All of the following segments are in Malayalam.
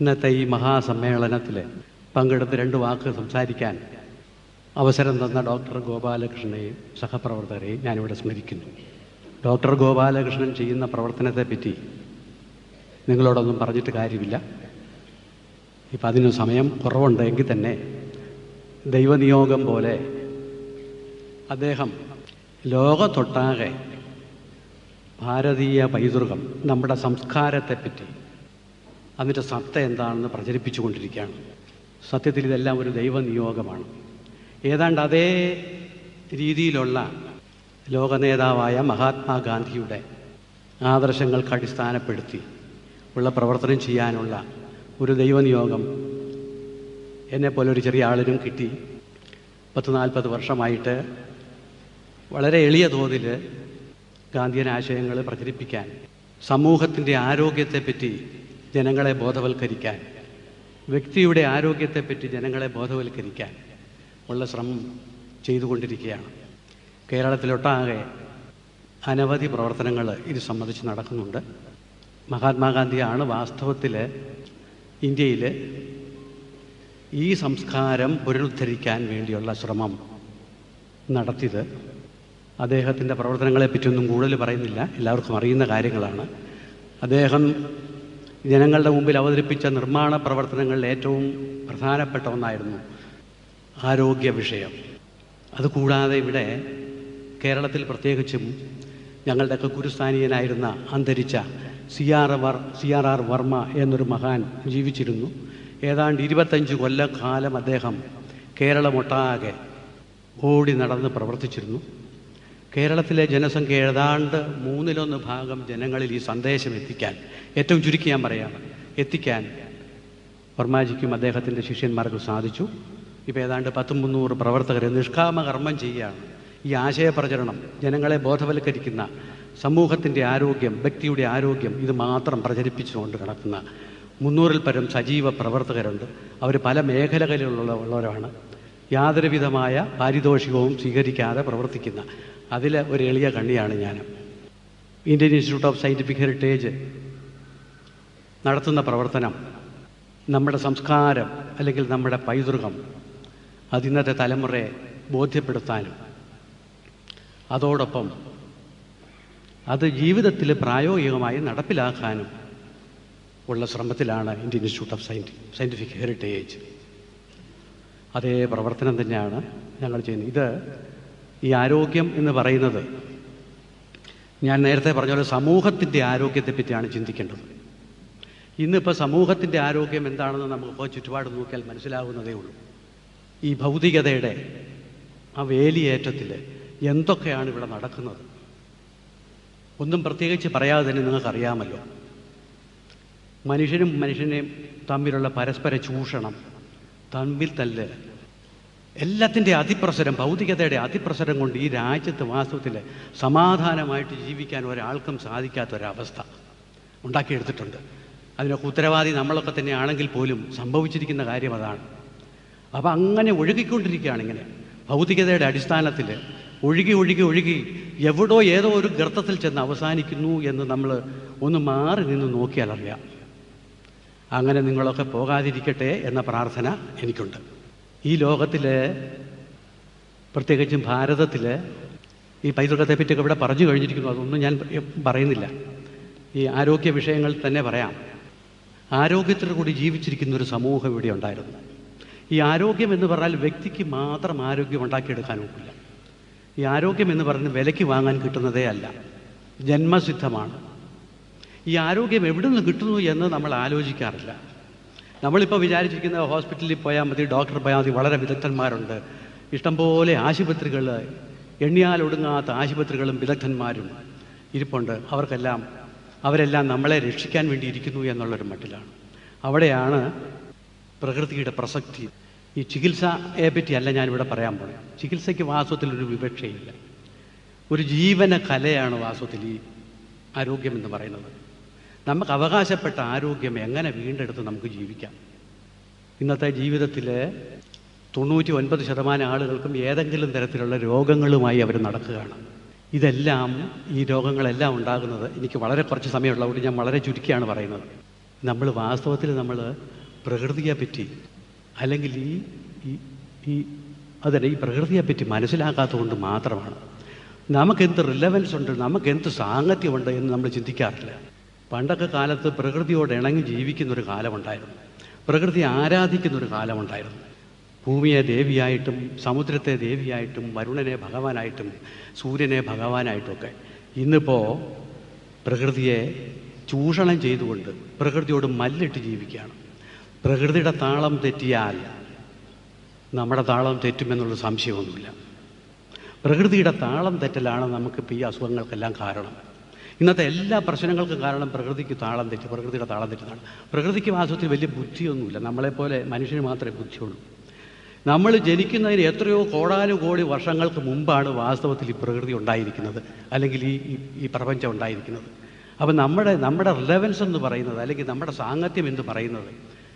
ഇന്നത്തെ ഈ മഹാസമ്മേളനത്തിൽ പങ്കെടുത്ത് രണ്ട് വാക്ക് സംസാരിക്കാൻ അവസരം തന്ന ഡോക്ടർ ഗോപാലകൃഷ്ണനെയും സഹപ്രവർത്തകരെയും ഞാനിവിടെ സ്മരിക്കുന്നു ഡോക്ടർ ഗോപാലകൃഷ്ണൻ ചെയ്യുന്ന പ്രവർത്തനത്തെപ്പറ്റി നിങ്ങളോടൊന്നും പറഞ്ഞിട്ട് കാര്യമില്ല ഇപ്പം അതിന് സമയം കുറവുണ്ട് എങ്കിൽ തന്നെ ദൈവനിയോഗം പോലെ അദ്ദേഹം ലോകത്തൊട്ടാകെ ഭാരതീയ പൈതൃകം നമ്മുടെ സംസ്കാരത്തെപ്പറ്റി അതിൻ്റെ സത്ത എന്താണെന്ന് പ്രചരിപ്പിച്ചുകൊണ്ടിരിക്കുകയാണ് സത്യത്തിൽ ഇതെല്ലാം ഒരു ദൈവനിയോഗമാണ് ഏതാണ്ട് അതേ രീതിയിലുള്ള ലോക നേതാവായ മഹാത്മാഗാന്ധിയുടെ ആദർശങ്ങൾക്ക് അടിസ്ഥാനപ്പെടുത്തി ഉള്ള പ്രവർത്തനം ചെയ്യാനുള്ള ഒരു ദൈവനിയോഗം എന്നെപ്പോലെ ഒരു ചെറിയ ആളിനും കിട്ടി പത്ത് നാൽപ്പത് വർഷമായിട്ട് വളരെ എളിയ തോതിൽ ഗാന്ധിയൻ ആശയങ്ങൾ പ്രചരിപ്പിക്കാൻ സമൂഹത്തിൻ്റെ ആരോഗ്യത്തെപ്പറ്റി ജനങ്ങളെ ബോധവൽക്കരിക്കാൻ വ്യക്തിയുടെ ആരോഗ്യത്തെപ്പറ്റി ജനങ്ങളെ ബോധവൽക്കരിക്കാൻ ഉള്ള ശ്രമം ചെയ്തുകൊണ്ടിരിക്കുകയാണ് കേരളത്തിലൊട്ടാകെ അനവധി പ്രവർത്തനങ്ങൾ ഇത് സംബന്ധിച്ച് നടക്കുന്നുണ്ട് മഹാത്മാഗാന്ധിയാണ് വാസ്തവത്തിൽ ഇന്ത്യയിൽ ഈ സംസ്കാരം പുനരുദ്ധരിക്കാൻ വേണ്ടിയുള്ള ശ്രമം നടത്തിയത് അദ്ദേഹത്തിൻ്റെ പ്രവർത്തനങ്ങളെപ്പറ്റിയൊന്നും കൂടുതൽ പറയുന്നില്ല എല്ലാവർക്കും അറിയുന്ന കാര്യങ്ങളാണ് അദ്ദേഹം ജനങ്ങളുടെ മുമ്പിൽ അവതരിപ്പിച്ച നിർമ്മാണ പ്രവർത്തനങ്ങളിൽ ഏറ്റവും പ്രധാനപ്പെട്ട ഒന്നായിരുന്നു ആരോഗ്യ വിഷയം അതുകൂടാതെ ഇവിടെ കേരളത്തിൽ പ്രത്യേകിച്ചും ഞങ്ങളുടെയൊക്കെ ഗുരുസ്ഥാനീയനായിരുന്ന അന്തരിച്ച സി ആർ വർ സി ആർ ആർ വർമ്മ എന്നൊരു മഹാൻ ജീവിച്ചിരുന്നു ഏതാണ്ട് ഇരുപത്തഞ്ച് കൊല്ലക്കാലം അദ്ദേഹം കേരളമൊട്ടാകെ ഓടി നടന്ന് പ്രവർത്തിച്ചിരുന്നു കേരളത്തിലെ ജനസംഖ്യ ഏതാണ്ട് മൂന്നിലൊന്ന് ഭാഗം ജനങ്ങളിൽ ഈ സന്ദേശം എത്തിക്കാൻ ഏറ്റവും ചുരുക്കി ഞാൻ പറയാണ് എത്തിക്കാൻ വർമാജിക്കും അദ്ദേഹത്തിൻ്റെ ശിഷ്യന്മാർക്കും സാധിച്ചു ഇപ്പോൾ ഏതാണ്ട് പത്ത് മുന്നൂറ് പ്രവർത്തകർ നിഷ്കാമ കർമ്മം ചെയ്യുകയാണ് ഈ ആശയപ്രചരണം ജനങ്ങളെ ബോധവൽക്കരിക്കുന്ന സമൂഹത്തിൻ്റെ ആരോഗ്യം വ്യക്തിയുടെ ആരോഗ്യം ഇത് മാത്രം പ്രചരിപ്പിച്ചുകൊണ്ട് കിടക്കുന്ന മുന്നൂറിൽ പരം സജീവ പ്രവർത്തകരുണ്ട് അവർ പല മേഖലകളിലുള്ള ഉള്ളവരാണ് യാതൊരു വിധമായ പാരിതോഷികവും സ്വീകരിക്കാതെ പ്രവർത്തിക്കുന്ന അതിലെ ഒരു എളിയ കണ്ണിയാണ് ഞാൻ Indian institute of scientific heritage നടത്തുന്ന പ്രവർത്തനം നമ്മുടെ സംസ്കാരം അല്ലെങ്കിൽ നമ്മുടെ പൈതൃകം അതിന്നത്തെ തലമുറയെ ബോധ്യപ്പെടുത്താനും അതോടൊപ്പം അത് ജീവിതത്തിൽ പ്രായോഗികമായി നടപ്പിലാക്കാനും ഉള്ള ശ്രമത്തിലാണ് ഇന്ത്യൻ ഇൻസ്റ്റിറ്റ്യൂട്ട് ഓഫ് സയൻറ്റി സയൻറ്റിഫിക് ഹെറിറ്റേജ് അതേ പ്രവർത്തനം തന്നെയാണ് ഞങ്ങൾ ചെയ്യുന്നത് ഇത് ഈ ആരോഗ്യം എന്ന് പറയുന്നത് ഞാൻ നേരത്തെ പറഞ്ഞ പോലെ സമൂഹത്തിൻ്റെ ആരോഗ്യത്തെ പറ്റിയാണ് ചിന്തിക്കേണ്ടത് ഇന്നിപ്പോൾ സമൂഹത്തിൻ്റെ ആരോഗ്യം എന്താണെന്ന് നമുക്കിപ്പോൾ ചുറ്റുപാട് നോക്കിയാൽ മനസ്സിലാകുന്നതേ ഉള്ളൂ ഈ ഭൗതികതയുടെ ആ വേലിയേറ്റത്തിൽ എന്തൊക്കെയാണ് ഇവിടെ നടക്കുന്നത് ഒന്നും പ്രത്യേകിച്ച് പറയാതെ തന്നെ നിങ്ങൾക്കറിയാമല്ലോ മനുഷ്യനും മനുഷ്യനെയും തമ്മിലുള്ള പരസ്പര ചൂഷണം തമ്മിൽ തല്ല് എല്ലാത്തിൻ്റെ അതിപ്രസരം ഭൗതികതയുടെ അതിപ്രസരം കൊണ്ട് ഈ രാജ്യത്ത് വാസ്തവത്തിൽ സമാധാനമായിട്ട് ജീവിക്കാൻ ഒരാൾക്കും സാധിക്കാത്ത ഒരവസ്ഥ ഉണ്ടാക്കിയെടുത്തിട്ടുണ്ട് അതിനൊക്കെ ഉത്തരവാദി നമ്മളൊക്കെ തന്നെയാണെങ്കിൽ പോലും സംഭവിച്ചിരിക്കുന്ന കാര്യം അതാണ് അപ്പം അങ്ങനെ ഒഴുകിക്കൊണ്ടിരിക്കുകയാണ് ഇങ്ങനെ ഭൗതികതയുടെ അടിസ്ഥാനത്തിൽ ഒഴുകി ഒഴുകി ഒഴുകി എവിടോ ഏതോ ഒരു ഗർത്തത്തിൽ ചെന്ന് അവസാനിക്കുന്നു എന്ന് നമ്മൾ ഒന്ന് മാറി നിന്ന് നോക്കിയാൽ അറിയാം അങ്ങനെ നിങ്ങളൊക്കെ പോകാതിരിക്കട്ടെ എന്ന പ്രാർത്ഥന എനിക്കുണ്ട് ഈ ലോകത്തിൽ പ്രത്യേകിച്ചും ഭാരതത്തിൽ ഈ പൈതൃകത്തെ പറ്റിയൊക്കെ ഇവിടെ പറഞ്ഞു കഴിഞ്ഞിരിക്കുന്നു അതൊന്നും ഞാൻ പറയുന്നില്ല ഈ ആരോഗ്യ വിഷയങ്ങൾ തന്നെ പറയാം ആരോഗ്യത്തോടു കൂടി ജീവിച്ചിരിക്കുന്ന ഒരു സമൂഹം ഇവിടെ ഉണ്ടായിരുന്നു ഈ ആരോഗ്യം എന്ന് പറഞ്ഞാൽ വ്യക്തിക്ക് മാത്രം ആരോഗ്യം ഉണ്ടാക്കിയെടുക്കാനൊക്കില്ല ഈ ആരോഗ്യം എന്ന് പറയുന്നത് വിലയ്ക്ക് വാങ്ങാൻ കിട്ടുന്നതേ അല്ല ജന്മസിദ്ധമാണ് ഈ ആരോഗ്യം എവിടെ നിന്ന് കിട്ടുന്നു എന്ന് നമ്മൾ ആലോചിക്കാറില്ല നമ്മളിപ്പോൾ വിചാരിച്ചിരിക്കുന്ന ഹോസ്പിറ്റലിൽ പോയാൽ മതി ഡോക്ടർ പോയാൽ മതി വളരെ വിദഗ്ധന്മാരുണ്ട് ഇഷ്ടംപോലെ ആശുപത്രികൾ എണ്ണിയാൽ ഒടുങ്ങാത്ത ആശുപത്രികളും വിദഗ്ധന്മാരും ഇരിപ്പുണ്ട് അവർക്കെല്ലാം അവരെല്ലാം നമ്മളെ രക്ഷിക്കാൻ വേണ്ടി ഇരിക്കുന്നു എന്നുള്ളൊരു മട്ടിലാണ് അവിടെയാണ് പ്രകൃതിയുടെ പ്രസക്തി ഈ ചികിത്സയെ പറ്റിയല്ല ഞാനിവിടെ പറയാൻ പോകുന്നത് ചികിത്സയ്ക്ക് വാസ്തവത്തിലൊരു വിവക്ഷയില്ല ഒരു ജീവന കലയാണ് വാസ്തവത്തിൽ ഈ ആരോഗ്യം എന്ന് പറയുന്നത് നമുക്ക് അവകാശപ്പെട്ട ആരോഗ്യം എങ്ങനെ വീണ്ടെടുത്ത് നമുക്ക് ജീവിക്കാം ഇന്നത്തെ ജീവിതത്തിൽ തൊണ്ണൂറ്റി ഒൻപത് ശതമാനം ആളുകൾക്കും ഏതെങ്കിലും തരത്തിലുള്ള രോഗങ്ങളുമായി അവർ നടക്കുകയാണ് ഇതെല്ലാം ഈ രോഗങ്ങളെല്ലാം ഉണ്ടാകുന്നത് എനിക്ക് വളരെ കുറച്ച് സമയമുള്ളതുകൊണ്ട് ഞാൻ വളരെ ചുരുക്കിയാണ് പറയുന്നത് നമ്മൾ വാസ്തവത്തിൽ നമ്മൾ പ്രകൃതിയെ പറ്റി അല്ലെങ്കിൽ ഈ ഈ ഈ അതല്ല ഈ പ്രകൃതിയെ പറ്റി മനസ്സിലാക്കാത്തതുകൊണ്ട് മാത്രമാണ് നമുക്കെന്ത് റിലവൻസ് ഉണ്ട് നമുക്കെന്ത് സാങ്കത്യമുണ്ട് എന്ന് നമ്മൾ ചിന്തിക്കാറില്ല പണ്ടൊക്കെ കാലത്ത് പ്രകൃതിയോട് ഇണങ്ങി ജീവിക്കുന്ന ഒരു കാലമുണ്ടായിരുന്നു പ്രകൃതി ആരാധിക്കുന്ന ഒരു കാലമുണ്ടായിരുന്നു ഭൂമിയെ ദേവിയായിട്ടും സമുദ്രത്തെ ദേവിയായിട്ടും വരുണനെ ഭഗവാനായിട്ടും സൂര്യനെ ഭഗവാനായിട്ടുമൊക്കെ ഇന്നിപ്പോൾ പ്രകൃതിയെ ചൂഷണം ചെയ്തുകൊണ്ട് പ്രകൃതിയോട് മല്ലിട്ട് ജീവിക്കുകയാണ് പ്രകൃതിയുടെ താളം തെറ്റിയാൽ നമ്മുടെ താളം തെറ്റുമെന്നുള്ള സംശയമൊന്നുമില്ല പ്രകൃതിയുടെ താളം തെറ്റലാണ് നമുക്കിപ്പോൾ ഈ അസുഖങ്ങൾക്കെല്ലാം കാരണം ഇന്നത്തെ എല്ലാ പ്രശ്നങ്ങൾക്കും കാരണം പ്രകൃതിക്ക് താളം തെറ്റി പ്രകൃതിയുടെ താളം തെറ്റുന്നതാണ് പ്രകൃതിക്ക് വാസ്തവത്തിൽ വലിയ ബുദ്ധിയൊന്നുമില്ല നമ്മളെപ്പോലെ മനുഷ്യന് മാത്രമേ ബുദ്ധിയുള്ളൂ നമ്മൾ ജനിക്കുന്നതിന് എത്രയോ കോടാനുകോടി വർഷങ്ങൾക്ക് മുമ്പാണ് വാസ്തവത്തിൽ ഈ പ്രകൃതി ഉണ്ടായിരിക്കുന്നത് അല്ലെങ്കിൽ ഈ ഈ- ഈ പ്രപഞ്ചം ഉണ്ടായിരിക്കുന്നത് അപ്പം നമ്മുടെ നമ്മുടെ റിലവൻസ് എന്ന് പറയുന്നത് അല്ലെങ്കിൽ നമ്മുടെ സാങ്കത്യം എന്ന് പറയുന്നത്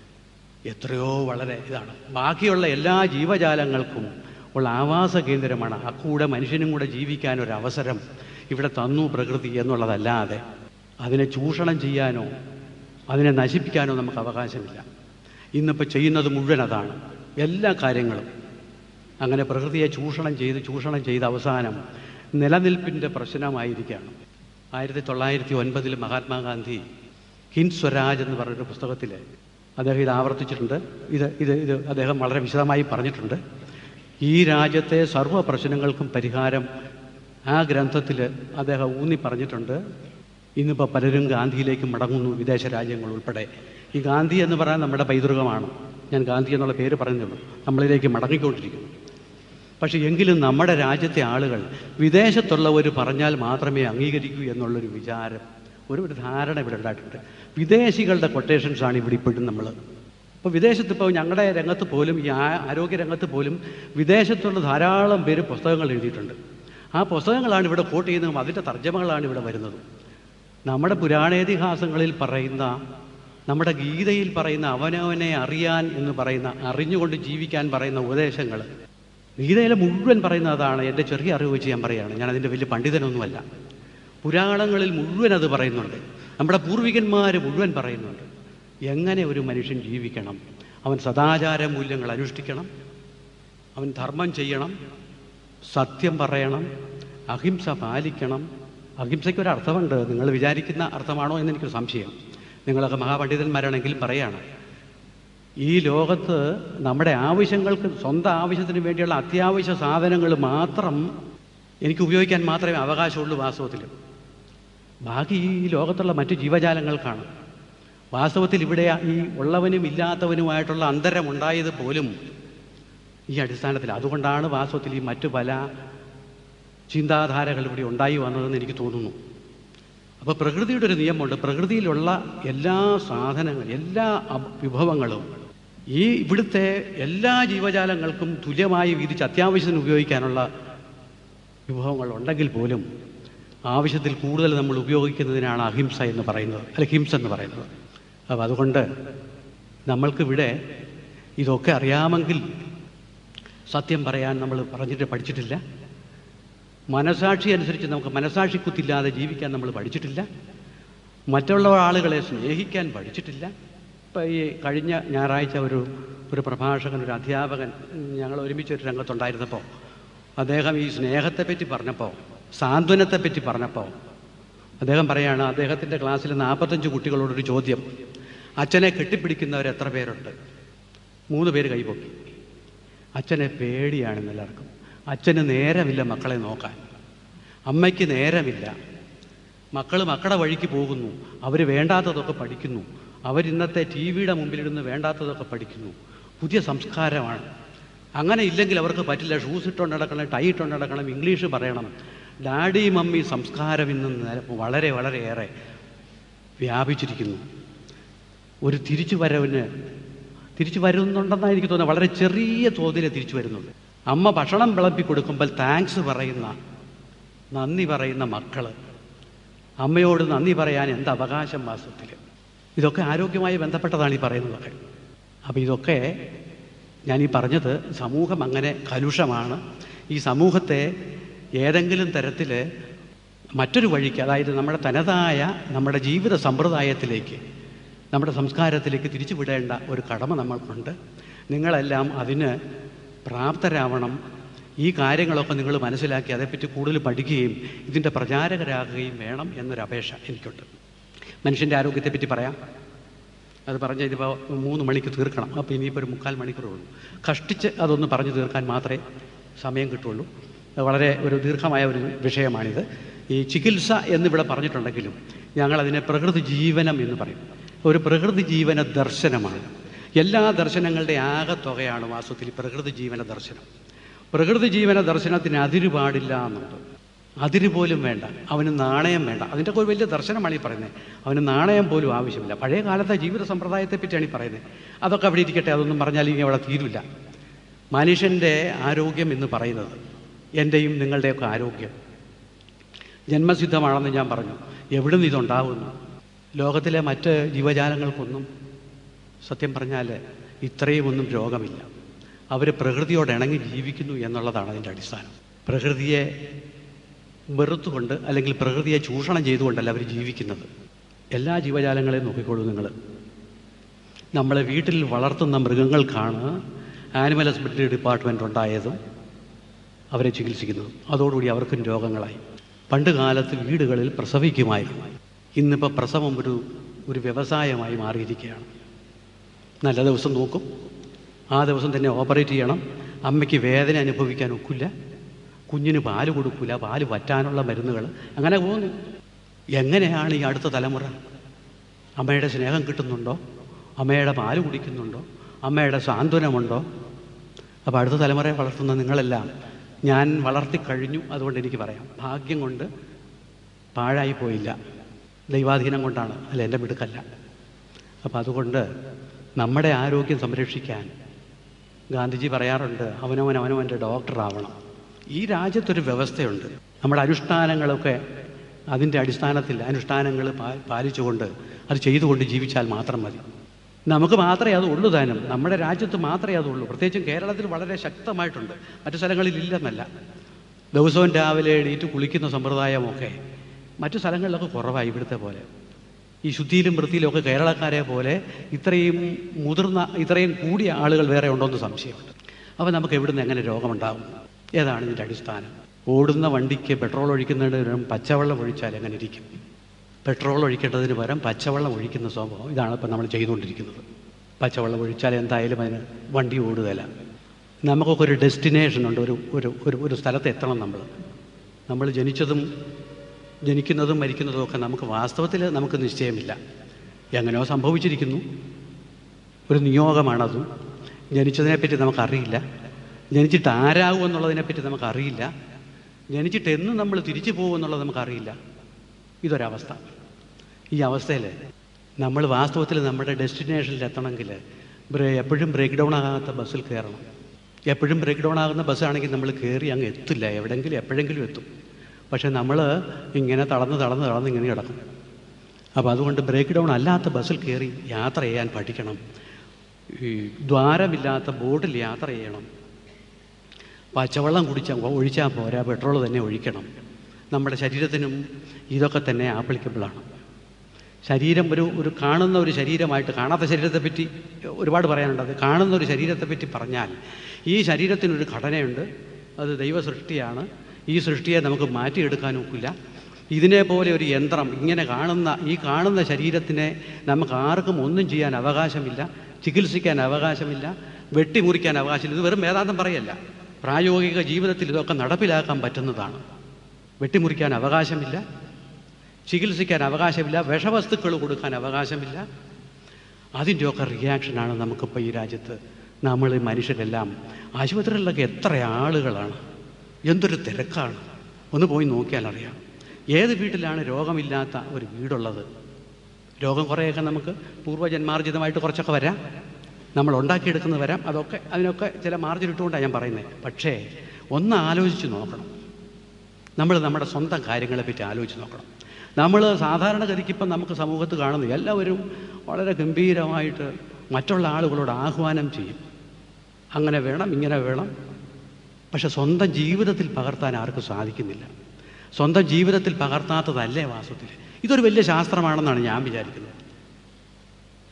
എത്രയോ വളരെ ഇതാണ് ബാക്കിയുള്ള എല്ലാ ജീവജാലങ്ങൾക്കും ഉള്ള ആവാസ കേന്ദ്രമാണ് അക്കൂടെ മനുഷ്യനും കൂടെ ജീവിക്കാൻ ഒരു അവസരം ഇവിടെ തന്നു പ്രകൃതി എന്നുള്ളതല്ലാതെ അതിനെ ചൂഷണം ചെയ്യാനോ അതിനെ നശിപ്പിക്കാനോ നമുക്ക് അവകാശമില്ല ഇന്നിപ്പോൾ ചെയ്യുന്നത് മുഴുവൻ അതാണ് എല്ലാ കാര്യങ്ങളും അങ്ങനെ പ്രകൃതിയെ ചൂഷണം ചെയ്ത് ചൂഷണം ചെയ്ത് അവസാനം നിലനിൽപ്പിൻ്റെ പ്രശ്നമായിരിക്കുകയാണ് ആയിരത്തി തൊള്ളായിരത്തി ഒൻപതിൽ മഹാത്മാഗാന്ധി ഹിന്ദ് സ്വരാജ് എന്ന് പറഞ്ഞൊരു പുസ്തകത്തിൽ അദ്ദേഹം ഇത് ആവർത്തിച്ചിട്ടുണ്ട് ഇത് ഇത് ഇത് അദ്ദേഹം വളരെ വിശദമായി പറഞ്ഞിട്ടുണ്ട് ഈ രാജ്യത്തെ സർവ്വ പ്രശ്നങ്ങൾക്കും പരിഹാരം ആ ഗ്രന്ഥത്തിൽ അദ്ദേഹം ഊന്നി പറഞ്ഞിട്ടുണ്ട് ഇന്നിപ്പോൾ പലരും ഗാന്ധിയിലേക്ക് മടങ്ങുന്നു വിദേശ രാജ്യങ്ങൾ ഉൾപ്പെടെ ഈ ഗാന്ധി എന്ന് പറയാൻ നമ്മുടെ പൈതൃകമാണ് ഞാൻ ഗാന്ധി എന്നുള്ള പേര് പറഞ്ഞുള്ളൂ നമ്മളിലേക്ക് മടങ്ങിക്കൊണ്ടിരിക്കുന്നു പക്ഷേ എങ്കിലും നമ്മുടെ രാജ്യത്തെ ആളുകൾ വിദേശത്തുള്ളവർ പറഞ്ഞാൽ മാത്രമേ അംഗീകരിക്കൂ എന്നുള്ളൊരു വിചാരം ഒരു ഒരു ധാരണ ഇവിടെ ഉണ്ടായിട്ടുണ്ട് വിദേശികളുടെ കൊട്ടേഷൻസാണ് ഇവിടെ ഇപ്പോഴും നമ്മൾ ഇപ്പോൾ വിദേശത്ത് ഇപ്പോൾ ഞങ്ങളുടെ രംഗത്ത് പോലും ഈ ആ- ആരോഗ്യ രംഗത്ത് പോലും വിദേശത്തുള്ള ധാരാളം പേര് പുസ്തകങ്ങൾ എഴുതിയിട്ടുണ്ട് ആ പുസ്തകങ്ങളാണ് ഇവിടെ കോട്ട് ചെയ്യുന്നതും അതിൻ്റെ തർജ്ജമകളാണ് ഇവിടെ വരുന്നതും നമ്മുടെ പുരാണേതിഹാസങ്ങളിൽ പറയുന്ന നമ്മുടെ ഗീതയിൽ പറയുന്ന അവനവനെ അറിയാൻ എന്ന് പറയുന്ന അറിഞ്ഞുകൊണ്ട് ജീവിക്കാൻ പറയുന്ന ഉപദേശങ്ങൾ ഗീതയിലെ മുഴുവൻ പറയുന്ന അതാണ് എൻ്റെ ചെറിയ അറിവ് വെച്ച് ഞാൻ പറയുകയാണ് ഞാൻ അതിൻ്റെ വലിയ പണ്ഡിതനൊന്നുമല്ല പുരാണങ്ങളിൽ മുഴുവൻ അത് പറയുന്നുണ്ട് നമ്മുടെ പൂർവികന്മാർ മുഴുവൻ പറയുന്നുണ്ട് എങ്ങനെ ഒരു മനുഷ്യൻ ജീവിക്കണം അവൻ സദാചാര മൂല്യങ്ങൾ അനുഷ്ഠിക്കണം അവൻ ധർമ്മം ചെയ്യണം സത്യം പറയണം അഹിംസ പാലിക്കണം അഹിംസയ്ക്ക് ഒരു അർത്ഥമുണ്ട് നിങ്ങൾ വിചാരിക്കുന്ന അർത്ഥമാണോ എന്ന് എനിക്ക് സംശയം നിങ്ങളൊക്കെ മഹാപണ്ഡിതന്മാരാണെങ്കിലും പറയാണ് ഈ ലോകത്ത് നമ്മുടെ ആവശ്യങ്ങൾക്ക് സ്വന്തം ആവശ്യത്തിന് വേണ്ടിയുള്ള അത്യാവശ്യ സാധനങ്ങൾ മാത്രം എനിക്ക് ഉപയോഗിക്കാൻ മാത്രമേ അവകാശമുള്ളൂ വാസ്തവത്തിൽ ബാക്കി ഈ ലോകത്തുള്ള മറ്റു ജീവജാലങ്ങൾക്കാണ് വാസ്തവത്തിൽ ഇവിടെ ഈ ഉള്ളവനും ഇല്ലാത്തവനുമായിട്ടുള്ള അന്തരം ഉണ്ടായത് പോലും ഈ അടിസ്ഥാനത്തിൽ അതുകൊണ്ടാണ് വാസ്തവത്തിൽ ഈ മറ്റു പല ചിന്താധാരകൾ ഇവിടെ ഉണ്ടായി വന്നതെന്ന് എനിക്ക് തോന്നുന്നു അപ്പോൾ പ്രകൃതിയുടെ ഒരു നിയമമുണ്ട് പ്രകൃതിയിലുള്ള എല്ലാ സാധനങ്ങളും എല്ലാ അഭ- വിഭവങ്ങളും ഈ ഇവിടുത്തെ എല്ലാ ജീവജാലങ്ങൾക്കും തുല്യമായി വീതിച്ച് അത്യാവശ്യത്തിന് ഉപയോഗിക്കാനുള്ള വിഭവങ്ങൾ ഉണ്ടെങ്കിൽ പോലും ആവശ്യത്തിൽ കൂടുതൽ നമ്മൾ ഉപയോഗിക്കുന്നതിനാണ് അഹിംസ എന്ന് പറയുന്നത് അല്ല ഹിംസ എന്ന് പറയുന്നത് അപ്പോൾ അതുകൊണ്ട് നമ്മൾക്കിവിടെ ഇതൊക്കെ അറിയാമെങ്കിൽ സത്യം പറയാൻ നമ്മൾ പറഞ്ഞിട്ട് പഠിച്ചിട്ടില്ല മനസാക്ഷി അനുസരിച്ച് നമുക്ക് മനസാക്ഷി കുത്തില്ലാതെ ജീവിക്കാൻ നമ്മൾ പഠിച്ചിട്ടില്ല മറ്റുള്ള ആളുകളെ സ്നേഹിക്കാൻ പഠിച്ചിട്ടില്ല ഇപ്പം ഈ കഴിഞ്ഞ ഞായറാഴ്ച ഒരു ഒരു പ്രഭാഷകൻ ഒരു അധ്യാപകൻ ഞങ്ങൾ ഒരുമിച്ച് ഒരു രംഗത്തുണ്ടായിരുന്നപ്പോൾ അദ്ദേഹം ഈ സ്നേഹത്തെപ്പറ്റി പറഞ്ഞപ്പോൾ സാന്ത്വനത്തെപ്പറ്റി പറഞ്ഞപ്പോൾ അദ്ദേഹം പറയാണ് അദ്ദേഹത്തിൻ്റെ ക്ലാസ്സിൽ നാൽപ്പത്തഞ്ച് കുട്ടികളോടൊരു ചോദ്യം അച്ഛനെ കെട്ടിപ്പിടിക്കുന്നവർ എത്ര പേരുണ്ട് മൂന്ന് പേര് കൈപൊക്കി അച്ഛനെ പേടിയാണ് എല്ലാവർക്കും അച്ഛന് നേരമില്ല മക്കളെ നോക്കാൻ അമ്മയ്ക്ക് നേരമില്ല മക്കൾ മക്കളുടെ വഴിക്ക് പോകുന്നു അവർ വേണ്ടാത്തതൊക്കെ പഠിക്കുന്നു അവരിന്നത്തെ ടി വിയുടെ മുമ്പിലിരുന്ന് വേണ്ടാത്തതൊക്കെ പഠിക്കുന്നു പുതിയ സംസ്കാരമാണ് അങ്ങനെ ഇല്ലെങ്കിൽ അവർക്ക് പറ്റില്ല ഷൂസ് ഇട്ടുകൊണ്ട് നടക്കണം ടൈ ഇട്ടുകൊണ്ട് നടക്കണം ഇംഗ്ലീഷ് പറയണം ഡാഡി മമ്മി സംസ്കാരം ഇന്ന് നില- വളരെ വളരെയേറെ വ്യാപിച്ചിരിക്കുന്നു ഒരു തിരിച്ചു വരവിന് തിരിച്ചു വരുന്നുണ്ടെന്നാണ് എനിക്ക് തോന്നുന്നത് വളരെ ചെറിയ തോതിലേ തിരിച്ചു വരുന്നുള്ളൂ അമ്മ ഭക്ഷണം വിളമ്പി കൊടുക്കുമ്പോൾ താങ്ക്സ് പറയുന്ന നന്ദി പറയുന്ന മക്കള് അമ്മയോട് നന്ദി പറയാൻ എന്ത് അവകാശം വാസ്തവത്തിൽ ഇതൊക്കെ ആരോഗ്യമായി ബന്ധപ്പെട്ടതാണ് ഈ പറയുന്നതൊക്കെ അപ്പോൾ ഇതൊക്കെ ഞാൻ ഈ പറഞ്ഞത് സമൂഹം അങ്ങനെ കലുഷമാണ് ഈ സമൂഹത്തെ ഏതെങ്കിലും തരത്തിൽ മറ്റൊരു വഴിക്ക് അതായത് നമ്മുടെ തനതായ നമ്മുടെ ജീവിത സമ്പ്രദായത്തിലേക്ക് നമ്മുടെ സംസ്കാരത്തിലേക്ക് തിരിച്ചു വിടേണ്ട ഒരു കടമ നമ്മൾക്കുണ്ട് നിങ്ങളെല്ലാം അതിന് പ്രാപ്തരാവണം ഈ കാര്യങ്ങളൊക്കെ നിങ്ങൾ മനസ്സിലാക്കി അതേപ്പറ്റി കൂടുതൽ പഠിക്കുകയും ഇതിൻ്റെ പ്രചാരകരാകുകയും വേണം എന്നൊരു അപേക്ഷ എനിക്കുണ്ട് മനുഷ്യൻ്റെ ആരോഗ്യത്തെപ്പറ്റി പറയാം അത് പറഞ്ഞ് ഇതിപ്പോൾ മൂന്ന് മണിക്ക് തീർക്കണം അപ്പോൾ ഇനിയിപ്പോൾ ഒരു മുക്കാൽ മണിക്കൂറേ ഉള്ളൂ കഷ്ടിച്ച് അതൊന്ന് പറഞ്ഞു തീർക്കാൻ മാത്രമേ സമയം കിട്ടുള്ളൂ അത് വളരെ ഒരു ദീർഘമായ ഒരു വിഷയമാണിത് ഈ ചികിത്സ എന്നിവിടെ പറഞ്ഞിട്ടുണ്ടെങ്കിലും ഞങ്ങളതിനെ പ്രകൃതി ജീവനം എന്ന് പറയും ഒരു പ്രകൃതി ജീവന ദർശനമാണ് എല്ലാ ദർശനങ്ങളുടെ ആകത്തുകയാണ് വാസ്തവത്തിൽ ഈ പ്രകൃതി ജീവന ദർശനം പ്രകൃതി ജീവന ദർശനത്തിന് അതിര് പാടില്ല എന്നുണ്ട് അതിര് പോലും വേണ്ട അവന് നാണയം വേണ്ട അതിൻ്റെ ഒരു വലിയ ദർശനമാണ് ഈ പറയുന്നത് അവന് നാണയം പോലും ആവശ്യമില്ല പഴയ കാലത്തെ ജീവിത സമ്പ്രദായത്തെ പറ്റിയാണ് ഈ പറയുന്നത് അതൊക്കെ അവിടെ ഇരിക്കട്ടെ അതൊന്നും പറഞ്ഞാൽ ഇനി അവിടെ തീരില്ല മനുഷ്യൻ്റെ ആരോഗ്യം എന്ന് പറയുന്നത് എൻ്റെയും നിങ്ങളുടെയൊക്കെ ആരോഗ്യം ജന്മസിദ്ധമാണെന്ന് ഞാൻ പറഞ്ഞു എവിടെ നിന്ന് ഇതുണ്ടാകുന്നു ലോകത്തിലെ മറ്റ് ജീവജാലങ്ങൾക്കൊന്നും സത്യം പറഞ്ഞാൽ ഇത്രയും ഒന്നും രോഗമില്ല അവർ പ്രകൃതിയോട് ഇണങ്ങി ജീവിക്കുന്നു എന്നുള്ളതാണ് അതിൻ്റെ അടിസ്ഥാനം പ്രകൃതിയെ വെറുത്തുകൊണ്ട് അല്ലെങ്കിൽ പ്രകൃതിയെ ചൂഷണം ചെയ്തുകൊണ്ടല്ല അവർ ജീവിക്കുന്നത് എല്ലാ ജീവജാലങ്ങളെയും നോക്കിക്കോളൂ നിങ്ങൾ നമ്മളെ വീട്ടിൽ വളർത്തുന്ന മൃഗങ്ങൾക്കാണ് ആനിമൽ ഹസ്ബൻഡറി ഡിപ്പാർട്ട്മെൻ്റ് ഉണ്ടായതും അവരെ ചികിത്സിക്കുന്നതും അതോടുകൂടി അവർക്കും രോഗങ്ങളായി പണ്ട് കാലത്ത് വീടുകളിൽ പ്രസവിക്കുമായിരുന്നു ഇന്നിപ്പോൾ പ്രസവം ഒരു ഒരു വ്യവസായമായി മാറിയിരിക്കുകയാണ് നല്ല ദിവസം നോക്കും ആ ദിവസം തന്നെ ഓപ്പറേറ്റ് ചെയ്യണം അമ്മയ്ക്ക് വേദന അനുഭവിക്കാൻ ഒക്കില്ല കുഞ്ഞിന് പാല് കൊടുക്കില്ല പാല് വറ്റാനുള്ള മരുന്നുകൾ അങ്ങനെ പോകുന്നു എങ്ങനെയാണ് ഈ അടുത്ത തലമുറ അമ്മയുടെ സ്നേഹം കിട്ടുന്നുണ്ടോ അമ്മയുടെ പാല് കുടിക്കുന്നുണ്ടോ അമ്മയുടെ സാന്ത്വനമുണ്ടോ അപ്പോൾ അടുത്ത തലമുറയെ വളർത്തുന്ന നിങ്ങളെല്ലാം ഞാൻ വളർത്തി കഴിഞ്ഞു അതുകൊണ്ട് എനിക്ക് പറയാം ഭാഗ്യം കൊണ്ട് പാഴായി പോയില്ല ദൈവാധീനം കൊണ്ടാണ് അല്ല എൻ്റെ മിടുക്കല്ല അപ്പോൾ അതുകൊണ്ട് നമ്മുടെ ആരോഗ്യം സംരക്ഷിക്കാൻ ഗാന്ധിജി പറയാറുണ്ട് അവനവൻ അവനവൻ്റെ ഡോക്ടറാവണം ഈ രാജ്യത്തൊരു വ്യവസ്ഥയുണ്ട് നമ്മുടെ അനുഷ്ഠാനങ്ങളൊക്കെ അതിൻ്റെ അടിസ്ഥാനത്തിൽ അനുഷ്ഠാനങ്ങൾ പാ- പാലിച്ചുകൊണ്ട് അത് ചെയ്തുകൊണ്ട് ജീവിച്ചാൽ മാത്രം മതി നമുക്ക് മാത്രമേ അത് ഉള്ളൂ താനും നമ്മുടെ രാജ്യത്ത് മാത്രമേ അതുള്ളൂ പ്രത്യേകിച്ചും കേരളത്തിൽ വളരെ ശക്തമായിട്ടുണ്ട് മറ്റു സ്ഥലങ്ങളിൽ ഇല്ലെന്നല്ല ദിവസവും രാവിലെ എണീറ്റ് കുളിക്കുന്ന സമ്പ്രദായമൊക്കെ മറ്റു സ്ഥലങ്ങളിലൊക്കെ കുറവായി ഇവിടുത്തെ പോലെ ഈ ശുദ്ധിയിലും വൃത്തിയിലും ഒക്കെ കേരളക്കാരെ പോലെ ഇത്രയും മുതിർന്ന ഇത്രയും കൂടിയ ആളുകൾ വേറെ ഉണ്ടോയെന്ന് സംശയമുണ്ട് അപ്പോൾ നമുക്ക് എവിടുന്ന് എങ്ങനെ രോഗമുണ്ടാകും ഏതാണ് ഇതിൻ്റെ അടിസ്ഥാനം ഓടുന്ന വണ്ടിക്ക് പെട്രോൾ ഒഴിക്കുന്നതിന് പകരം പച്ചവെള്ളം ഒഴിച്ചാൽ എങ്ങനെ ഇരിക്കും പെട്രോൾ ഒഴിക്കേണ്ടതിന് പകരം പച്ചവെള്ളം ഒഴിക്കുന്ന സംഭവം ഇതാണ് ഇപ്പം നമ്മൾ ചെയ്തുകൊണ്ടിരിക്കുന്നത് പച്ചവെള്ളം ഒഴിച്ചാൽ എന്തായാലും അതിന് വണ്ടി ഓടുകയില്ല നമുക്കൊക്കെ ഒരു ഡെസ്റ്റിനേഷൻ ഉണ്ട് ഒരു ഒരു ഒരു ഒരു സ്ഥലത്ത് എത്തണം നമ്മൾ നമ്മൾ ജനിച്ചതും ജനിക്കുന്നതും മരിക്കുന്നതും ഒക്കെ നമുക്ക് വാസ്തവത്തിൽ നമുക്ക് നിശ്ചയമില്ല എങ്ങനെയോ സംഭവിച്ചിരിക്കുന്നു ഒരു നിയോഗമാണതും ജനിച്ചതിനെപ്പറ്റി നമുക്കറിയില്ല ജനിച്ചിട്ട് ആരാകും എന്നുള്ളതിനെപ്പറ്റി നമുക്കറിയില്ല ജനിച്ചിട്ട് എന്ന് നമ്മൾ തിരിച്ചു പോകും എന്നുള്ളത് നമുക്കറിയില്ല ഇതൊരവസ്ഥ ഈ അവസ്ഥയിൽ നമ്മൾ വാസ്തവത്തിൽ നമ്മുടെ ഡെസ്റ്റിനേഷനിൽ എത്തണമെങ്കിൽ ബ്രേ എപ്പോഴും ബ്രേക്ക് ഡൗൺ ആകാത്ത ബസ്സിൽ കയറണം എപ്പോഴും ബ്രേക്ക് ഡൗൺ ആകുന്ന ബസ്സാണെങ്കിൽ നമ്മൾ കയറി അങ്ങ് എത്തില്ല എവിടെയെങ്കിലും എപ്പോഴെങ്കിലും എത്തും പക്ഷേ നമ്മൾ ഇങ്ങനെ തളർന്ന് തളർന്ന് തളർന്ന് ഇങ്ങനെ കിടക്കും അപ്പോൾ അതുകൊണ്ട് ബ്രേക്ക് ഡൗൺ അല്ലാത്ത ബസ്സിൽ കയറി യാത്ര ചെയ്യാൻ പഠിക്കണം ഈ ദ്വാരമില്ലാത്ത ബോട്ടിൽ യാത്ര ചെയ്യണം പച്ചവെള്ളം കുടിച്ചാൽ ഒഴിച്ചാൽ പോരാ പെട്രോൾ തന്നെ ഒഴിക്കണം നമ്മുടെ ശരീരത്തിനും ഇതൊക്കെ തന്നെ ആപ്ലിക്കബിളാണ് ശരീരം ഒരു ഒരു കാണുന്ന ഒരു ശരീരമായിട്ട് കാണാത്ത ശരീരത്തെപ്പറ്റി ഒരുപാട് പറയാനുണ്ട് അത് കാണുന്ന ഒരു ശരീരത്തെപ്പറ്റി പറഞ്ഞാൽ ഈ ശരീരത്തിനൊരു ഘടനയുണ്ട് അത് ദൈവ സൃഷ്ടിയാണ് ഈ സൃഷ്ടിയെ നമുക്ക് മാറ്റിയെടുക്കാൻ ഒക്കില്ല ഇതിനെ പോലെ ഒരു യന്ത്രം ഇങ്ങനെ കാണുന്ന ഈ കാണുന്ന ശരീരത്തിനെ നമുക്ക് ആർക്കും ഒന്നും ചെയ്യാൻ അവകാശമില്ല ചികിത്സിക്കാൻ അവകാശമില്ല വെട്ടിമുറിക്കാൻ അവകാശമില്ല ഇത് വെറും വേദാന്തം പറയല്ല പ്രായോഗിക ജീവിതത്തിൽ ഇതൊക്കെ നടപ്പിലാക്കാൻ പറ്റുന്നതാണ് വെട്ടിമുറിക്കാൻ അവകാശമില്ല ചികിത്സിക്കാൻ അവകാശമില്ല വിഷവസ്തുക്കൾ കൊടുക്കാൻ അവകാശമില്ല അതിൻ്റെയൊക്കെ റിയാക്ഷനാണ് നമുക്കിപ്പോൾ ഈ രാജ്യത്ത് നമ്മൾ ഈ മനുഷ്യരെല്ലാം ആശുപത്രികളിലൊക്കെ എത്ര ആളുകളാണ് എന്തൊരു തിരക്കാണ് ഒന്ന് പോയി നോക്കിയാൽ അറിയാം ഏത് വീട്ടിലാണ് രോഗമില്ലാത്ത ഒരു വീടുള്ളത് രോഗം കുറേയൊക്കെ നമുക്ക് പൂർവ്വജന്മാർജിതമായിട്ട് കുറച്ചൊക്കെ വരാം നമ്മൾ ഉണ്ടാക്കിയെടുക്കുന്നത് വരാം അതൊക്കെ അതിനൊക്കെ ചില മാർജിൻ ഇട്ടുകൊണ്ടാണ് ഞാൻ പറയുന്നത് പക്ഷേ ഒന്ന് ആലോചിച്ച് നോക്കണം നമ്മൾ നമ്മുടെ സ്വന്തം കാര്യങ്ങളെപ്പറ്റി ആലോചിച്ച് നോക്കണം നമ്മൾ സാധാരണഗതിക്ക് ഇപ്പം നമുക്ക് സമൂഹത്ത് കാണുന്നു എല്ലാവരും വളരെ ഗംഭീരമായിട്ട് മറ്റുള്ള ആളുകളോട് ആഹ്വാനം ചെയ്യും അങ്ങനെ വേണം ഇങ്ങനെ വേണം പക്ഷെ സ്വന്തം ജീവിതത്തിൽ പകർത്താൻ ആർക്കും സാധിക്കുന്നില്ല സ്വന്തം ജീവിതത്തിൽ പകർത്താത്തതല്ലേ വാസ്തവത്തിൽ ഇതൊരു വലിയ ശാസ്ത്രമാണെന്നാണ് ഞാൻ വിചാരിക്കുന്നത്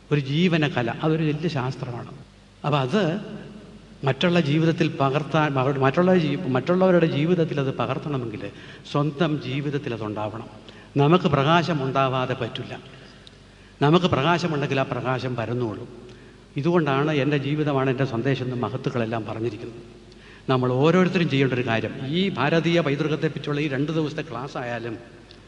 ഒരു ജീവന കല അതൊരു വലിയ ശാസ്ത്രമാണ് അപ്പോൾ അത് മറ്റുള്ള ജീവിതത്തിൽ പകർത്താൻ മക- മറ്റുള്ള ജീ- മറ്റുള്ളവരുടെ ജീവിതത്തിൽ അത് പകർത്തണമെങ്കിൽ സ്വന്തം ജീവിതത്തിൽ അതുണ്ടാവണം നമുക്ക് പ്രകാശം ഉണ്ടാവാതെ പറ്റില്ല നമുക്ക് പ്രകാശമുണ്ടെങ്കിൽ ആ പ്രകാശം പരന്നോളും ഇതുകൊണ്ടാണ് എൻ്റെ ജീവിതമാണ് എൻ്റെ സന്ദേശം എന്ന് മഹത്തുക്കളെല്ലാം പറഞ്ഞിരിക്കുന്നത് നമ്മൾ ഓരോരുത്തരും ചെയ്യേണ്ട ഒരു കാര്യം ഈ ഭാരതീയ പൈതൃകത്തെ പറ്റിയുള്ള ഈ രണ്ട് ദിവസത്തെ ക്ലാസ് ആയാലും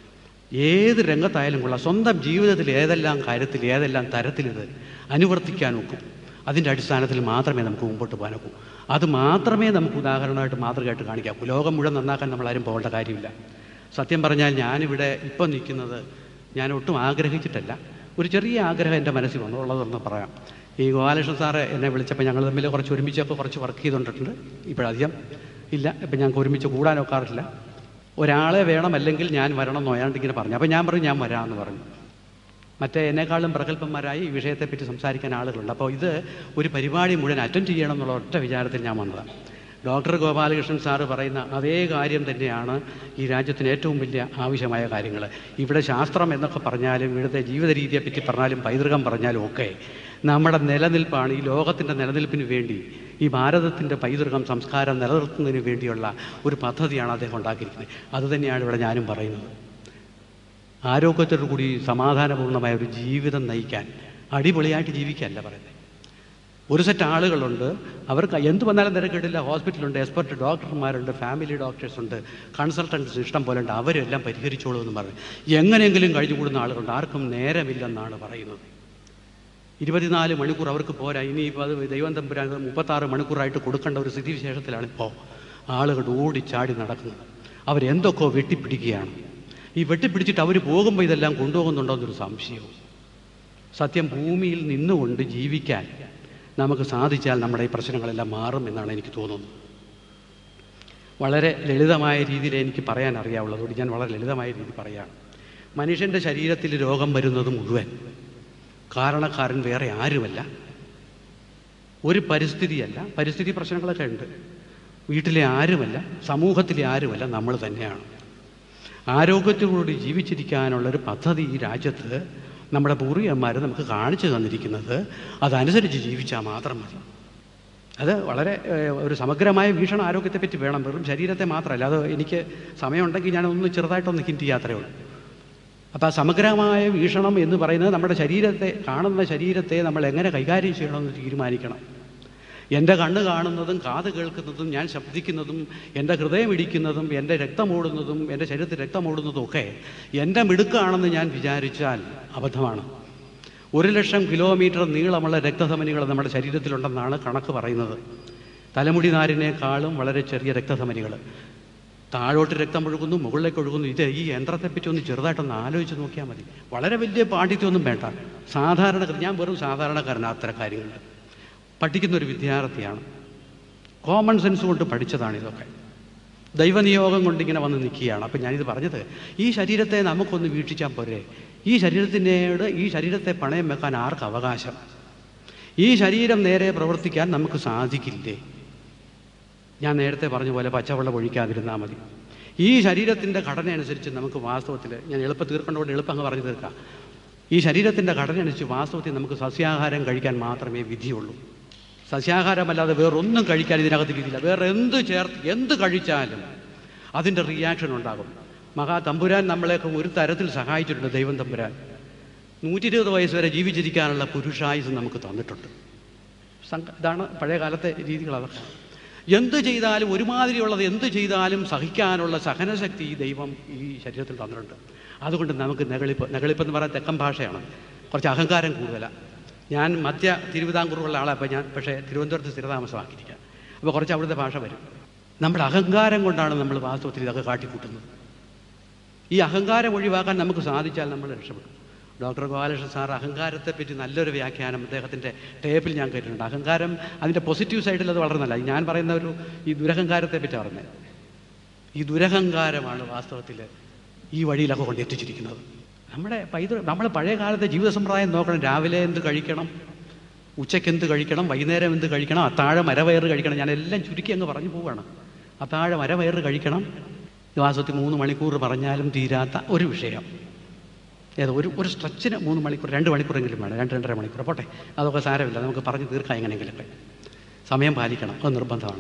ഏത് രംഗത്തായാലും കൊള്ളാം സ്വന്തം ജീവിതത്തിൽ ഏതെല്ലാം കാര്യത്തിൽ ഏതെല്ലാം തരത്തിലിത് അനുവർത്തിക്കാൻ ഒക്കും അതിൻ്റെ അടിസ്ഥാനത്തിൽ മാത്രമേ നമുക്ക് മുമ്പോട്ട് പോകാനൊക്കൂ അത് മാത്രമേ നമുക്ക് ഉദാഹരണമായിട്ട് മാതൃകയായിട്ട് കാണിക്കാവൂ ലോകം മുഴുവൻ നന്നാക്കാൻ നമ്മളാരും പോകേണ്ട കാര്യമില്ല സത്യം പറഞ്ഞാൽ ഞാനിവിടെ ഇപ്പം നിൽക്കുന്നത് ഞാൻ ഒട്ടും ആഗ്രഹിച്ചിട്ടല്ല ഒരു ചെറിയ ആഗ്രഹം എൻ്റെ മനസ്സിൽ വന്നു ഉള്ളതെന്ന് പറയാം ഈ ഗോപാലകൃഷ്ണൻ സാറ് എന്നെ വിളിച്ചപ്പോൾ ഞങ്ങൾ തമ്മിൽ കുറച്ച് ഒരുമിച്ചൊക്കെ കുറച്ച് വർക്ക് ചെയ്തുകൊണ്ടിട്ടുണ്ട് ഇപ്പോഴധികം ഇല്ല ഇപ്പം ഞങ്ങൾക്ക് ഒരുമിച്ച് കൂടാനൊക്കാറില്ല ഒരാളെ വേണം അല്ലെങ്കിൽ ഞാൻ വരണം എന്ന് അയാണ്ട് ഇങ്ങനെ പറഞ്ഞു അപ്പോൾ ഞാൻ പറഞ്ഞു ഞാൻ വരാമെന്ന് പറഞ്ഞു മറ്റേ എന്നെക്കാളും പ്രഗത്ഭന്മാരായി ഈ വിഷയത്തെപ്പറ്റി സംസാരിക്കാൻ ആളുകളുണ്ട് അപ്പോൾ ഇത് ഒരു പരിപാടി മുഴുവൻ അറ്റൻഡ് ചെയ്യണം എന്നുള്ള ഒറ്റ വിചാരത്തിൽ ഞാൻ വന്നതാണ് ഡോക്ടർ ഗോപാലകൃഷ്ണൻ സാറ് പറയുന്ന അതേ കാര്യം തന്നെയാണ് ഈ രാജ്യത്തിന് ഏറ്റവും വലിയ ആവശ്യമായ കാര്യങ്ങൾ ഇവിടെ ശാസ്ത്രം എന്നൊക്കെ പറഞ്ഞാലും ഇവിടുത്തെ ജീവിത രീതിയെപ്പറ്റി പറഞ്ഞാലും പൈതൃകം പറഞ്ഞാലും ഒക്കെ നമ്മുടെ നിലനിൽപ്പാണ് ഈ ലോകത്തിൻ്റെ നിലനിൽപ്പിന് വേണ്ടി ഈ ഭാരതത്തിൻ്റെ പൈതൃകം സംസ്കാരം നിലനിർത്തുന്നതിന് വേണ്ടിയുള്ള ഒരു പദ്ധതിയാണ് അദ്ദേഹം ഉണ്ടാക്കിയിരിക്കുന്നത് അതുതന്നെയാണ് ഇവിടെ ഞാനും പറയുന്നത് ആരോഗ്യത്തോടു കൂടി സമാധാനപൂർണ്ണമായ ഒരു ജീവിതം നയിക്കാൻ അടിപൊളിയായിട്ട് ജീവിക്കാനല്ല പറയുന്നത് ഒരു സെറ്റ് ആളുകളുണ്ട് അവർക്ക് എന്ത് വന്നാലും തിരക്കിട്ടില്ല ഹോസ്പിറ്റലുണ്ട് എക്സ്പെർട്ട് ഡോക്ടർമാരുണ്ട് ഫാമിലി ഡോക്ടേഴ്സ് ഉണ്ട് കൺസൾട്ടൻസ് ഇഷ്ടം പോലെ ഉണ്ട് അവരെല്ലാം പരിഹരിച്ചോളൂ എന്ന് പറഞ്ഞു എങ്ങനെയെങ്കിലും കഴിഞ്ഞുകൂടുന്ന ആളുകളുണ്ട് ആർക്കും നേരമില്ലെന്നാണ് പറയുന്നത് ഇരുപത്തിനാല് മണിക്കൂർ അവർക്ക് പോരാ ഇനി ഇപ്പോൾ അത് ദൈവം തമ്പുരാൻ മുപ്പത്താറ് മണിക്കൂറായിട്ട് കൊടുക്കേണ്ട ഒരു സ്ഥിതിവിശേഷത്തിലാണ് ഇപ്പോൾ ആളുകൾ ഓടിച്ചാടി നടക്കുന്നത് അവരെന്തൊക്കെയോ വെട്ടിപ്പിടിക്കുകയാണ് ഈ വെട്ടിപ്പിടിച്ചിട്ട് അവർ പോകുമ്പോൾ ഇതെല്ലാം കൊണ്ടുപോകുന്നുണ്ടോ എന്നൊരു സംശയവും സത്യം ഭൂമിയിൽ നിന്നുകൊണ്ട് ജീവിക്കാൻ നമുക്ക് സാധിച്ചാൽ നമ്മുടെ ഈ പ്രശ്നങ്ങളെല്ലാം മാറും എന്നാണ് എനിക്ക് തോന്നുന്നത് വളരെ ലളിതമായ രീതിയിൽ എനിക്ക് പറയാൻ അറിയാവുള്ളൂ അതുകൊണ്ട് ഞാൻ വളരെ ലളിതമായ രീതിയിൽ പറയുകയാണ് മനുഷ്യൻ്റെ ശരീരത്തിൽ രോഗം വരുന്നത് മുഴുവൻ കാരണക്കാരൻ വേറെ ആരുമല്ല ഒരു പരിസ്ഥിതിയല്ല പരിസ്ഥിതി പ്രശ്നങ്ങളൊക്കെ ഉണ്ട് വീട്ടിലെ ആരുമല്ല സമൂഹത്തിലെ ആരുമല്ല നമ്മൾ തന്നെയാണ് ആരോഗ്യത്തോടുകൂടി ജീവിച്ചിരിക്കാനുള്ളൊരു പദ്ധതി ഈ രാജ്യത്ത് നമ്മുടെ പൂർവികന്മാർ നമുക്ക് കാണിച്ചു തന്നിരിക്കുന്നത് അതനുസരിച്ച് ജീവിച്ചാൽ മാത്രം മതി അത് വളരെ ഏഹ്, ഒരു സമഗ്രമായ വീക്ഷണം ആരോഗ്യത്തെപ്പറ്റി വേണം വെറും ശരീരത്തെ മാത്രമല്ല അത് എനിക്ക് സമയമുണ്ടെങ്കിൽ ഞാനൊന്ന് ചെറുതായിട്ടൊന്ന് ഹിൻറ്റ് ചെയ്യാത്രേ ഉള്ളൂ അപ്പോൾ ആ സമഗ്രമായ വീക്ഷണം എന്ന് പറയുന്നത് നമ്മുടെ ശരീരത്തെ കാണുന്ന ശരീരത്തെ നമ്മൾ എങ്ങനെ കൈകാര്യം ചെയ്യണമെന്ന് തീരുമാനിക്കണം എൻ്റെ കണ്ണ് കാണുന്നതും കാത് കേൾക്കുന്നതും ഞാൻ ശബ്ദിക്കുന്നതും എൻ്റെ ഹൃദയം ഇടിക്കുന്നതും എൻ്റെ രക്തമോടുന്നതും എൻ്റെ ശരീരത്തിൽ രക്തമോടുന്നതും ഒക്കെ എൻ്റെ മിടുക്കാണെന്ന് ഞാൻ വിചാരിച്ചാൽ അബദ്ധമാണ് ഒരു ലക്ഷം കിലോമീറ്റർ നീളമുള്ള രക്തധമനികൾ നമ്മുടെ ശരീരത്തിലുണ്ടെന്നാണ് കണക്ക് പറയുന്നത് തലമുടി നാരിനേക്കാളും വളരെ ചെറിയ രക്തധമനികൾ താഴോട്ട് രക്തം ഒഴുകുന്നു മുകളിലേക്ക് ഒഴുകുന്നു ഇത് ഈ യന്ത്രത്തെപ്പറ്റി ഒന്ന് ചെറുതായിട്ടൊന്ന് ആലോചിച്ച് നോക്കിയാൽ മതി വളരെ വലിയ പാണ്ഡിത്യമൊന്നും വേണ്ട സാധാരണ ഞാൻ വെറും സാധാരണക്കാരനാണ് അത്തരം കാര്യങ്ങളിൽ പഠിക്കുന്ന ഒരു വിദ്യാർത്ഥിയാണ് കോമൺ സെൻസ് കൊണ്ട് പഠിച്ചതാണ് ഇതൊക്കെ ദൈവനിയോഗം കൊണ്ടിങ്ങനെ വന്ന് നിൽക്കുകയാണ് അപ്പം ഞാനിത് പറഞ്ഞത് ഈ ശരീരത്തെ നമുക്കൊന്ന് വീക്ഷിച്ചാൽ പോരെ ഈ ശരീരത്തിനോട് ഈ ശരീരത്തെ പണയം വെക്കാൻ ആർക്ക് അവകാശം ഈ ശരീരം നേരെ പ്രവർത്തിക്കാൻ നമുക്ക് സാധിക്കില്ലേ ഞാൻ നേരത്തെ പറഞ്ഞ പോലെ പച്ചവെള്ളം ഒഴിക്കാതിരുന്നാൽ മതി ഈ ശരീരത്തിൻ്റെ ഘടന അനുസരിച്ച് നമുക്ക് വാസ്തവത്തിൽ ഞാൻ എളുപ്പം തീർക്കേണ്ടതുകൊണ്ട് എളുപ്പം അങ്ങ് പറഞ്ഞു തീർക്കാം ഈ ശരീരത്തിൻ്റെ ഘടന അനുസരിച്ച് വാസ്തവത്തിൽ നമുക്ക് സസ്യാഹാരം കഴിക്കാൻ മാത്രമേ വിധിയുള്ളൂ സസ്യാഹാരമല്ലാതെ വേറൊന്നും കഴിക്കാൻ ഇതിനകത്ത് വിധിയില്ല വേറെ എന്ത് ചേർത്ത് എന്ത് കഴിച്ചാലും അതിൻ്റെ റിയാക്ഷൻ ഉണ്ടാകും മഹാ തമ്പുരാൻ നമ്മളെയൊക്കെ ഒരു തരത്തിൽ സഹായിച്ചിട്ടുണ്ട് ദൈവം തമ്പുരാൻ നൂറ്റി ഇരുപത് വയസ്സ് വരെ ജീവിച്ചിരിക്കാനുള്ള പുരുഷായുസ് നമുക്ക് തന്നിട്ടുണ്ട് സംഘ ഇതാണ് പഴയ കാലത്തെ രീതികൾ അതൊക്കെ എന്ത് ചെയ്താലും ഒരുമാതിരിയുള്ളത് എന്ത് ചെയ്താലും സഹിക്കാനുള്ള സഹനശക്തി ഈ ദൈവം ഈ ശരീരത്തിൽ തന്നിട്ടുണ്ട് അതുകൊണ്ട് നമുക്ക് നെകളിപ്പ് നെകളിപ്പ് എന്ന് പറയാൻ തെക്കൻ ഭാഷയാണ് കുറച്ച് അഹങ്കാരം കൂടുതലാണ് ഞാൻ മധ്യ തിരുവിതാംകൂറുള്ള ആളാണ് അപ്പോൾ ഞാൻ പക്ഷേ തിരുവനന്തപുരത്ത് സ്ഥിരതാമസമാക്കിയിരിക്കുക അപ്പോൾ കുറച്ച് അവിടുത്തെ ഭാഷ വരും നമ്മുടെ അഹങ്കാരം കൊണ്ടാണ് നമ്മൾ വാസ്തവത്തിൽ ഇതൊക്കെ കാട്ടിക്കൂട്ടുന്നത് ഈ അഹങ്കാരം ഒഴിവാക്കാൻ നമുക്ക് സാധിച്ചാൽ നമ്മൾ രക്ഷപ്പെടും ഡോക്ടർ ഗോപാലകൃഷ്ണൻ സാർ അഹങ്കാരത്തെപ്പറ്റി നല്ലൊരു വ്യാഖ്യാനം അദ്ദേഹത്തിൻ്റെ ടേപ്പിൽ ഞാൻ കേട്ടിട്ടുണ്ട് അഹങ്കാരം അതിൻ്റെ പോസിറ്റീവ് സൈഡിൽ അത് വളരെ നല്ല ഞാൻ പറയുന്ന ഒരു ഈ ദുരഹങ്കാരത്തെ പറ്റി പറഞ്ഞത് ഈ ദുരഹങ്കാരമാണ് വാസ്തവത്തിൽ ഈ വഴിയിലൊക്കെ കൊണ്ട് എത്തിച്ചിരിക്കുന്നത് നമ്മുടെ പൈതൃ നമ്മൾ പഴയ കാലത്തെ ജീവിത സമ്പ്രദായം നോക്കണം രാവിലെ എന്ത് കഴിക്കണം ഉച്ചയ്ക്ക് എന്ത് കഴിക്കണം വൈകുന്നേരം എന്ത് കഴിക്കണം അത്താഴം അരവയറ് കഴിക്കണം ഞാൻ എല്ലാം ചുരുക്കി അങ്ങ് പറഞ്ഞു പോവുകയാണ് അത്താഴം അരവയറ് കഴിക്കണം വാസ്തവത്തിൽ മൂന്ന് മണിക്കൂർ പറഞ്ഞാലും തീരാത്ത ഒരു വിഷയം ഏതോ ഒരു ഒരു സ്ട്രെച്ചിന് മൂന്ന് മണിക്കൂർ രണ്ട് മണിക്കൂറെങ്കിലും വേണം രണ്ട് രണ്ടര മണിക്കൂർ പോട്ടെ അതൊക്കെ സാരമില്ല നമുക്ക് പറഞ്ഞ് തീർക്കാം എങ്ങനെയെങ്കിലൊക്കെ സമയം പാലിക്കണം അത് നിർബന്ധമാണ്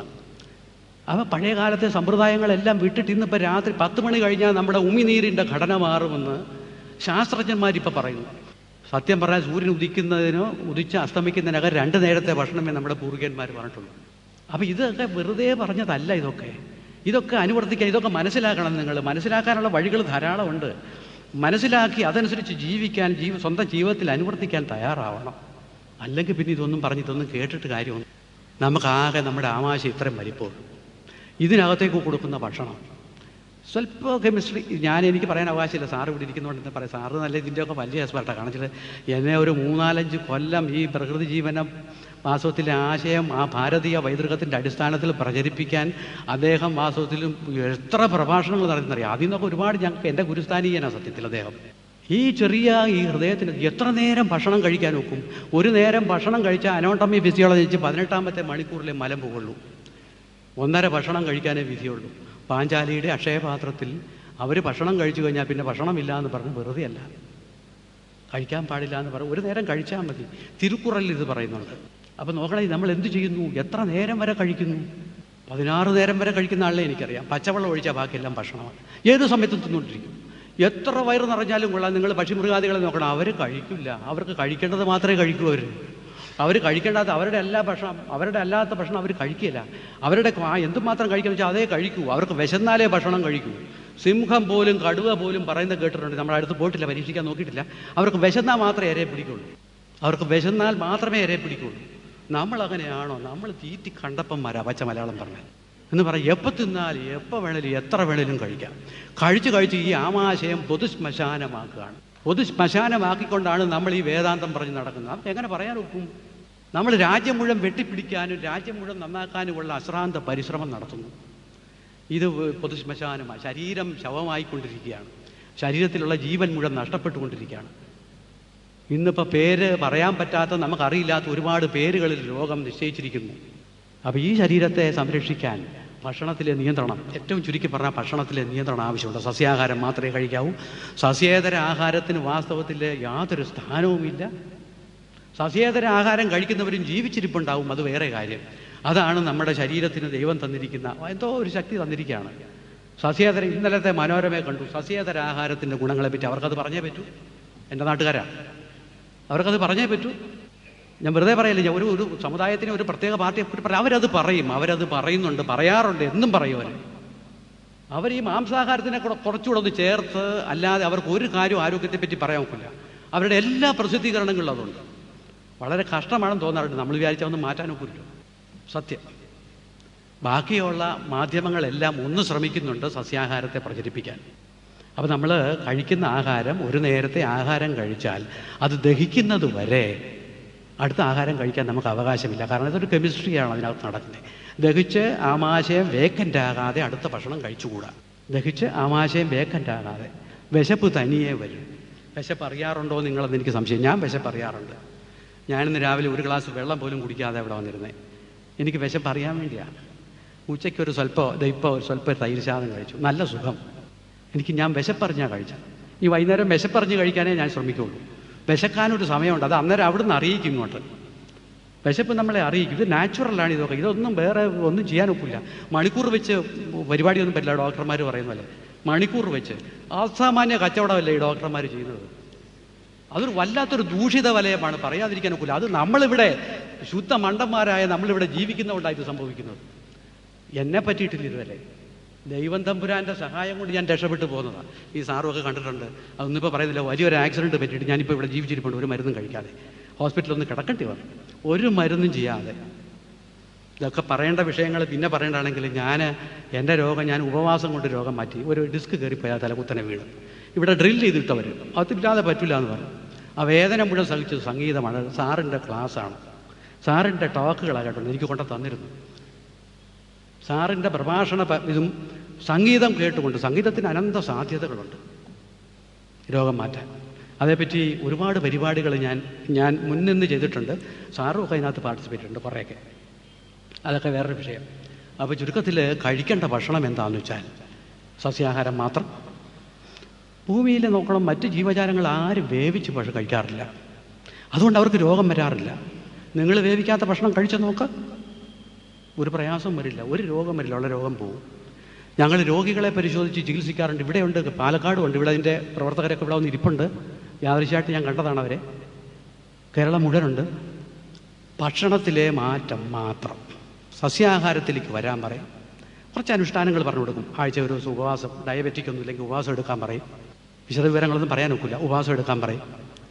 അവ പഴയ കാലത്തെ സമ്പ്രദായങ്ങളെല്ലാം വിട്ടിട്ട് ഇന്നിപ്പോൾ രാത്രി പത്ത് മണി കഴിഞ്ഞാൽ നമ്മുടെ ഉമിനീരിൻ്റെ ഘടന മാറുമെന്ന് ശാസ്ത്രജ്ഞന്മാരിപ്പോൾ പറയുന്നു സത്യം പറഞ്ഞാൽ സൂര്യൻ ഉദിക്കുന്നതിനോ ഉദിച്ച് അസ്തമിക്കുന്നതിനകം രണ്ട് നേരത്തെ ഭക്ഷണമേ നമ്മുടെ പൂർവികന്മാർ പറഞ്ഞിട്ടുള്ളൂ അപ്പോൾ ഇതൊക്കെ വെറുതെ പറഞ്ഞതല്ല ഇതൊക്കെ ഇതൊക്കെ അനുവർത്തിക്കാൻ ഇതൊക്കെ മനസ്സിലാക്കണം നിങ്ങൾ മനസ്സിലാക്കാനുള്ള വഴികൾ ധാരാളമുണ്ട് മനസ്സിലാക്കി അതനുസരിച്ച് ജീവിക്കാൻ ജീവ സ്വന്തം ജീവിതത്തിൽ അനുവർത്തിക്കാൻ തയ്യാറാവണം അല്ലെങ്കിൽ പിന്നെ ഇതൊന്നും പറഞ്ഞ് ഇതൊന്നും കേട്ടിട്ട് കാര്യമൊന്നും നമുക്കാകെ നമ്മുടെ ആമാശം ഇത്രയും വലിപ്പമുള്ളൂ ഇതിനകത്തേക്ക് കൊടുക്കുന്ന ഭക്ഷണം സ്വല്പം കെമിസ്ട്രി ഞാൻ എനിക്ക് പറയാൻ അവകാശമില്ല സാറ് ഇവിടെ ഇരിക്കുന്നതുകൊണ്ട് എന്താ പറയാം സാറ് നല്ല ഇതിൻ്റെയൊക്കെ വലിയ എക്സ്പെർട്ടാണ് കാരണം വെച്ചാൽ എന്നെ ഒരു മൂന്നാലഞ്ച് കൊല്ലം ഈ പ്രകൃതി ജീവനം വാസ്തവത്തിലെ ആശയം ആ ഭാരതീയ പൈതൃകത്തിൻ്റെ അടിസ്ഥാനത്തിൽ പ്രചരിപ്പിക്കാൻ അദ്ദേഹം വാസ്തവത്തിലും എത്ര പ്രഭാഷണങ്ങൾ നടത്തുന്നറിയാം അതിൽ നിന്നൊക്കെ ഒരുപാട് ഞങ്ങൾക്ക് എൻ്റെ ഗുരുസ്ഥാനീയനാണ് സത്യത്തിൽ അദ്ദേഹം ഈ ചെറിയ ഈ ഹൃദയത്തിന് എത്ര നേരം ഭക്ഷണം കഴിക്കാൻ നോക്കും ഒരു നേരം ഭക്ഷണം കഴിച്ചാൽ അനോട്ടമി ഫിസിയോളജി വെച്ച് പതിനെട്ടാമത്തെ മണിക്കൂറിലെ മലം പോകുള്ളൂ ഒന്നര ഭക്ഷണം കഴിക്കാനേ വിധിയുള്ളൂ പാഞ്ചാലിയുടെ അക്ഷയപാത്രത്തിൽ അവർ ഭക്ഷണം കഴിച്ചു കഴിഞ്ഞാൽ പിന്നെ ഭക്ഷണമില്ല എന്ന് പറഞ്ഞ് വെറുതെ അല്ല കഴിക്കാൻ പാടില്ല എന്ന് പറയും ഒരു നേരം കഴിച്ചാൽ മതി തിരുക്കുറലിൽ ഇത് പറയുന്നുണ്ട് അപ്പം നോക്കണേ നമ്മൾ എന്ത് ചെയ്യുന്നു എത്ര നേരം വരെ കഴിക്കുന്നു പതിനാറ് നേരം വരെ കഴിക്കുന്ന ആളെ എനിക്കറിയാം പച്ചവെള്ളം ഒഴിച്ചാൽ ബാക്കിയെല്ലാം ഭക്ഷണമാണ് ഏത് സമയത്തും തിന്നുകൊണ്ടിരിക്കും എത്ര വയറ് നിറഞ്ഞാലും കൊള്ളാം നിങ്ങൾ പക്ഷിമൃഗാദികളെ നോക്കണം അവർ കഴിക്കില്ല അവർക്ക് കഴിക്കേണ്ടത് മാത്രമേ കഴിക്കൂ അവർ അവർ കഴിക്കേണ്ടാത്ത അവരുടെ എല്ലാ ഭക്ഷണം അവരുടെ അല്ലാത്ത ഭക്ഷണം അവർ കഴിക്കില്ല അവരുടെ ആ എന്തുമാത്രം കഴിക്കുക വെച്ചാൽ അതേ കഴിക്കൂ അവർക്ക് വിശന്നാലേ ഭക്ഷണം കഴിക്കൂ സിംഹം പോലും കടുവ പോലും പറയുന്നത് കേട്ടിട്ടുണ്ട് നമ്മുടെ അടുത്ത് പോയിട്ടില്ല പരീക്ഷിക്കാൻ നോക്കിയിട്ടില്ല അവർക്ക് വിശന്നാൽ മാത്രമേ ഇരയെ പിടിക്കുള്ളൂ അവർക്ക് വിശന്നാൽ മാത്രമേ ഇരയെ പിടിക്കുള്ളൂ നമ്മൾ അങ്ങനെയാണോ നമ്മൾ തീറ്റി കണ്ടപ്പന്മാരാ പച്ച മലയാളം പറഞ്ഞാൽ എന്ന് പറയും എപ്പോൾ തിന്നാലും എപ്പോൾ വേണേലും എത്ര വേണേലും കഴിക്കാം കഴിച്ച് കഴിച്ച് ഈ ആമാശയം പൊതുശ്മശാനമാക്കുകയാണ് പൊതുശ്മശാനമാക്കിക്കൊണ്ടാണ് നമ്മൾ ഈ വേദാന്തം പറഞ്ഞ് നടക്കുന്നത് അപ്പം എങ്ങനെ പറയാൻ ഒക്കും നമ്മൾ രാജ്യം മുഴുവൻ വെട്ടിപ്പിടിക്കാനും രാജ്യം മുഴുവൻ നന്നാക്കാനുമുള്ള അശ്രാന്ത പരിശ്രമം നടത്തുന്നു ഇത് പൊതുശ്മശാനമായി ശരീരം ശവമായിക്കൊണ്ടിരിക്കുകയാണ് ശരീരത്തിലുള്ള ജീവൻ മുഴുവൻ നഷ്ടപ്പെട്ടുകൊണ്ടിരിക്കുകയാണ് ഇന്നിപ്പോൾ പേര് പറയാൻ പറ്റാത്ത നമുക്കറിയില്ലാത്ത ഒരുപാട് പേരുകളിൽ രോഗം നിശ്ചയിച്ചിരിക്കുന്നു അപ്പോൾ ഈ ശരീരത്തെ സംരക്ഷിക്കാൻ ഭക്ഷണത്തിലെ നിയന്ത്രണം ഏറ്റവും ചുരുക്കി പറഞ്ഞാൽ ഭക്ഷണത്തിലെ നിയന്ത്രണം ആവശ്യമുണ്ട് സസ്യാഹാരം മാത്രമേ കഴിക്കാവൂ സസ്യേതര ആഹാരത്തിന് വാസ്തവത്തിൽ യാതൊരു സ്ഥാനവുമില്ല സസ്യേതര ആഹാരം കഴിക്കുന്നവരും ജീവിച്ചിരിപ്പുണ്ടാവും അത് വേറെ കാര്യം അതാണ് നമ്മുടെ ശരീരത്തിന് ദൈവം തന്നിരിക്കുന്ന എന്തോ ഒരു ശക്തി തന്നിരിക്കുകയാണ് സസ്യേതര ഇന്നലത്തെ മനോരമയെ കണ്ടു സസ്യേതര ആഹാരത്തിൻ്റെ ഗുണങ്ങളെപ്പറ്റി അവർക്കത് പറഞ്ഞേ പറ്റൂ എൻ്റെ നാട്ടുകാരാണ് അവർക്കത് പറഞ്ഞേ പറ്റൂ ഞാൻ വെറുതെ പറയില്ല ഞാൻ ഒരു ഒരു സമുദായത്തിന് ഒരു പ്രത്യേക പാർട്ടിയെ കുറിച്ച് പറയും അവരത് പറയും അവരത് പറയുന്നുണ്ട് പറയാറുണ്ട് എന്നും പറയും അവർ അവർ ഈ മാംസാഹാരത്തിനെ കൂടെ കുറച്ചുകൂടെ ഒന്ന് ചേർത്ത് അല്ലാതെ അവർക്ക് ഒരു കാര്യം ആരോഗ്യത്തെ പറ്റി പറയാൻ ഒക്കില്ല അവരുടെ എല്ലാ പ്രസിദ്ധീകരണങ്ങളിലും അതുണ്ട് വളരെ കഷ്ടമാണെന്ന് തോന്നാറുണ്ട് നമ്മൾ വിചാരിച്ച ഒന്ന് മാറ്റാൻ ഒക്കില്ല സത്യം ബാക്കിയുള്ള മാധ്യമങ്ങളെല്ലാം ഒന്ന് ശ്രമിക്കുന്നുണ്ട് സസ്യാഹാരത്തെ പ്രചരിപ്പിക്കാൻ അപ്പോൾ നമ്മൾ കഴിക്കുന്ന ആഹാരം ഒരു നേരത്തെ ആഹാരം കഴിച്ചാൽ അത് ദഹിക്കുന്നത് വരെ അടുത്ത ആഹാരം കഴിക്കാൻ നമുക്ക് അവകാശമില്ല കാരണം ഇതൊരു കെമിസ്ട്രിയാണ് അതിനകത്ത് നടക്കുന്നത് ദഹിച്ച് ആമാശയം വേക്കൻ്റ് ആകാതെ അടുത്ത ഭക്ഷണം കഴിച്ചുകൂടാ ദഹിച്ച് ആമാശയം വേക്കൻ്റ് ആകാതെ വിശപ്പ് തനിയെ വരും വിശപ്പ് അറിയാറുണ്ടോ നിങ്ങളെന്ന് എനിക്ക് സംശയം ഞാൻ വിശപ്പ് അറിയാറുണ്ട് ഞാനിന്ന് രാവിലെ ഒരു ഗ്ലാസ് വെള്ളം പോലും കുടിക്കാതെ ഇവിടെ വന്നിരുന്നേ എനിക്ക് വിശപ്പ് അറിയാൻ വേണ്ടിയാണ് ഉച്ചയ്ക്ക് ഒരു സ്വല്പം ദേ ഇപ്പോൾ ഒരു സ്വല്പം തൈര് ശാദം കഴിച്ചു നല്ല സുഖം എനിക്ക് ഞാൻ വിശപ്പറിഞ്ഞാൽ കഴിച്ചത് ഈ വൈകുന്നേരം വിശപ്പറിഞ്ഞ് കഴിക്കാനേ ഞാൻ ശ്രമിക്കുള്ളൂ വിശക്കാനൊരു സമയമുണ്ട് അത് അന്നേരം അവിടുന്ന് അറിയിക്കും ഇങ്ങോട്ട് വിശപ്പ് നമ്മളെ അറിയിക്കും ഇത് നാച്ചുറലാണ് ഇതൊക്കെ ഇതൊന്നും വേറെ ഒന്നും ചെയ്യാൻ ഒക്കില്ല മണിക്കൂർ വെച്ച് പരിപാടിയൊന്നും പറ്റില്ല ഡോക്ടർമാർ പറയുന്ന പോലെ മണിക്കൂർ വെച്ച് അസാമാന്യ കച്ചവടമല്ലേ ഈ ഡോക്ടർമാർ ചെയ്യുന്നത് അതൊരു വല്ലാത്തൊരു ദൂഷിത വലയമാണ് പറയാതിരിക്കാൻ ഒക്കില്ല അത് നമ്മളിവിടെ ശുദ്ധ മണ്ടന്മാരായ നമ്മളിവിടെ ജീവിക്കുന്നതുകൊണ്ടാണ് ഇത് സംഭവിക്കുന്നത് എന്നെ പറ്റിയിട്ടില്ല ഇതുവരെ ദൈവം തമ്പുരാൻ്റെ സഹായം കൊണ്ട് ഞാൻ രക്ഷപ്പെട്ടു പോകുന്നതാണ് ഈ സാറും ഒക്കെ കണ്ടിട്ടുണ്ട് അതൊന്നും ഇപ്പോൾ പറയുന്നില്ല വലിയൊരു ആക്സിഡൻറ്റ് പറ്റിയിട്ട് ഞാനിപ്പോൾ ഇവിടെ ജീവിച്ചിരിപ്പുണ്ട് ഒരു മരുന്നും കഴിക്കാതെ ഹോസ്പിറ്റലിൽ ഒന്ന് കിടക്കേണ്ടി വന്നു ഒരു മരുന്നും ചെയ്യാതെ ഇതൊക്കെ പറയേണ്ട വിഷയങ്ങൾ പിന്നെ പറയേണ്ടതാണെങ്കിൽ ഞാൻ എൻ്റെ രോഗം ഞാൻ ഉപവാസം കൊണ്ട് രോഗം മാറ്റി ഒരു ഡിസ്ക് കയറിപ്പോയാൽ തലകുത്തനെ വീണ് ഇവിടെ ഡ്രിൽ ചെയ്തിട്ടവർ അതില്ലാതെ പറ്റില്ല എന്ന് പറഞ്ഞു ആ വേദന മുഴുവൻ സഹിച്ചത് സംഗീതമാണ് സാറിൻ്റെ ക്ലാസ്സാണ് സാറിൻ്റെ ടോക്കുകളാണ് കേട്ടോ എനിക്ക് കൊണ്ട് തന്നിരുന്നു സാറിൻ്റെ പ്രഭാഷണ പ- ഇതും സംഗീതം കേട്ടുകൊണ്ട് സംഗീതത്തിന് അനന്ത സാധ്യതകളുണ്ട് രോഗം മാറ്റാൻ അതേപ്പറ്റി ഒരുപാട് പരിപാടികൾ ഞാൻ ഞാൻ മുൻനിന്ന് ചെയ്തിട്ടുണ്ട് സാറും ഒക്കെ അതിനകത്ത് പാർട്ടിസിപ്പേറ്റ് ഉണ്ട് കുറേയൊക്കെ അതൊക്കെ വേറൊരു വിഷയം അപ്പോൾ ചുരുക്കത്തിൽ കഴിക്കേണ്ട ഭക്ഷണം എന്താണെന്ന് വെച്ചാൽ സസ്യാഹാരം മാത്രം ഭൂമിയിൽ നോക്കണം മറ്റ് ജീവജാലങ്ങൾ ആരും വേവിച്ച് പക്ഷെ കഴിക്കാറില്ല അതുകൊണ്ട് അവർക്ക് രോഗം വരാറില്ല നിങ്ങൾ വേവിക്കാത്ത ഭക്ഷണം കഴിച്ചു നോക്ക് ഒരു പ്രയാസം വരില്ല ഒരു രോഗം വരില്ല ഉള്ള രോഗം പോകും ഞങ്ങൾ രോഗികളെ പരിശോധിച്ച് ചികിത്സിക്കാറുണ്ട് ഇവിടെയുണ്ട് പാലക്കാടും ഉണ്ട് ഇവിടെ അതിൻ്റെ പ്രവർത്തകരൊക്കെ ഇവിടെ വന്ന് ഇരിപ്പുണ്ട് യാദൃശ്യമായിട്ട് ഞാൻ കണ്ടതാണ് അവരെ കേരളം മുഴുവനുണ്ട് ഭക്ഷണത്തിലെ മാറ്റം മാത്രം സസ്യാഹാരത്തിലേക്ക് വരാൻ പറയും കുറച്ച് അനുഷ്ഠാനങ്ങൾ പറഞ്ഞു കൊടുക്കും ആഴ്ച ഒരു ദിവസം ഉപവാസം ഡയബറ്റിക് ഒന്നും ഇല്ലെങ്കിൽ ഉപവാസം എടുക്കാൻ പറയും വിശദവിവരങ്ങളൊന്നും പറയാൻ ഒക്കില്ല ഉപവാസം എടുക്കാൻ പറയും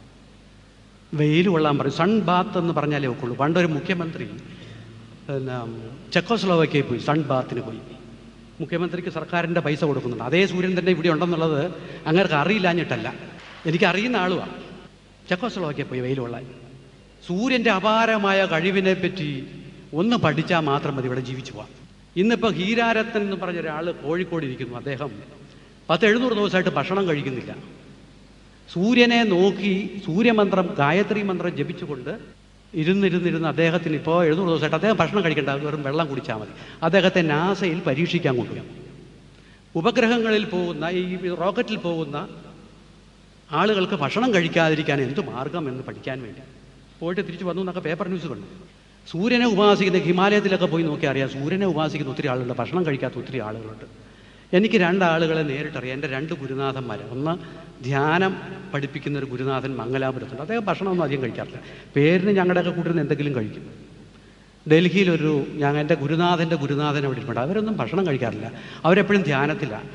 വെയിൽ കൊള്ളാൻ പറയും സൺ ബാത്ത് എന്ന് പറഞ്ഞാലേ ഒക്കുള്ളൂ പണ്ടൊരു മുഖ്യമന്ത്രി പിന്നെ ചെക്കോസ്ലോവയ്ക്കയിൽ പോയി സൺ ബാത്തിന് പോയി മുഖ്യമന്ത്രിക്ക് സർക്കാരിൻ്റെ പൈസ കൊടുക്കുന്നുണ്ട് അതേ സൂര്യൻ തന്നെ ഇവിടെ ഉണ്ടെന്നുള്ളത് അങ്ങനെ അറിയില്ലാഞ്ഞിട്ടല്ല എനിക്കറിയുന്ന ആളുമാണ് ചെക്കോസ്ലോവയ്ക്കയിൽ പോയി വെയിൽ കൊള്ളാൻ സൂര്യൻ്റെ അപാരമായ കഴിവിനെ പറ്റി ഒന്ന് പഠിച്ചാൽ മാത്രം മതി ഇവിടെ ജീവിച്ചു പോവാം ഇന്നിപ്പോൾ ഹീരാരത്തൻ എന്ന് പറഞ്ഞ ഒരാൾ കോഴിക്കോട് ഇരിക്കുന്നു അദ്ദേഹം പത്ത് എഴുന്നൂറ് ദിവസമായിട്ട് ഭക്ഷണം കഴിക്കുന്നില്ല സൂര്യനെ നോക്കി സൂര്യമന്ത്രം ഗായത്രി മന്ത്രം ജപിച്ചുകൊണ്ട് ഇരുന്നിരുന്നിരുന്ന് അദ്ദേഹത്തിന് ഇപ്പോൾ എഴുന്നൂറ് ദിവസമായിട്ട് അദ്ദേഹം ഭക്ഷണം കഴിക്കേണ്ട വെറും വെള്ളം കുടിച്ചാൽ മതി അദ്ദേഹത്തെ നാസയിൽ പരീക്ഷിക്കാൻ കൊണ്ടുപോയി ഉപഗ്രഹങ്ങളിൽ പോകുന്ന ഈ റോക്കറ്റിൽ പോകുന്ന ആളുകൾക്ക് ഭക്ഷണം കഴിക്കാതിരിക്കാൻ എന്ത് മാർഗം എന്ന് പഠിക്കാൻ വേണ്ടി പോയിട്ട് തിരിച്ചു വന്നു എന്നൊക്കെ പേപ്പർ ന്യൂസ് കണ്ടു സൂര്യനെ ഉപാസിക്കുന്ന ഹിമാലയത്തിലൊക്കെ പോയി നോക്കി അറിയാം സൂര്യനെ ഉപാസിക്കുന്ന ഒത്തിരി ആളുകളുണ്ട് ഭക്ഷണം കഴിക്കാത്ത ഒത്തിരി ആളുകളുണ്ട് എനിക്ക് രണ്ടാളുകളെ നേരിട്ടറിയാം എൻ്റെ രണ്ട് ഗുരുനാഥന്മാർ ഒന്ന് ധ്യാനം പഠിപ്പിക്കുന്ന ഒരു ഗുരുനാഥൻ മംഗലാപുരത്തുണ്ട് അദ്ദേഹം ഭക്ഷണമൊന്നും അധികം കഴിക്കാറില്ല പേരിന് ഞങ്ങളുടെയൊക്കെ കൂട്ടിരുന്ന് എന്തെങ്കിലും കഴിക്കും ഡൽഹിയിലൊരു ഞാൻ എൻ്റെ ഗുരുനാഥൻ്റെ ഗുരുനാഥൻ അവിടെ ഇരിപ്പുണ്ട് അവരൊന്നും ഭക്ഷണം കഴിക്കാറില്ല അവരെപ്പോഴും ധ്യാനത്തിലാണ്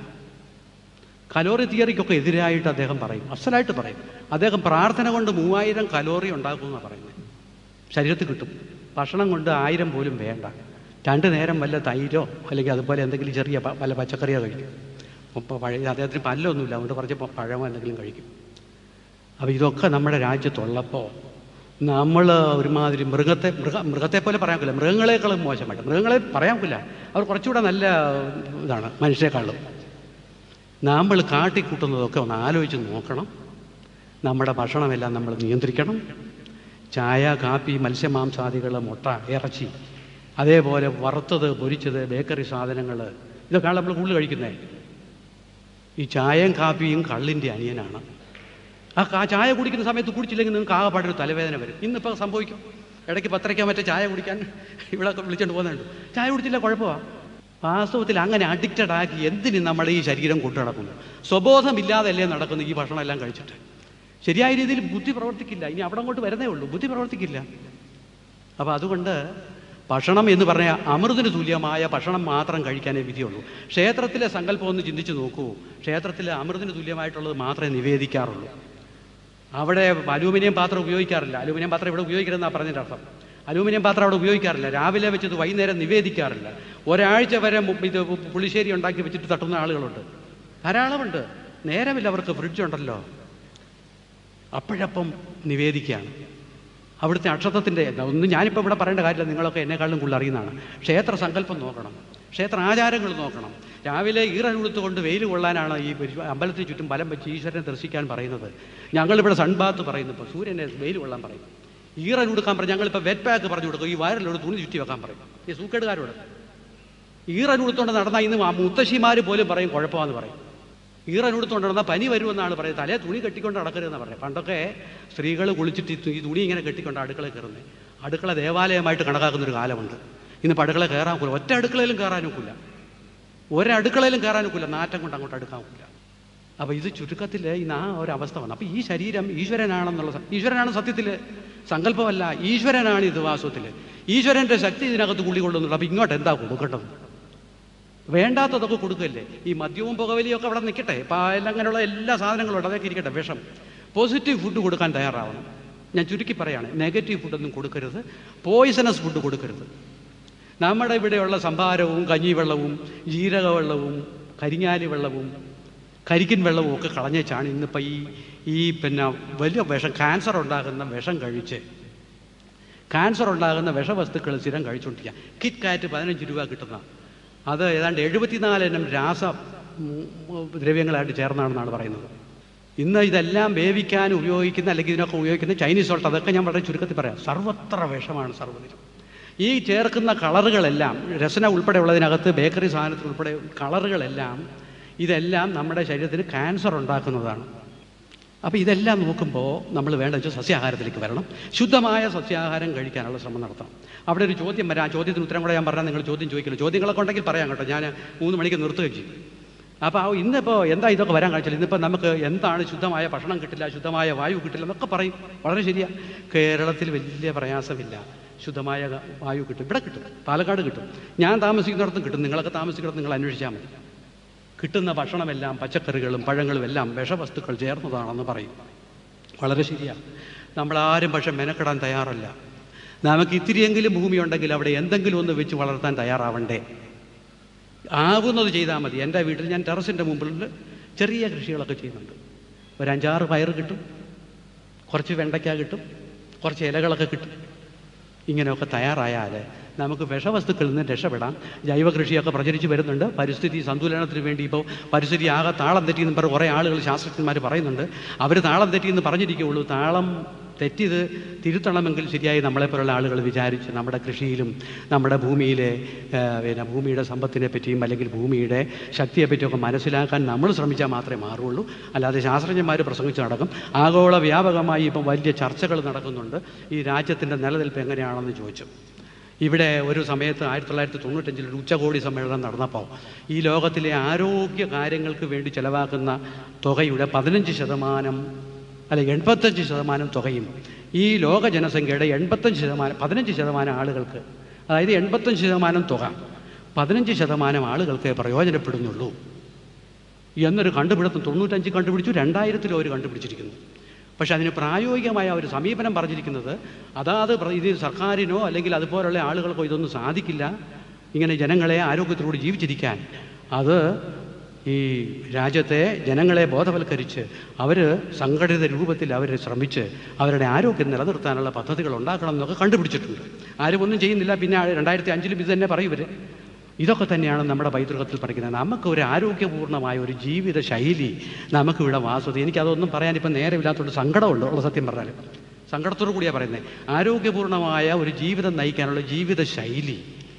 കലോറി തിയറിക്കൊക്കെ എതിരായിട്ട് അദ്ദേഹം പറയും അസലായിട്ട് പറയും അദ്ദേഹം പ്രാർത്ഥന കൊണ്ട് മൂവായിരം കലോറി ഉണ്ടാക്കുമെന്നാണ് പറയുന്നത് ശരീരത്തിൽ കിട്ടും ഭക്ഷണം കൊണ്ട് ആയിരം പോലും വേണ്ട രണ്ട് നേരം വല്ല തൈരോ അല്ലെങ്കിൽ അതുപോലെ എന്തെങ്കിലും ചെറിയ പ- വല്ല പച്ചക്കറിയോ കഴിക്കും ഇപ്പോൾ പഴയ അദ്ദേഹത്തിന് പല്ലൊന്നുമില്ല അതുകൊണ്ട് കുറച്ച് പ- പഴമോ എന്തെങ്കിലും കഴിക്കും അപ്പോൾ ഇതൊക്കെ നമ്മുടെ രാജ്യത്തുള്ളപ്പോൾ നമ്മൾ ഒരുമാതിരി മൃഗത്തെ മൃഗ മൃഗത്തെ പോലെ പറയാൻ പറ്റില്ല മൃഗങ്ങളെക്കാളും മോശമായിട്ട് മൃഗങ്ങളെ പറയാൻ പറ്റില്ല അവർ കുറച്ചുകൂടെ നല്ല ഇതാണ് മനുഷ്യരെക്കാളും നമ്മൾ കാട്ടിക്കൂട്ടുന്നതൊക്കെ ഒന്ന് ആലോചിച്ച് നോക്കണം നമ്മുടെ ഭക്ഷണമെല്ലാം നമ്മൾ നിയന്ത്രിക്കണം ചായ കാപ്പി മത്സ്യമാംസാദികൾ മുട്ട ഇറച്ചി അതേപോലെ വറുത്തത് പൊരിച്ചത് ബേക്കറി സാധനങ്ങൾ ഇതൊക്കെയാണ് നമ്മൾ കൂടുതൽ കഴിക്കുന്നത് ഈ ചായയും കാപ്പിയും കള്ളിൻ്റെ അനിയനാണ് ആ കാ ചായ കുടിക്കുന്ന സമയത്ത് കുടിച്ചില്ലെങ്കിൽ നിങ്ങൾക്ക് ആകെപ്പാടൊരു തലവേദന വരും ഇന്നിപ്പോൾ സംഭവിക്കും ഇടയ്ക്ക് പത്തരയ്ക്കാൻ മറ്റേ ചായ കുടിക്കാൻ ഇവിടെ വിളിച്ചുകൊണ്ട് പോകുന്നുണ്ട് ചായ കുടിച്ചില്ല കുഴപ്പമാണ് വാസ്തവത്തിൽ അങ്ങനെ അഡിക്റ്റഡ് ആക്കി എന്തിന് നമ്മുടെ ഈ ശരീരം കൊണ്ടു നടക്കുന്നു സ്വബോധമില്ലാതല്ലേ നടക്കുന്നു ഈ ഭക്ഷണം എല്ലാം കഴിച്ചിട്ട് ശരിയായ രീതിയിൽ ബുദ്ധി പ്രവർത്തിക്കില്ല ഇനി അവിടെ അങ്ങോട്ട് വരുന്നേ ഉള്ളൂ ബുദ്ധി പ്രവർത്തിക്കില്ല അപ്പോൾ അതുകൊണ്ട് ഭക്ഷണം എന്ന് പറഞ്ഞാൽ അമൃതിന് തുല്യമായ ഭക്ഷണം മാത്രം കഴിക്കാനേ വിധിയുള്ളൂ ക്ഷേത്രത്തിലെ സങ്കല്പം ഒന്ന് ചിന്തിച്ച് നോക്കൂ ക്ഷേത്രത്തിലെ അമൃതിന് തുല്യമായിട്ടുള്ളത് മാത്രമേ നിവേദിക്കാറുള്ളൂ അവിടെ അലൂമിനിയം പാത്രം ഉപയോഗിക്കാറില്ല അലൂമിനിയം പാത്രം ഇവിടെ ഉപയോഗിക്കരുതെന്നാണ് പറഞ്ഞതിൻ്റെ അർത്ഥം അലൂമിനിയം പാത്രം അവിടെ ഉപയോഗിക്കാറില്ല രാവിലെ വെച്ചത് വൈകുന്നേരം നിവേദിക്കാറില്ല ഒരാഴ്ച വരെ മു- ഇത് പുളിശ്ശേരി ഉണ്ടാക്കി വെച്ചിട്ട് തട്ടുന്ന ആളുകളുണ്ട് ധാരാളമുണ്ട് നേരമില്ല അവർക്ക് ഫ്രിഡ്ജ് ഉണ്ടല്ലോ അപ്പോഴപ്പം നിവേദിക്കുകയാണ് അവിടുത്തെ അക്ഷതത്തിൻ്റെ ഒന്നും ഞാനിപ്പോൾ ഇവിടെ പറയേണ്ട കാര്യമില്ല നിങ്ങളൊക്കെ എന്നെക്കാളും കൂടുതൽ അറിയുന്നതാണ് ക്ഷേത്ര സങ്കല്പം നോക്കണം ക്ഷേത്ര ആചാരങ്ങൾ നോക്കണം രാവിലെ ഈറനുടുത്തുകൊണ്ട് വെയിൽ കൊള്ളാനാണ് ഈ പരി- അമ്പലത്തിന് ചുറ്റും ബലം വെച്ച് ഈശ്വരനെ ദർശിക്കാൻ പറയുന്നത് ഞങ്ങളിവിടെ സൺബാത്ത് പറയുന്നു ഇപ്പോൾ സൂര്യനെ വെയിൽ കൊള്ളാൻ പറയും ഈറനുടുക്കാൻ പറയും ഞങ്ങളിപ്പോൾ വെറ്റ് പാക്ക് പറഞ്ഞു കൊടുക്കും ഈ വയറിലോട് തുണി ചുറ്റി വെക്കാൻ പറയും ഈ സൂക്കേടുകാരോട് ഈറനുടുത്തോണ്ട് നടന്നാൽ ഇന്ന് ആ മുത്തശ്ശിമാർ പോലും പറയും കുഴപ്പമാണെന്ന് പറയും ഈറനുടുത്തോണ്ട് നടന്നാൽ പനി വരുമെന്നാണ് പറയുന്നത് തലേ തുണി കെട്ടിക്കൊണ്ട് നടക്കരുതെന്നാണ് പറയുന്നത് പണ്ടൊക്കെ സ്ത്രീകൾ കുളിച്ചിട്ട് ഈ തു- ഈ തുണി ഇങ്ങനെ കെട്ടിക്കൊണ്ട് അടുക്കളയിൽ കയറുന്നത് അടുക്കള ദേവാലയമായിട്ട് കണക്കാക്കുന്ന ഒരു കാലമുണ്ട് ഇന്ന് ഇപ്പം അടുക്കള കയറാൻ ഒക്കില്ല ഒറ്റ അടുക്കളയിലും കയറാൻ ഒക്കില്ല ഒരടുക്കളയിലും കയറാൻ ഒക്കില്ല നാറ്റം കൊണ്ട് അങ്ങോട്ട് അടുക്കാൻ ഒക്കില്ല അപ്പോൾ ഇത് ചുരുക്കത്തിൽ ഇന്ന് ആ ഒരു അവസ്ഥ വന്നു അപ്പോൾ ഈ ശരീരം ഈശ്വരനാണെന്നുള്ള സ- ഈശ്വരനാണ് സത്യത്തിൽ സങ്കല്പമല്ല ഈശ്വരനാണ് ഇത് വാസ്തവത്തിൽ ഈശ്വരൻ്റെ ശക്തി ഇതിനകത്ത് കുള്ളിക്കൊള്ളുന്നുള്ളൂ അപ്പോൾ ഇങ്ങോട്ട് എന്താ കൊടുക്കേണ്ടത് വേണ്ടാത്തതൊക്കെ കൊടുക്കല്ലേ ഈ മദ്യവും പുകവലിയും ഒക്കെ അവിടെ നിൽക്കട്ടെ ഇപ്പം എല്ലാം അങ്ങനെയുള്ള എല്ലാ സാധനങ്ങളും ഉണ്ട് അതൊക്കെ ഇരിക്കട്ടെ വിഷം പോസിറ്റീവ് ഫുഡ് കൊടുക്കാൻ തയ്യാറാവണം ഞാൻ ചുരുക്കി പറയാണ് നെഗറ്റീവ് ഫുഡൊന്നും കൊടുക്കരുത് പോയിസണസ് ഫുഡ് കൊടുക്കരുത് നമ്മുടെ ഇവിടെയുള്ള സംഭാരവും കഞ്ഞിവെള്ളവും ജീരകവെള്ളവും കരിങ്ങാലി വെള്ളവും കരിക്കിൻ വെള്ളവും ഒക്കെ കളഞ്ഞേച്ചാണ് ഇന്നിപ്പോൾ ഈ ഈ പിന്നെ വലിയ വിഷം ക്യാൻസർ ഉണ്ടാകുന്ന വിഷം കഴിച്ച് ക്യാൻസർ ഉണ്ടാകുന്ന വിഷവസ്തുക്കൾ സ്ഥിരം കഴിച്ചുകൊണ്ടിരിക്കുക കിറ്റ് കാറ്റ് പതിനഞ്ച് രൂപ കിട്ടുന്ന അത് ഏതാണ്ട് എഴുപത്തിനാല് ഇനം രാസ ഉം, ദ്രവ്യങ്ങളായിട്ട് ചേർന്നാണെന്നാണ് പറയുന്നത് ഇന്ന് ഇതെല്ലാം വേവിക്കാൻ ഉപയോഗിക്കുന്ന അല്ലെങ്കിൽ ഇതിനൊക്കെ ഉപയോഗിക്കുന്ന ചൈനീസ് സോൾട്ട് അതൊക്കെ ഞാൻ വളരെ ചുരുക്കത്തിൽ പറയാം സർവത്ര വിഷമാണ് സർവ്വതിലും ഈ ചേർക്കുന്ന കളറുകളെല്ലാം രസന ഉൾപ്പെടെ ഉള്ളതിനകത്ത് ബേക്കറി സാധനത്തിൽ ഉൾപ്പെടെ കളറുകളെല്ലാം ഇതെല്ലാം നമ്മുടെ ശരീരത്തിന് ക്യാൻസർ ഉണ്ടാക്കുന്നതാണ് അപ്പോൾ ഇതെല്ലാം നോക്കുമ്പോൾ നമ്മൾ വേണ്ട വെച്ചാൽ സസ്യാഹാരത്തിലേക്ക് വരണം ശുദ്ധമായ സസ്യാഹാരം കഴിക്കാനുള്ള ശ്രമം നടത്തണം അവിടെ ഒരു ചോദ്യം വരാം ആ ചോദ്യത്തിന് ഉത്തരം കൂടെ ഞാൻ പറഞ്ഞാൽ നിങ്ങൾ ചോദ്യം ചോദിക്കില്ല ചോദ്യങ്ങളൊക്കെ ഉണ്ടെങ്കിൽ പറയാം കേട്ടോ ഞാൻ മൂന്ന് മണിക്ക് നിർത്തുകയും ചെയ്യും അപ്പോൾ ആ ഇന്നിപ്പോൾ എന്താ ഇതൊക്കെ വരാൻ കാണിച്ചില്ല ഇന്നിപ്പോൾ നമുക്ക് എന്താണ് ശുദ്ധമായ ഭക്ഷണം കിട്ടില്ല ശുദ്ധമായ വായു കിട്ടില്ല എന്നൊക്കെ പറയും വളരെ ശരിയാണ് കേരളത്തിൽ വലിയ പ്രയാസമില്ല ശുദ്ധമായ ഗ- വായു കിട്ടും ഇവിടെ കിട്ടും പാലക്കാട് കിട്ടും ഞാൻ താമസിക്കുന്നിടത്തും കിട്ടും നിങ്ങളൊക്കെ താമസിക്കുന്നിടത്ത് നിങ്ങൾ അന്വേഷിച്ചാൽ മതി കിട്ടുന്ന ഭക്ഷണമെല്ലാം പച്ചക്കറികളും പഴങ്ങളും എല്ലാം വിഷവസ്തുക്കൾ ചേർന്നതാണെന്ന് പറയും വളരെ ശരിയാണ് നമ്മളാരും പക്ഷെ മെനക്കെടാൻ തയ്യാറല്ല നമുക്ക് ഇത്തിരിയെങ്കിലും ഭൂമി ഉണ്ടെങ്കിൽ അവിടെ എന്തെങ്കിലും ഒന്ന് വെച്ച് വളർത്താൻ തയ്യാറാവണ്ടേ ആവുന്നത് ചെയ്താൽ മതി എൻ്റെ വീട്ടിൽ ഞാൻ ടെറസിൻ്റെ മുമ്പിൽ ചെറിയ കൃഷികളൊക്കെ ചെയ്യുന്നുണ്ട് ഒരു അഞ്ചാറ് പയർ കിട്ടും കുറച്ച് വെണ്ടയ്ക്ക കിട്ടും കുറച്ച് ഇലകളൊക്കെ കിട്ടും ഇങ്ങനെയൊക്കെ തയ്യാറായാൽ നമുക്ക് വിഷവസ്തുക്കളിൽ നിന്ന് രക്ഷപ്പെടാം ജൈവ കൃഷിയൊക്കെ പ്രചരിച്ച് വരുന്നുണ്ട് പരിസ്ഥിതി സന്തുലനത്തിന് വേണ്ടി ഇപ്പോൾ പരിസ്ഥിതി ആകെ താളം തെറ്റിയെന്ന് പറഞ്ഞ് കുറേ ആളുകൾ ശാസ്ത്രജ്ഞന്മാർ പറയുന്നുണ്ട് അവർ താളം തെറ്റിയെന്ന് പറഞ്ഞിരിക്കുകയുള്ളൂ താളം തെറ്റിയത് തിരുത്തണമെങ്കിൽ ശരിയായി നമ്മളെപ്പോലുള്ള ആളുകൾ വിചാരിച്ച് നമ്മുടെ കൃഷിയിലും നമ്മുടെ ഭൂമിയിലെ ആ, പിന്നെ ഭൂമിയുടെ സമ്പത്തിനെ പറ്റിയും അല്ലെങ്കിൽ ഭൂമിയുടെ ശക്തിയെ പറ്റിയൊക്കെ മനസ്സിലാക്കാൻ നമ്മൾ ശ്രമിച്ചാൽ മാത്രമേ മാറുള്ളൂ അല്ലാതെ ശാസ്ത്രജ്ഞന്മാർ പ്രസംഗിച്ച് നടക്കും ആഗോള വ്യാപകമായി ഇപ്പം വലിയ ചർച്ചകൾ നടക്കുന്നുണ്ട് ഈ രാജ്യത്തിൻ്റെ നിലനിൽപ്പ് എങ്ങനെയാണെന്ന് ചോദിച്ചു ഇവിടെ ഒരു സമയത്ത് ആയിരത്തി തൊള്ളായിരത്തി തൊണ്ണൂറ്റഞ്ചിൽ ഒരു ഉച്ചകോടി സമ്മേളനം നടന്നപ്പോൾ ഈ ലോകത്തിലെ ആരോഗ്യ കാര്യങ്ങൾക്ക് വേണ്ടി ചെലവാക്കുന്ന തുകയുടെ പതിനഞ്ച് ശതമാനം അല്ല എൺപത്തഞ്ച് ശതമാനം തുകയും ഈ ലോക ജനസംഖ്യയുടെ എൺപത്തഞ്ച് ശതമാനം പതിനഞ്ച് ശതമാനം ആളുകൾക്ക് അതായത് എൺപത്തഞ്ച് ശതമാനം തുക പതിനഞ്ച് ശതമാനം ആളുകൾക്ക് പ്രയോജനപ്പെടുന്നുള്ളൂ എന്നൊരു കണ്ടുപിടുത്തം തൊണ്ണൂറ്റഞ്ച് കണ്ടുപിടിച്ചു രണ്ടായിരത്തിൽ അവർ കണ്ടുപിടിച്ചിരിക്കുന്നു പക്ഷെ അതിന് പ്രായോഗികമായ ഒരു സമീപനം പറഞ്ഞിരിക്കുന്നത് അതാത് പ്ര- ഇത് സർക്കാരിനോ അല്ലെങ്കിൽ അതുപോലുള്ള ആളുകൾക്കോ ഇതൊന്നും സാധിക്കില്ല ഇങ്ങനെ ജനങ്ങളെ ആരോഗ്യത്തിലൂടെ ജീവിച്ചിരിക്കാൻ അത് ഈ രാജ്യത്തെ ജനങ്ങളെ ബോധവൽക്കരിച്ച് അവർ സംഘടിത രൂപത്തിൽ അവർ ശ്രമിച്ച് അവരുടെ ആരോഗ്യം നിലനിർത്താനുള്ള പദ്ധതികൾ ഉണ്ടാക്കണം എന്നൊക്കെ കണ്ടുപിടിച്ചിട്ടുണ്ട് ആരും ഒന്നും ചെയ്യുന്നില്ല പിന്നെ രണ്ടായിരത്തി അഞ്ചിലും ഇത് തന്നെ പറയും ഇവർ ഇതൊക്കെ തന്നെയാണ് നമ്മുടെ പൈതൃകത്തിൽ പഠിക്കുന്നത് നമുക്ക് ഒരു ആരോഗ്യപൂർണ്ണമായ ഒരു ജീവിത ശൈലി നമുക്കിവിടെ വാസത എനിക്കതൊന്നും പറയാൻ ഇപ്പം നേരമില്ലാത്തതുകൊണ്ട് സങ്കടമുണ്ട് ഉള്ള സത്യം പറഞ്ഞാൽ സങ്കടത്തോടു കൂടിയാണ് പറയുന്നത് ആരോഗ്യപൂർണ്ണമായ ഒരു ജീവിതം നയിക്കാനുള്ള ജീവിത ശൈലി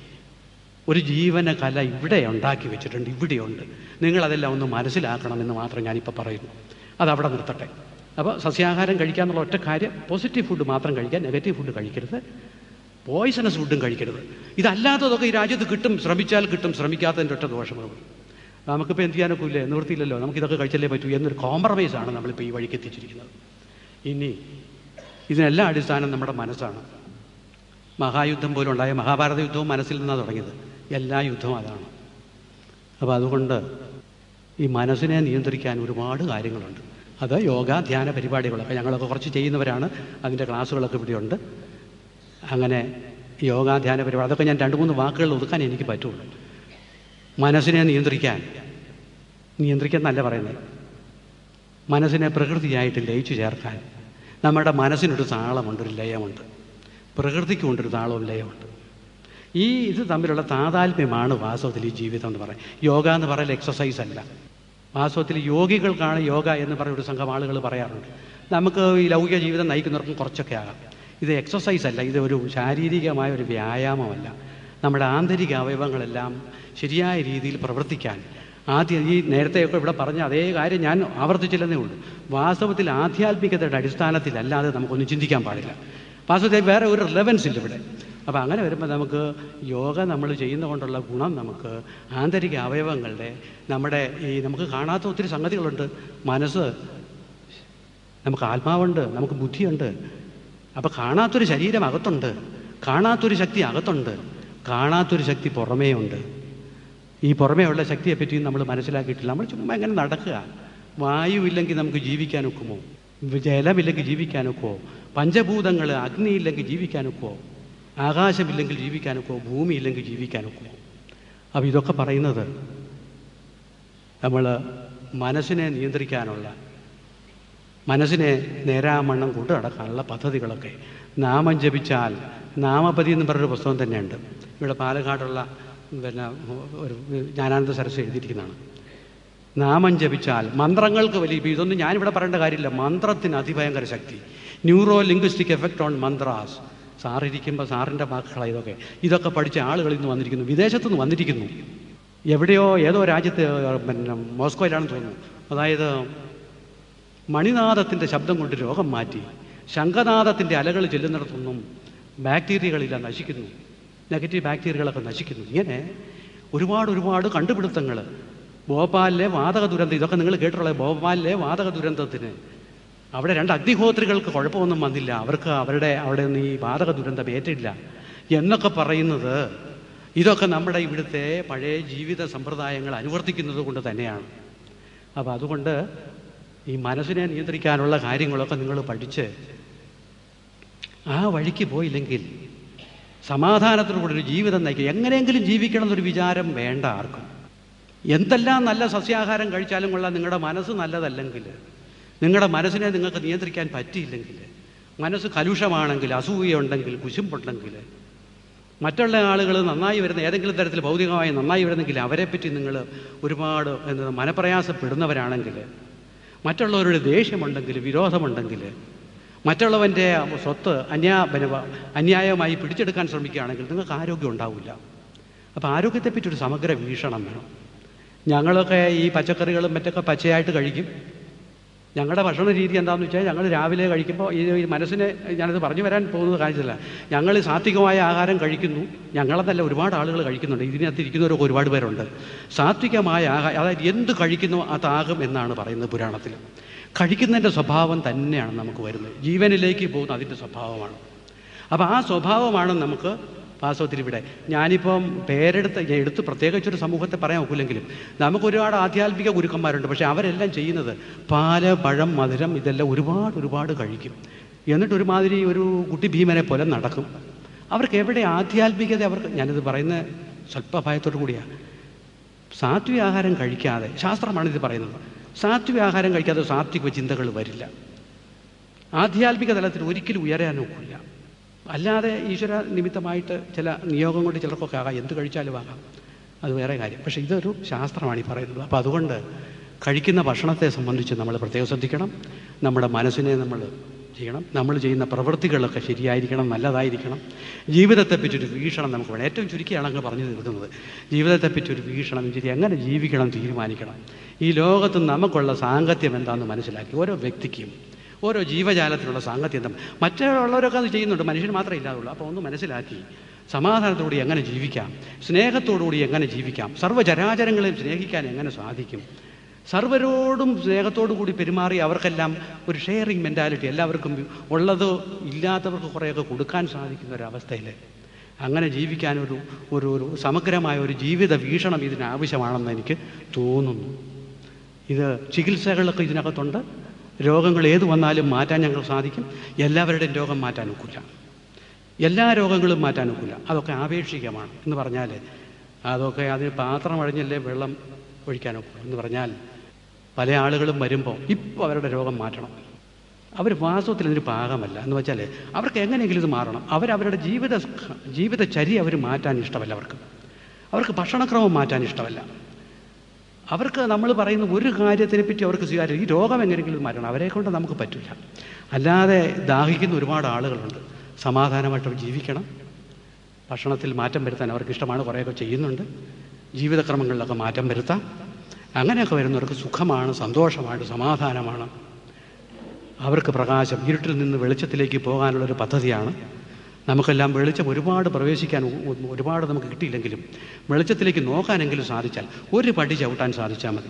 ഒരു ജീവന കല ഇവിടെ ഉണ്ടാക്കി വെച്ചിട്ടുണ്ട് ഇവിടെയുണ്ട് നിങ്ങളതെല്ലാം ഒന്ന് മനസ്സിലാക്കണമെന്ന് മാത്രം ഞാനിപ്പോൾ പറയുന്നു അതവിടെ നിർത്തട്ടെ അപ്പോൾ സസ്യാഹാരം കഴിക്കാന്നുള്ള ഒറ്റ കാര്യം പോസിറ്റീവ് ഫുഡ് മാത്രം കഴിക്കാൻ നെഗറ്റീവ് ഫുഡ് കഴിക്കരുത് പോയിസണസ് ഫുഡും കഴിക്കരുത് ഇതല്ലാത്തതൊക്കെ ഈ രാജ്യത്ത് കിട്ടും ശ്രമിച്ചാൽ കിട്ടും ശ്രമിക്കാത്തതിൻ്റെ ഒറ്റ ദോഷമേ ഉള്ളൂ നമുക്കിപ്പോൾ എന്ത് ചെയ്യാനൊക്കെ ഇല്ലേ നിവൃത്തിയില്ലല്ലോ നമുക്കിതൊക്കെ കഴിച്ചല്ലേ പറ്റൂ എന്നൊരു കോംപ്രമൈസാണ് നമ്മളിപ്പോൾ ഈ വഴിക്ക് എത്തിച്ചിരിക്കുന്നത് ഇനി ഇതിനെല്ലാം അടിസ്ഥാനം നമ്മുടെ മനസ്സാണ് മഹായുദ്ധം പോലും ഉണ്ടായ മഹാഭാരത യുദ്ധവും മനസ്സിൽ നിന്നാണ് തുടങ്ങിയത് എല്ലാ യുദ്ധവും അതാണ് അപ്പോൾ അതുകൊണ്ട് ഈ മനസ്സിനെ നിയന്ത്രിക്കാൻ ഒരുപാട് കാര്യങ്ങളുണ്ട് അത് യോഗ ധ്യാന പരിപാടികളൊക്കെ ഞങ്ങളൊക്കെ കുറച്ച് ചെയ്യുന്നവരാണ് അതിൻ്റെ ക്ലാസ്സുകളൊക്കെ ഇവിടെയുണ്ട് അങ്ങനെ യോഗ ധ്യാന പരിപാടി അതൊക്കെ ഞാൻ രണ്ട് മൂന്ന് വാക്കുകൾ ഒതുക്കാൻ എനിക്ക് പറ്റുള്ളൂ മനസ്സിനെ നിയന്ത്രിക്കാൻ നിയന്ത്രിക്കാൻ എന്നല്ല പറയുന്നത് മനസ്സിനെ പ്രകൃതിയായിട്ട് ലയിച്ചു ചേർക്കാൻ നമ്മുടെ മനസ്സിനൊരു താളമുണ്ട് ഒരു ലയമുണ്ട് പ്രകൃതിക്കുണ്ടൊരു താളവും ലയമുണ്ട് ഈ ഇത് തമ്മിലുള്ള താതാത്മ്യമാണ് വാസ്തവത്തിൽ ഈ ജീവിതം എന്ന് പറയുന്നത് യോഗ എന്ന് പറയൽ എക്സസൈസ് അല്ല വാസ്തവത്തിൽ യോഗികൾക്കാണ് യോഗ എന്ന് പറഞ്ഞ ഒരു സംഘം ആളുകൾ പറയാറുണ്ട് നമുക്ക് ഈ ലൗകിക ജീവിതം നയിക്കുന്നവർക്കും കുറച്ചൊക്കെ ആകാം ഇത് എക്സസൈസ് അല്ല ഇത് ഒരു ശാരീരികമായ ഒരു വ്യായാമമല്ല നമ്മുടെ ആന്തരിക അവയവങ്ങളെല്ലാം ശരിയായ രീതിയിൽ പ്രവർത്തിക്കാൻ ആദ്യം ഈ നേരത്തെയൊക്കെ ഇവിടെ പറഞ്ഞ അതേ കാര്യം ഞാൻ ആവർത്തിച്ചില്ലെന്നേ ഉള്ളൂ വാസ്തവത്തിൽ ആധ്യാത്മികതയുടെ അടിസ്ഥാനത്തിലല്ലാതെ നമുക്കൊന്നും ചിന്തിക്കാൻ പാടില്ല വാസ്തവത്തിൽ വേറെ ഒരു റിലവൻസ് ഇല്ല ഇവിടെ അപ്പോൾ അങ്ങനെ വരുമ്പോൾ നമുക്ക് യോഗ നമ്മൾ ചെയ്യുന്നതുകൊണ്ടുള്ള ഗുണം നമുക്ക് ആന്തരിക അവയവങ്ങളുടെ നമ്മുടെ ഈ നമുക്ക് കാണാത്ത ഒത്തിരി സംഗതികളുണ്ട് മനസ്സ് നമുക്ക് ആത്മാവുണ്ട് നമുക്ക് ബുദ്ധിയുണ്ട് അപ്പോൾ കാണാത്തൊരു ശരീരം അകത്തുണ്ട് കാണാത്തൊരു ശക്തി അകത്തുണ്ട് കാണാത്തൊരു ശക്തി പുറമേ ഉണ്ട് ഈ പുറമേയുള്ള ശക്തിയെ പറ്റിയും നമ്മൾ മനസ്സിലാക്കിയിട്ടില്ല നമ്മൾ ചുമ്മാ എങ്ങനെ നടക്കുക വായുവില്ലെങ്കിൽ നമുക്ക് ജീവിക്കാനൊക്കുമോ ജലമില്ലെങ്കിൽ ജീവിക്കാനൊക്കുമോ പഞ്ചഭൂതങ്ങൾ അഗ്നിയില്ലെങ്കിൽ ജീവിക്കാനൊക്കുമോ ആകാശമില്ലെങ്കിൽ ജീവിക്കാനൊക്കുമോ ഭൂമിയില്ലെങ്കിൽ ജീവിക്കാനൊക്കുമോ അപ്പോൾ ഇതൊക്കെ പറയുന്നത് നമ്മൾ മനസ്സിനെ നിയന്ത്രിക്കാനുള്ള മനസ്സിനെ നേരാമണ്ണം കൊണ്ടു നടക്കാനുള്ള പദ്ധതികളൊക്കെ നാമം ജപിച്ചാൽ നാമപതി എന്ന് പറഞ്ഞൊരു പുസ്തകം തന്നെയുണ്ട് ഇവിടെ പാലക്കാടുള്ള പിന്നെ ഒരു ജ്ഞാനാനന്ദ സരസ് എഴുതിയിരിക്കുന്നതാണ് നാമം ജപിച്ചാൽ മന്ത്രങ്ങൾക്ക് വലിയ ഇപ്പം ഇതൊന്നും ഞാനിവിടെ പറയേണ്ട കാര്യമില്ല മന്ത്രത്തിന് അതിഭയങ്കര ശക്തി neuro linguistic effect on mantras സാറിരിക്കുമ്പോൾ സാറിൻ്റെ വാക്കുകളാണ് ഇതൊക്കെ ഇതൊക്കെ പഠിച്ച ആളുകൾ ഇന്ന് വന്നിരിക്കുന്നു വിദേശത്തു നിന്ന് വന്നിരിക്കുന്നു എവിടെയോ ഏതോ രാജ്യത്ത് പിന്നെ മോസ്കോയിലാണെന്ന് തോന്നുന്നു അതായത് മണിനാദത്തിൻ്റെ ശബ്ദം കൊണ്ട് രോഗം മാറ്റി ശംഖനാദത്തിൻ്റെ അലകൾ ചെല്ലുന്നിടത്തൊന്നും ബാക്ടീരിയകളില്ല നശിക്കുന്നു നെഗറ്റീവ് ബാക്ടീരിയകളൊക്കെ നശിക്കുന്നു ഇങ്ങനെ ഒരുപാട് ഒരുപാട് കണ്ടുപിടുത്തങ്ങൾ ഭോപ്പാലിലെ വാതക ദുരന്തം ഇതൊക്കെ നിങ്ങൾ കേട്ടിട്ടുള്ള ഭോപ്പാലിലെ വാതക ദുരന്തത്തിന് അവിടെ രണ്ട് അഗ്നിഹോത്രികൾക്ക് കുഴപ്പമൊന്നും വന്നില്ല അവർക്ക് അവരുടെ അവിടെ നിന്ന് ഈ വാതക ദുരന്തം ഏറ്റില്ല എന്നൊക്കെ പറയുന്നത് ഇതൊക്കെ നമ്മുടെ ഇവിടുത്തെ പഴയ ജീവിത സമ്പ്രദായങ്ങൾ അനുവർത്തിക്കുന്നത് കൊണ്ട് തന്നെയാണ് അപ്പോൾ അതുകൊണ്ട് ഈ മനസ്സിനെ നിയന്ത്രിക്കാനുള്ള കാര്യങ്ങളൊക്കെ നിങ്ങൾ പഠിച്ച് ആ വഴിക്ക് പോയില്ലെങ്കിൽ സമാധാനത്തോടുകൂടി ഒരു ജീവിതം നയിക്കുക എങ്ങനെയെങ്കിലും ജീവിക്കണം എന്നൊരു വിചാരം വേണ്ട ആർക്കും എന്തെല്ലാം നല്ല സസ്യാഹാരം കഴിച്ചാലും കൊള്ളാം നിങ്ങളുടെ മനസ്സ് നല്ലതല്ലെങ്കിൽ നിങ്ങളുടെ മനസ്സിനെ നിങ്ങൾക്ക് നിയന്ത്രിക്കാൻ പറ്റിയില്ലെങ്കിൽ മനസ്സ് കലുഷമാണെങ്കിൽ അസൂയുണ്ടെങ്കിൽ കുശുമ്പുണ്ടെങ്കിൽ മറ്റുള്ള ആളുകൾ നന്നായി വരുന്ന ഏതെങ്കിലും തരത്തിൽ ഭൗതികമായി നന്നായി വരുന്നെങ്കിൽ അവരെപ്പറ്റി നിങ്ങൾ ഒരുപാട് എന്താ മനപ്രയാസപ്പെടുന്നവരാണെങ്കിൽ മറ്റുള്ളവരുടെ ദേഷ്യമുണ്ടെങ്കിൽ വിരോധമുണ്ടെങ്കിൽ മറ്റുള്ളവൻ്റെ സ്വത്ത് അന്യാ പിന്നെ അന്യായമായി പിടിച്ചെടുക്കാൻ ശ്രമിക്കുകയാണെങ്കിൽ നിങ്ങൾക്ക് ആരോഗ്യം ഉണ്ടാവില്ല അപ്പോൾ ആരോഗ്യത്തെപ്പറ്റി ഒരു സമഗ്ര വീക്ഷണം വേണം ഞങ്ങളൊക്കെ ഈ പച്ചക്കറികളും മറ്റൊക്കെ പച്ചയായിട്ട് കഴിക്കും ഞങ്ങളുടെ ഭക്ഷണ രീതി എന്താണെന്ന് വെച്ചാൽ ഞങ്ങൾ രാവിലെ കഴിക്കുമ്പോൾ ഈ ഈ മനസ്സിനെ ഞാനത് പറഞ്ഞു വരാൻ പോകുന്നത് കാര്യത്തില്ല ഞങ്ങൾ സാത്വികമായ ആഹാരം കഴിക്കുന്നു ഞങ്ങളെന്നല്ല ഒരുപാട് ആളുകൾ കഴിക്കുന്നുണ്ട് ഇതിനകത്ത് ഇരിക്കുന്നവരൊക്കെ ഒരുപാട് പേരുണ്ട് സാത്വികമായ ആഹാരം അതായത് എന്ത് കഴിക്കുന്നു അതാകും എന്നാണ് പറയുന്നത് പുരാണത്തിൽ കഴിക്കുന്നതിൻ്റെ സ്വഭാവം തന്നെയാണ് നമുക്ക് വരുന്നത് ജീവനിലേക്ക് പോകുന്ന അതിൻ്റെ സ്വഭാവമാണ് അപ്പോൾ ആ സ്വഭാവമാണ് നമുക്ക് വാസ്തവത്തിൽ ഇവിടെ ഞാനിപ്പം പേരെടുത്ത് ഞാൻ എടുത്ത് പ്രത്യേകിച്ചൊരു സമൂഹത്തെ പറയാൻ ഒക്കില്ലെങ്കിലും നമുക്ക് ഒരുപാട് ആധ്യാത്മിക ഗുരുക്കന്മാരുണ്ട് പക്ഷേ അവരെല്ലാം ചെയ്യുന്നത് പാല് പഴം മധുരം ഇതെല്ലാം ഒരുപാട് ഒരുപാട് കഴിക്കും എന്നിട്ട് ഒരുമാതിരി ഒരു കുട്ടി ഭീമനെ പോലെ നടക്കും അവർക്ക് എവിടെ ആധ്യാത്മികത അവർക്ക് ഞാനിത് പറയുന്ന സ്വല്പഭയത്തോടു കൂടിയാണ് സാത്വിക ആഹാരം കഴിക്കാതെ ശാസ്ത്രമാണ് ഇത് പറയുന്നത് സാത്വിക ആഹാരം കഴിക്കാതെ സാത്വിക ചിന്തകൾ വരില്ല ആധ്യാത്മിക തലത്തിൽ ഒരിക്കലും ഉയരാൻ ഒക്കില്ല അല്ലാതെ ഈശ്വര നിമിത്തമായിട്ട് ചില നിയോഗം കൊണ്ട് ചിലർക്കൊക്കെ ആകാം എന്ത് കഴിച്ചാലും ആകാം അത് വേറെ കാര്യം പക്ഷേ ഇതൊരു ശാസ്ത്രമാണ് ഈ പറയുന്നത് അപ്പോൾ അതുകൊണ്ട് കഴിക്കുന്ന ഭക്ഷണത്തെ സംബന്ധിച്ച് നമ്മൾ പ്രത്യേകം ശ്രദ്ധിക്കണം നമ്മുടെ മനസ്സിനെ നമ്മൾ ചെയ്യണം നമ്മൾ ചെയ്യുന്ന പ്രവൃത്തികളൊക്കെ ശരിയായിരിക്കണം നല്ലതായിരിക്കണം ജീവിതത്തെപ്പറ്റി ഒരു വീക്ഷണം നമുക്ക് വേണം ഏറ്റവും ചുരുക്കിയാണ് അങ്ങ് പറഞ്ഞു തീർക്കുന്നത് ജീവിതത്തെപ്പറ്റി ഒരു വീക്ഷണം ശരി എങ്ങനെ ജീവിക്കണം തീരുമാനിക്കണം ഈ ലോകത്ത് നമുക്കുള്ള സാങ്കത്യം എന്താണെന്ന് മനസ്സിലാക്കി ഓരോ വ്യക്തിക്കും ഓരോ ജീവജാലത്തിലുള്ള സാങ്കത്യം എന്താ മറ്റുള്ളവരൊക്കെ അത് ചെയ്യുന്നുണ്ട് മനുഷ്യൻ മാത്രമേ ഇല്ലാതുള്ളൂ അപ്പോൾ ഒന്ന് മനസ്സിലാക്കി സമാധാനത്തോടുകൂടി എങ്ങനെ ജീവിക്കാം സ്നേഹത്തോടുകൂടി എങ്ങനെ ജീവിക്കാം സർവ്വചരാചരങ്ങളെയും സ്നേഹിക്കാൻ എങ്ങനെ സാധിക്കും സർവരോടും സ്നേഹത്തോടു കൂടി പെരുമാറി അവർക്കെല്ലാം ഒരു ഷെയറിങ് മെൻറ്റാലിറ്റി എല്ലാവർക്കും ഉള്ളത് ഇല്ലാത്തവർക്ക് കുറേയൊക്കെ കൊടുക്കാൻ സാധിക്കുന്ന ഒരവസ്ഥയിൽ അങ്ങനെ ജീവിക്കാൻ ഒരു ഒരു ഒരു സമഗ്രമായ ഒരു ജീവിത വീക്ഷണം ഇതിനാവശ്യമാണെന്ന് എനിക്ക് തോന്നുന്നു ഇത് ചികിത്സകളൊക്കെ ഇതിനകത്തുണ്ട് രോഗങ്ങൾ ഏത് വന്നാലും മാറ്റാൻ ഞങ്ങൾ സാധിക്കും എല്ലാവരുടെയും രോഗം മാറ്റാൻ ഒക്കില്ല എല്ലാ രോഗങ്ങളും മാറ്റാൻ ഒക്കില്ല അതൊക്കെ ആപേക്ഷികമാണ് എന്ന് പറഞ്ഞാൽ അതൊക്കെ അതിന് പാത്രം അഴിഞ്ഞല്ലേ വെള്ളം ഒഴിക്കാനൊക്കും എന്ന് പറഞ്ഞാൽ പല ആളുകളും വരുമ്പോൾ ഇപ്പോൾ അവരുടെ രോഗം മാറ്റണം അവർ വാസ്തവത്തിൽ ഇതിന് പാകമല്ല എന്ന് വെച്ചാൽ അവർക്ക് എങ്ങനെയെങ്കിലും ഇത് മാറണം അവരവരുടെ ജീവിത ജീവിതചര്യ അവർ മാറ്റാൻ ഇഷ്ടമല്ല അവർക്ക് അവർക്ക് ഭക്ഷണക്രമം മാറ്റാൻ ഇഷ്ടമല്ല അവർക്ക് നമ്മൾ പറയുന്ന ഒരു കാര്യത്തിനെ പറ്റി അവർക്ക് സ്വീകാര്യം ഈ രോഗം എങ്ങനെയെങ്കിലും മാറ്റണം അവരെ കൊണ്ട് നമുക്ക് പറ്റില്ല അല്ലാതെ ദാഹിക്കുന്ന ഒരുപാട് ആളുകളുണ്ട് സമാധാനമായിട്ട് അവർ ജീവിക്കണം ഭക്ഷണത്തിൽ മാറ്റം വരുത്താൻ അവർക്ക് ഇഷ്ടമാണ് കുറേയൊക്കെ ചെയ്യുന്നുണ്ട് ജീവിതക്രമങ്ങളിലൊക്കെ മാറ്റം വരുത്താം അങ്ങനെയൊക്കെ വരുന്നവർക്ക് സുഖമാണ് സന്തോഷമാണ് സമാധാനമാണ് അവർക്ക് പ്രകാശം ഇരുട്ടിൽ നിന്ന് വെളിച്ചത്തിലേക്ക് പോകാനുള്ളൊരു പദ്ധതിയാണ് നമുക്കെല്ലാം വെളിച്ചം ഒരുപാട് പ്രവേശിക്കാൻ ഒ- ഒരുപാട് നമുക്ക് കിട്ടിയില്ലെങ്കിലും വെളിച്ചത്തിലേക്ക് നോക്കാനെങ്കിലും സാധിച്ചാൽ ഒരു പടി ചവിട്ടാൻ സാധിച്ചാൽ മതി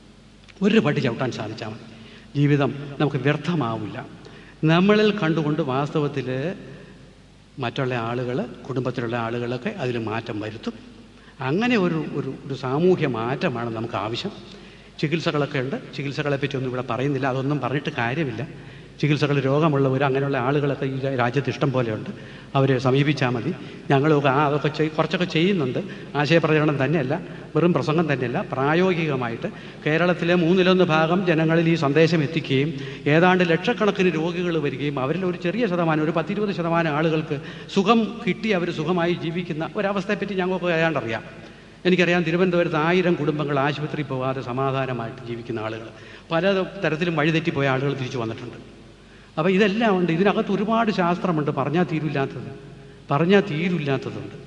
ഒരു പടി ചവിട്ടാൻ സാധിച്ചാൽ മതി ജീവിതം നമുക്ക് വ്യർത്ഥമാവില്ല നമ്മളിൽ കണ്ടുകൊണ്ട് വാസ്തവത്തിൽ മറ്റുള്ള ആളുകൾ കുടുംബത്തിലുള്ള ആളുകളൊക്കെ അതിൽ മാറ്റം വരുത്തും അങ്ങനെ ഒരു ഒരു ഒരു സാമൂഹ്യ മാറ്റമാണ് നമുക്ക് ആവശ്യം ചികിത്സകളൊക്കെ ഉണ്ട് ചികിത്സകളെ പറ്റി ഒന്നും ഇവിടെ പറയുന്നില്ല അതൊന്നും പറഞ്ഞിട്ട് കാര്യമില്ല ചികിത്സകൾ രോഗമുള്ളവർ അങ്ങനെയുള്ള ആളുകളൊക്കെ ഈ രാജ്യത്ത് ഇഷ്ടം പോലെയുണ്ട് അവരെ സമീപിച്ചാൽ മതി ഞങ്ങളൊക്കെ ആ അതൊക്കെ ചെയ് കുറച്ചൊക്കെ ചെയ്യുന്നുണ്ട് ആശയപ്രചരണം തന്നെയല്ല വെറും പ്രസംഗം തന്നെയല്ല പ്രായോഗികമായിട്ട് കേരളത്തിലെ മൂന്നിലൊന്ന് ഭാഗം ജനങ്ങളിൽ ഈ സന്ദേശം എത്തിക്കുകയും ഏതാണ്ട് ലക്ഷക്കണക്കിന് രോഗികൾ വരികയും അവരിൽ ഒരു ചെറിയ ശതമാനം ഒരു പത്തിരുപത് ശതമാനം ആളുകൾക്ക് സുഖം കിട്ടി അവർ സുഖമായി ജീവിക്കുന്ന ഒരവസ്ഥയെപ്പറ്റി ഞങ്ങൾക്ക് ഏതാണ്ട് അറിയാം എനിക്കറിയാം തിരുവനന്തപുരത്ത് ആയിരം കുടുംബങ്ങൾ ആശുപത്രി പോകാതെ സമാധാനമായിട്ട് ജീവിക്കുന്ന ആളുകൾ പല തരത്തിലും വഴിതെറ്റിപ്പോയ ആളുകൾ തിരിച്ചു വന്നിട്ടുണ്ട് അപ്പോൾ ഇതെല്ലാം ഉണ്ട് ഇതിനകത്ത് ഒരുപാട് ശാസ്ത്രമുണ്ട് പറഞ്ഞാൽ തീരില്ലാത്തത് പറഞ്ഞാൽ തീരില്ലാത്തതുണ്ട്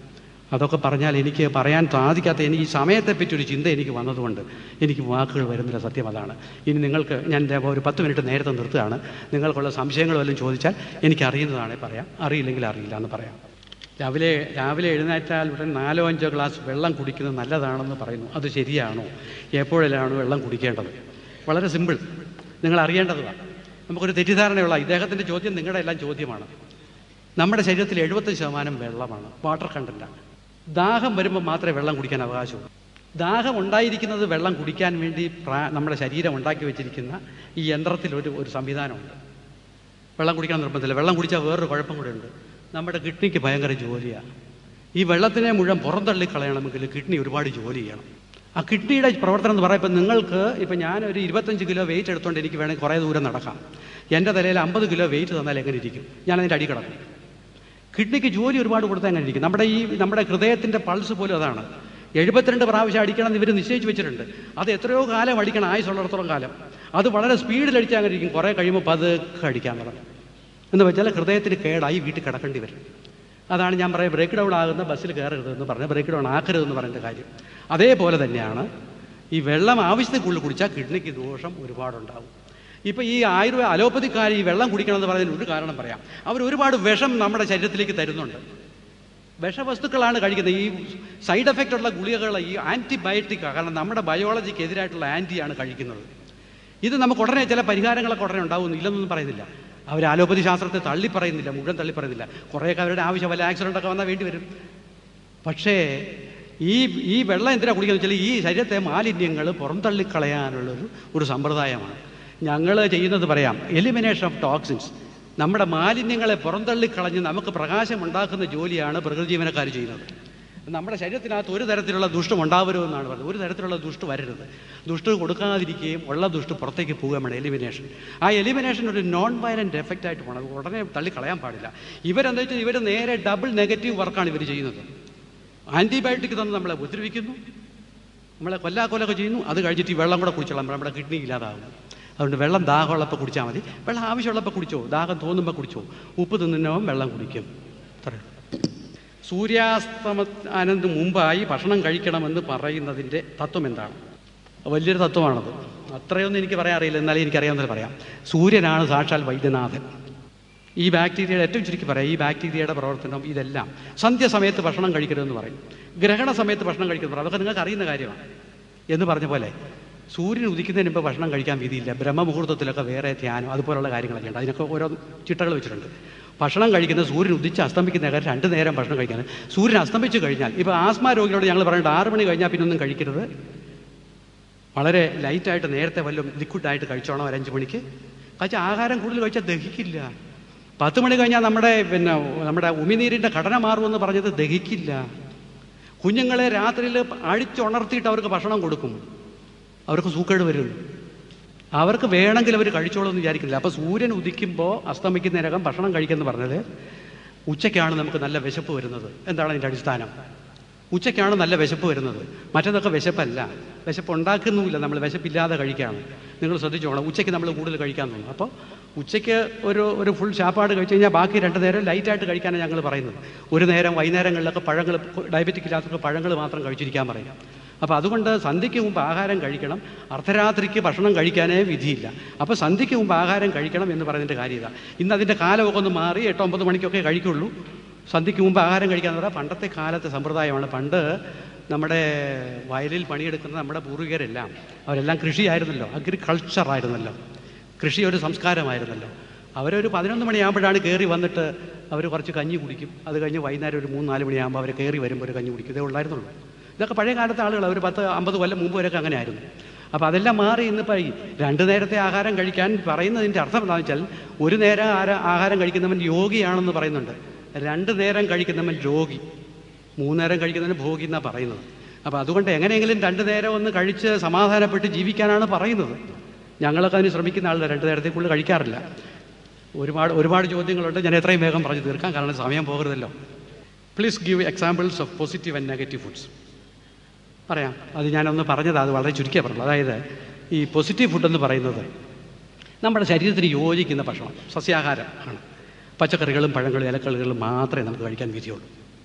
അതൊക്കെ പറഞ്ഞാൽ എനിക്ക് പറയാൻ സാധിക്കാത്ത എനിക്ക് ഈ സമയത്തെപ്പറ്റി ഒരു ചിന്ത എനിക്ക് വന്നതുകൊണ്ട് എനിക്ക് വാക്കുകൾ വരുന്നില്ല സത്യം അതാണ് ഇനി നിങ്ങൾക്ക് ഞാൻ ദേ ഒരു പത്ത് മിനിറ്റ് നേരത്തെ നിർത്തുകയാണ് നിങ്ങൾക്കുള്ള സംശയങ്ങൾ വല്ലതും ചോദിച്ചാൽ എനിക്ക് അറിയുന്നതാണേ പറയാം അറിയില്ലെങ്കിൽ അറിയില്ല എന്ന് പറയാം രാവിലെ രാവിലെ എഴുന്നേറ്റാൽ ഉടൻ നാലോ അഞ്ചോ ഗ്ലാസ് വെള്ളം കുടിക്കുന്നത് നല്ലതാണെന്ന് പറയുന്നു അത് ശരിയാണോ എപ്പോഴെല്ലാമാണ് വെള്ളം കുടിക്കേണ്ടത് വളരെ സിമ്പിൾ നിങ്ങൾ അറിയേണ്ടതാണ് നമുക്കൊരു തെറ്റിദ്ധാരണയുള്ള ഇദ്ദേഹത്തിൻ്റെ ചോദ്യം നിങ്ങളുടെ എല്ലാം ചോദ്യമാണ് നമ്മുടെ ശരീരത്തിൽ എഴുപത്തഞ്ച് ശതമാനം വെള്ളമാണ് വാട്ടർ കണ്ടൻറ്റാണ് ദാഹം വരുമ്പോൾ മാത്രമേ വെള്ളം കുടിക്കാൻ അവകാശമുള്ളൂ ദാഹം ഉണ്ടായിരിക്കുന്നത് വെള്ളം കുടിക്കാൻ വേണ്ടി പ്രാ നമ്മുടെ ശരീരം ഉണ്ടാക്കി വെച്ചിരിക്കുന്ന ഈ യന്ത്രത്തിൽ ഒരു ഒരു സംവിധാനമുണ്ട് വെള്ളം കുടിക്കാൻ നിർബന്ധമില്ല വെള്ളം കുടിച്ചാൽ വേറൊരു കുഴപ്പം കൂടെ ഉണ്ട് നമ്മുടെ കിഡ്നിക്ക് ഭയങ്കര ജോലിയാണ് ഈ വെള്ളത്തിനെ മുഴുവൻ പുറന്തള്ളി കളയണമെങ്കിൽ കിഡ്നി ഒരുപാട് ജോലി ചെയ്യണം ആ കിഡ്നിയുടെ പ്രവർത്തനം എന്ന് പറയുമ്പോൾ നിങ്ങൾക്ക് ഇപ്പം ഞാൻ ഒരു ഇരുപത്തഞ്ച് കിലോ വെയിറ്റ് എടുത്തുകൊണ്ട് എനിക്ക് വേണമെങ്കിൽ കുറേ ദൂരം നടക്കാം എൻ്റെ തലയിൽ അമ്പത് കിലോ വെയിറ്റ് തന്നാൽ എങ്ങനെ ഇരിക്കും ഞാൻ അതിൻ്റെ അടി കിടക്കും കിഡ്നിക്ക് ജോലി ഒരുപാട് കൊടുത്താൽ എങ്ങനെ ഇരിക്കും നമ്മുടെ ഈ നമ്മുടെ ഹൃദയത്തിൻ്റെ പൾസ് പോലും അതാണ് എഴുപത്തിരണ്ട് പ്രാവശ്യം അടിക്കണം എന്ന് ഇവർ നിശ്ചയിച്ച് വെച്ചിട്ടുണ്ട് അത് എത്രയോ കാലം അടിക്കണം ആയുസുള്ളിടത്തോളം കാലം അത് വളരെ സ്പീഡിൽ അടിച്ചാൽ അങ്ങനെ ഇരിക്കും കുറേ കഴിയുമ്പോൾ പതുക്കെ അടിക്കാൻ തുടങ്ങും എന്ന് വെച്ചാൽ ഹൃദയത്തിന് കേടായി വീട്ടിൽ കിടക്കേണ്ടി വരും അതാണ് ഞാൻ പറയുക ബ്രേക്ക് ഡൗൺ ആകുന്ന ബസ്സിൽ കയറരുതെന്ന് പറഞ്ഞ് ബ്രേക്ക് ഡൗൺ ആക്കരുതെന്ന് പറയുന്ന കാര്യം അതേപോലെ തന്നെയാണ് ഈ വെള്ളം ആവശ്യത്തിൽ കൂടുതൽ കുടിച്ചാൽ കിഡ്നിക്ക് ദോഷം ഒരുപാടുണ്ടാവും ഇപ്പോൾ ഈ ആയുർവേദ അലോപ്പതിക്കാർ ഈ വെള്ളം കുടിക്കണമെന്ന് പറയുന്നതിന് ഒരു കാരണം പറയാം അവർ ഒരുപാട് വിഷം നമ്മുടെ ശരീരത്തിലേക്ക് തരുന്നുണ്ട് വിഷവസ്തുക്കളാണ് കഴിക്കുന്നത് ഈ സൈഡ് എഫക്റ്റ് ഉള്ള ഗുളികകൾ ഈ ആൻറ്റിബയോട്ടിക് കാരണം നമ്മുടെ ബയോളജിക്ക് എതിരായിട്ടുള്ള ആൻറ്റിയാണ് കഴിക്കുന്നത് ഇത് നമുക്ക് ഉടനെ ചില പരിഹാരങ്ങളൊക്കെ ഉടനെ ഉണ്ടാവുന്നു ഇല്ലെന്നൊന്നും പറയുന്നില്ല അവർ ആലോപ്പതി ശാസ്ത്രത്തെ തള്ളി പറയുന്നില്ല മുഴുവൻ തള്ളി പറയുന്നില്ല കുറേയൊക്കെ അവരുടെ ആവശ്യം വല്ല ആക്സിഡൻ്റ് ഒക്കെ വന്നാൽ വേണ്ടി വരും പക്ഷേ ഈ ഈ വെള്ളം എന്തിനാണ് കുടിക്കുന്നത് വെച്ചാൽ ഈ ശരീരത്തെ മാലിന്യങ്ങൾ പുറന്തള്ളിക്കളയാനുള്ളൊരു ഒരു സമ്പ്രദായമാണ് ഞങ്ങൾ ചെയ്യുന്നത് പറയാം എലിമിനേഷൻ ഓഫ് ടോക്സിൻസ് നമ്മുടെ മാലിന്യങ്ങളെ പുറന്തള്ളിക്കളഞ്ഞ് നമുക്ക് പ്രകാശം ഉണ്ടാക്കുന്ന ജോലിയാണ് പ്രകൃതി ജീവനക്കാർ ചെയ്യുന്നത് നമ്മുടെ ശരീരത്തിനകത്ത് ഒരു തരത്തിലുള്ള ദുഷ്ടം ഉണ്ടാവരുമെന്നാണ് പറയുന്നത് ഒരു തരത്തിലുള്ള ദുഷ്ട വരരുത് ദുഷ്ട കൊടുക്കാതിരിക്കുകയും ഉള്ള ദുഷ്ട പുറത്തേക്ക് പോവുകയും വേണം എലിമിനേഷൻ ആ എലിമിനേഷൻ ഒരു നോൺ വയലൻ്റ് എഫക്റ്റ് ആയിട്ട് പോകണം അത് ഉടനെ തള്ളിക്കളയാൻ പാടില്ല ഇവരെന്താ വെച്ചാൽ ഇവർ നേരെ ഡബിൾ നെഗറ്റീവ് വർക്കാണ് ഇവർ ചെയ്യുന്നത് ആൻറ്റിബയോട്ടിക് തന്ന് നമ്മളെ ഉപദ്രവിക്കുന്നു നമ്മളെ കൊല്ലാക്കൊലൊക്കെ ചെയ്യുന്നു അത് കഴിച്ചിട്ട് ഈ വെള്ളം കൂടെ കുടിച്ചോളാം നമ്മുടെ കിഡ്നി ഇല്ലാതാകും അതുകൊണ്ട് വെള്ളം ദാഹമുള്ളപ്പോൾ കുടിച്ചാൽ മതി വെള്ളം ആവശ്യമുള്ളപ്പോൾ കുടിച്ചോ ദാഹം തോന്നുമ്പോൾ കുടിച്ചോ ഉപ്പ് തിന്നുന്നവൻ വെള്ളം കുടിക്കും അത്രയേ സൂര്യാസ്തമനത്തിന് മുമ്പായി ഭക്ഷണം കഴിക്കണമെന്ന് പറയുന്നതിൻ്റെ തത്വം എന്താണ് വലിയൊരു തത്വമാണത് അത്രയൊന്നും എനിക്ക് പറയാൻ അറിയില്ല എന്നാലും എനിക്കറിയാവുന്നത് പറയാം സൂര്യനാണ് സാക്ഷാൽ വൈദ്യനാഥൻ ഈ ബാക്ടീരിയയുടെ ഏറ്റവും ചുരുക്കി പറയാം ഈ ബാക്ടീരിയയുടെ പ്രവർത്തനം ഇതെല്ലാം സന്ധ്യസമയത്ത് ഭക്ഷണം കഴിക്കരുതെന്ന് പറയും ഗ്രഹണ സമയത്ത് ഭക്ഷണം കഴിക്കരുത് പറയും അതൊക്കെ നിങ്ങൾക്ക് അറിയുന്ന കാര്യമാണ് എന്ന് പറഞ്ഞ പോലെ സൂര്യൻ ഉദിക്കുന്നതിന് മുമ്പ് ഭക്ഷണം കഴിക്കാൻ വിധിയില്ല ബ്രഹ്മമുഹൂർത്തത്തിലൊക്കെ വേറെ ധ്യാനം അതുപോലുള്ള കാര്യങ്ങളൊക്കെ ഉണ്ട് അതിനൊക്കെ ഓരോ ചിട്ടകൾ വെച്ചിട്ടുണ്ട് ഭക്ഷണം കഴിക്കുന്ന സൂര്യൻ ഉദിച്ച് അസ്തമിക്കുന്ന കാര്യം രണ്ട് നേരം ഭക്ഷണം കഴിക്കാൻ സൂര്യൻ അസ്തമിച്ച് കഴിഞ്ഞാൽ ഇപ്പോൾ ആസ്മ രോഗികളോട് ഞങ്ങൾ പറയുന്നത് ആറ് മണി കഴിഞ്ഞാൽ പിന്നെ ഒന്നും കഴിക്കരുത് വളരെ ലൈറ്റായിട്ട് നേരത്തെ വല്ലതും ലിക്വിഡായിട്ട് കഴിച്ചോണം ഒരു അഞ്ച് മണിക്ക് കഴിച്ചാൽ ആഹാരം കൂടുതൽ കഴിച്ചാൽ ദഹിക്കില്ല പത്ത് മണി കഴിഞ്ഞാൽ നമ്മുടെ പിന്നെ നമ്മുടെ ഉമിനീരിൻ്റെ ഘടന മാറുമെന്ന് പറഞ്ഞത് ദഹിക്കില്ല കുഞ്ഞുങ്ങളെ രാത്രിയിൽ അഴിച്ചുണർത്തിയിട്ട് അവർക്ക് ഭക്ഷണം കൊടുക്കും അവർക്ക് സൂക്കേട് വരും അവർക്ക് വേണമെങ്കിൽ അവർ കഴിച്ചോളൂ എന്ന് വിചാരിക്കുന്നില്ല അപ്പോൾ സൂര്യൻ ഉദിക്കുമ്പോൾ അസ്തമിക്കുന്നതിനകം ഭക്ഷണം കഴിക്കുമെന്ന് പറഞ്ഞത് ഉച്ചയ്ക്കാണ് നമുക്ക് നല്ല വിശപ്പ് വരുന്നത് എന്താണ് അതിൻ്റെ അടിസ്ഥാനം ഉച്ചയ്ക്കാണ് നല്ല വിശപ്പ് വരുന്നത് മറ്റേതൊക്കെ വിശപ്പല്ല വിശപ്പ് ഉണ്ടാക്കുന്നുമില്ല നമ്മൾ വിശപ്പില്ലാതെ കഴിക്കുകയാണ് നിങ്ങൾ ശ്രദ്ധിച്ചോണം ഉച്ചയ്ക്ക് നമ്മൾ കൂടുതൽ കഴിക്കാൻ തോന്നും അപ്പോൾ ഉച്ചയ്ക്ക് ഒരു ഒരു ഫുൾ ചാപ്പാട് കഴിച്ച് കഴിഞ്ഞാൽ ബാക്കി രണ്ട് നേരം ലൈറ്റായിട്ട് കഴിക്കാനാണ് ഞങ്ങൾ പറയുന്നത് ഒരു നേരം വൈകുന്നേരങ്ങളിലൊക്കെ പഴങ്ങൾ ഡയബറ്റിക് ഇല്ലാത്തവർക്ക് പഴങ്ങൾ മാത്രം കഴിച്ചിരിക്കാൻ പറയും അപ്പോൾ അതുകൊണ്ട് സന്ധ്യയ്ക്ക് മുമ്പ് ആഹാരം കഴിക്കണം അർദ്ധരാത്രിക്ക് ഭക്ഷണം കഴിക്കാനേ വിധിയില്ല അപ്പോൾ സന്ധ്യയ്ക്ക് മുമ്പ് ആഹാരം കഴിക്കണം എന്ന് പറയുന്നതിൻ്റെ കാര്യം ഇതാ ഇന്ന് അതിൻ്റെ കാലമൊക്കെ ഒന്ന് മാറി എട്ടോ ഒമ്പത് മണിക്കൊക്കെ കഴിക്കുള്ളൂ സന്ധ്യയ്ക്ക് മുമ്പ് ആഹാരം കഴിക്കാന്ന് പറഞ്ഞാൽ പണ്ടത്തെ കാലത്തെ സമ്പ്രദായമാണ് പണ്ട് നമ്മുടെ വയലിൽ പണിയെടുക്കുന്ന നമ്മുടെ പൂർവികരെല്ലാം അവരെല്ലാം കൃഷിയായിരുന്നല്ലോ അഗ്രികൾച്ചർ ആയിരുന്നല്ലോ കൃഷി ഒരു സംസ്കാരമായിരുന്നല്ലോ അവരൊരു പതിനൊന്ന് മണിയാകുമ്പോഴാണ് കയറി വന്നിട്ട് അവർ കുറച്ച് കഞ്ഞി കുടിക്കും അത് കഴിഞ്ഞ് വൈകുന്നേരം ഒരു മൂന്ന് നാല് മണിയാകുമ്പോൾ അവർ കയറി വരുമ്പോൾ ഒരു കഞ്ഞി കുടിക്കും ഇതേ ഉള്ളായിരുന്നുള്ളൂ ഇതൊക്കെ പഴയ കാലത്തെ ആളുകൾ ഒരു പത്ത് അമ്പത് കൊല്ലം മുമ്പ് വരെയൊക്കെ അങ്ങനെ ആയിരുന്നു അപ്പോൾ അതെല്ലാം മാറി ഇന്നിപ്പോൾ ഈ രണ്ട് നേരത്തെ ആഹാരം കഴിക്കാൻ പറയുന്നതിൻ്റെ അർത്ഥം എന്താണെന്ന് വെച്ചാൽ ഒരു നേരം ആര ആഹാരം കഴിക്കുന്നവൻ യോഗിയാണെന്ന് പറയുന്നുണ്ട് രണ്ട് നേരം കഴിക്കുന്നവൻ രോഗി മൂന്നേരം കഴിക്കുന്നവൻ ഭോഗി എന്നാണ് പറയുന്നത് അപ്പോൾ അതുകൊണ്ട് എങ്ങനെയെങ്കിലും രണ്ട് നേരം ഒന്ന് കഴിച്ച് സമാധാനപ്പെട്ട് ജീവിക്കാനാണ് പറയുന്നത് ഞങ്ങളൊക്കെ അതിന് ശ്രമിക്കുന്ന ആളുകൾ രണ്ട് നേരത്തെ കൂടുതൽ കഴിക്കാറില്ല ഒരുപാട് ഒരുപാട് ചോദ്യങ്ങളുണ്ട് ഞാൻ എത്രയും വേഗം പറഞ്ഞു തീർക്കാം കാരണം സമയം പോകരുതല്ലോ please give examples of positive and negative foods പറയാം അത് ഞാനൊന്ന് പറഞ്ഞത് അത് വളരെ ചുരുക്കിയേ പറഞ്ഞു അതായത് ഈ പോസിറ്റീവ് ഫുഡ് എന്ന് പറയുന്നത് നമ്മുടെ ശരീരത്തിന് യോജിക്കുന്ന ഭക്ഷണം സസ്യാഹാരം ആണ് പച്ചക്കറികളും പഴങ്ങളും ഇലക്കറികളും മാത്രമേ നമുക്ക് കഴിക്കാൻ വിധിയുള്ളൂ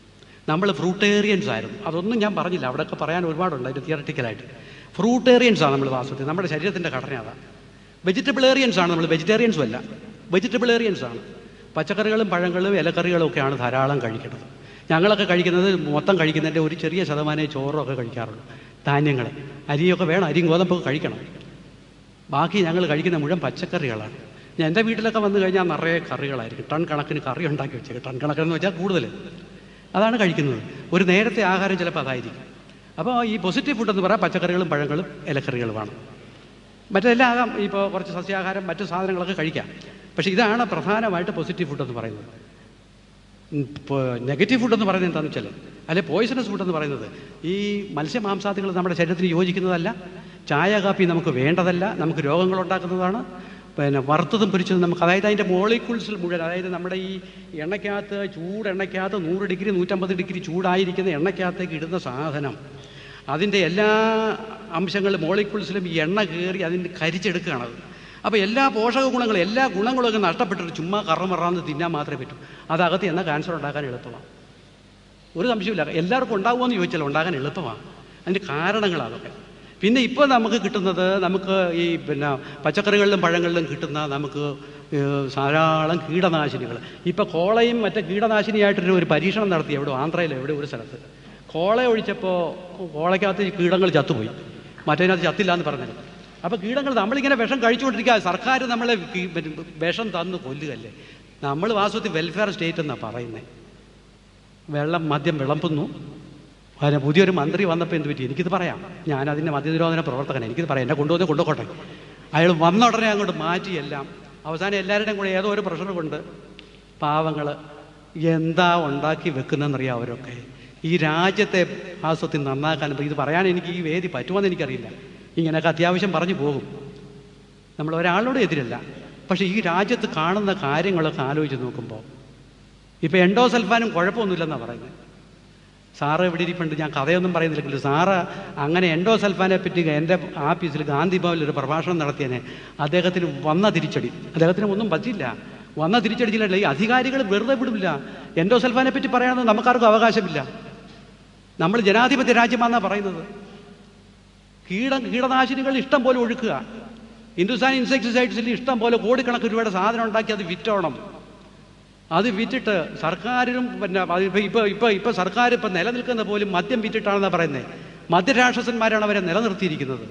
നമ്മൾ ഫ്രൂട്ടേറിയൻസ് ആയിരുന്നു അതൊന്നും ഞാൻ പറഞ്ഞില്ല അവിടെയൊക്കെ പറയാൻ ഒരുപാടുണ്ട് അതിൻ്റെ തിയററ്റിക്കലായിട്ട് ഫ്രൂട്ടേറിയൻസ് ആണ് നമ്മൾ വാസ്തവത്തിൽ നമ്മുടെ ശരീരത്തിൻ്റെ ഘടന അതാണ് വെജിറ്റബിളേറിയൻസ് ആണ് നമ്മൾ വെജിറ്റേറിയൻസും അല്ല വെജിറ്റബിളേറിയൻസ് ആണ് പച്ചക്കറികളും പഴങ്ങളും ഇലക്കറികളും ഒക്കെയാണ് ധാരാളം കഴിക്കുന്നത് ഞങ്ങളൊക്കെ കഴിക്കുന്നത് മൊത്തം കഴിക്കുന്നതിൻ്റെ ഒരു ചെറിയ ശതമാനമേ ചോറൊക്കെ കഴിക്കാറുള്ളൂ ധാന്യങ്ങൾ അരിയൊക്കെ വേണം അരിയും ഗോതമ്പൊക്കെ കഴിക്കണം ബാക്കി ഞങ്ങൾ കഴിക്കുന്ന മുഴുവൻ പച്ചക്കറികളാണ് ഞാൻ എൻ്റെ വീട്ടിലൊക്കെ വന്നു കഴിഞ്ഞാൽ നിറയെ കറികളായിരിക്കും ടൺ കണക്കിന് കറി ഉണ്ടാക്കി വെച്ചേക്കും ടൺ കണക്കെന്ന് വെച്ചാൽ കൂടുതൽ അതാണ് കഴിക്കുന്നത് ഒരു നേരത്തെ ആഹാരം ചിലപ്പോൾ അതായിരിക്കും അപ്പോൾ ഈ പോസിറ്റീവ് ഫുഡ് എന്ന് പറയാൻ പച്ചക്കറികളും പഴങ്ങളും ഇലക്കറികളുമാണ് മറ്റെല്ലാം ആകാം ഇപ്പോൾ കുറച്ച് സസ്യാഹാരം മറ്റു സാധനങ്ങളൊക്കെ കഴിക്കാം പക്ഷേ ഇതാണ് പ്രധാനമായിട്ട് പോസിറ്റീവ് ഫുഡ് എന്ന് പറയുന്നത് ഇപ്പോൾ നെഗറ്റീവ് ഫുഡ് എന്ന് പറയുന്നത് എന്താണെന്ന് വെച്ചാൽ അല്ലെ പോയിസണസ് ഫുഡ് എന്ന് പറയുന്നത് ഈ മത്സ്യമാംസാദികൾ നമ്മുടെ ശരീരത്തിന് യോജിക്കുന്നതല്ല ചായ കാപ്പി നമുക്ക് വേണ്ടതല്ല നമുക്ക് രോഗങ്ങൾ ഉണ്ടാക്കുന്നതാണ് പിന്നെ വറുത്തതും പൊരിച്ചതും നമുക്ക് അതായത് അതിൻ്റെ മോളിക്യൂൾസിൽ മുഴുവൻ അതായത് നമ്മുടെ ഈ എണ്ണയ്ക്കകത്ത് ചൂട് എണ്ണയ്ക്കകത്ത് നൂറ് ഡിഗ്രി നൂറ്റമ്പത് ഡിഗ്രി ചൂടായിരിക്കുന്ന എണ്ണയ്ക്കകത്തേക്ക് ഇടുന്ന സാധനം അതിൻ്റെ എല്ലാ അംശങ്ങളും മോളിക്യൂൾസിലും ഈ എണ്ണ കയറി അതിൻ്റെ കരിച്ചെടുക്കുകയാണത് അപ്പോൾ എല്ലാ പോഷക ഗുണങ്ങളും എല്ലാ ഗുണങ്ങളും ഒക്കെ നഷ്ടപ്പെട്ടിട്ട് ചുമ്മാ കറമറാന്ന് തിന്നാൻ മാത്രമേ പറ്റൂ അതകത്ത് എന്നാൽ ക്യാൻസർ ഉണ്ടാക്കാൻ എളുപ്പമാണ് ഒരു സംശയമില്ല എല്ലാവർക്കും ഉണ്ടാകുമോ ചോദിച്ചാൽ ഉണ്ടാകാൻ എളുപ്പമാണ് അതിൻ്റെ കാരണങ്ങളതൊക്കെ പിന്നെ ഇപ്പോൾ നമുക്ക് കിട്ടുന്നത് നമുക്ക് ഈ പിന്നെ പച്ചക്കറികളിലും പഴങ്ങളിലും കിട്ടുന്ന നമുക്ക് ഏഹ്, ധാരാളം കീടനാശിനികൾ ഇപ്പോൾ കോളയും മറ്റേ കീടനാശിനിയായിട്ടൊരു ഒരു പരീക്ഷണം നടത്തി എവിടെ ആന്ധ്രയിൽ എവിടെ ഒരു സ്ഥലത്ത് കോള ഒഴിച്ചപ്പോൾ കോളയ്ക്കകത്ത് ഈ കീടങ്ങൾ ചത്തുപോയി മറ്റേതിനകത്ത് ചത്തില്ല എന്ന് പറഞ്ഞത് അപ്പോൾ കീടങ്ങൾ നമ്മളിങ്ങനെ വിഷം കഴിച്ചുകൊണ്ടിരിക്കുക സർക്കാർ നമ്മളെ കീ- പിന്നെ വിഷം തന്ന് കൊല്ലുകയല്ലേ നമ്മൾ വാസ്തവത്തിൽ വെൽഫെയർ സ്റ്റേറ്റ് എന്നാണ് പറയുന്നത് വെള്ളം മദ്യം വിളമ്പുന്നു അതിന് പുതിയൊരു മന്ത്രി വന്നപ്പോൾ എന്ത് പറ്റി എനിക്കിത് പറയാം ഞാൻ അതിൻ്റെ മദ്യനിരോധന പ്രവർത്തകൻ എനിക്കിത് പറയാം എന്നെ കൊണ്ടുവന്ന് കൊണ്ടുപോട്ടെ അയാൾ വന്ന ഉടനെ അങ്ങോട്ട് മാറ്റി എല്ലാം അവസാനം എല്ലാവരുടെയും കൂടെ ഏതോ ഒരു പ്രഷർ കൊണ്ട് പാവങ്ങൾ എന്താ ഉണ്ടാക്കി വെക്കുന്നതെന്നറിയാം അവരൊക്കെ ഈ രാജ്യത്തെ ആസ്വത്തിൽ നന്നാക്കാൻ ഇപ്പം ഇത് പറയാൻ എനിക്ക് ഈ വേദി പറ്റുമെന്ന് എനിക്കറിയില്ല ഇങ്ങനെയൊക്കെ അത്യാവശ്യം പറഞ്ഞു പോകും നമ്മൾ ഒരാളോട് എതിരല്ല പക്ഷേ ഈ രാജ്യത്ത് കാണുന്ന കാര്യങ്ങളൊക്കെ ആലോചിച്ച് നോക്കുമ്പോൾ ഇപ്പോൾ എൻഡോസൽഫാനും കുഴപ്പമൊന്നുമില്ലെന്നാണ് പറയുന്നത് സാറ് ഇവിടെ ഇരിപ്പുണ്ട് ഞാൻ കഥയൊന്നും പറയുന്നില്ലെങ്കിലും സാറ് അങ്ങനെ എൻഡോസൽഫാനെ പറ്റി എൻ്റെ ആഫീസിൽ ഗാന്ധി ഭവനിൽ ഒരു പ്രഭാഷണം നടത്തിയതിനെ അദ്ദേഹത്തിന് വന്ന തിരിച്ചടി അദ്ദേഹത്തിന് ഒന്നും പറ്റില്ല വന്ന തിരിച്ചടിച്ചില്ല ഈ അധികാരികൾ വെറുതെ വിടില്ല എൻഡോസൽഫാനെ പറ്റി പറയാനൊന്നും നമുക്കാർക്കും അവകാശമില്ല നമ്മൾ ജനാധിപത്യ രാജ്യമാണെന്നാണ് പറയുന്നത് കീട കീടനാശിനികൾ ഇഷ്ടം പോലെ ഒഴുക്കുക ഹിന്ദുസ്ഥാൻ ഇൻസെക്ടിസൈഡ്സിൽ ഇഷ്ടം പോലെ കോടിക്കണക്കിന് രൂപയുടെ സാധനം ഉണ്ടാക്കി അത് വിറ്റോണം അത് വിറ്റിട്ട് സർക്കാരിനും പിന്നെ ഇപ്പോൾ ഇപ്പോൾ ഇപ്പോൾ ഇപ്പോൾ സർക്കാർ ഇപ്പം നിലനിൽക്കുന്ന പോലും മദ്യം വിറ്റിട്ടാണെന്നാണ് പറയുന്നത് മദ്യരാക്ഷസന്മാരാണ് അവരെ നിലനിർത്തിയിരിക്കുന്നത്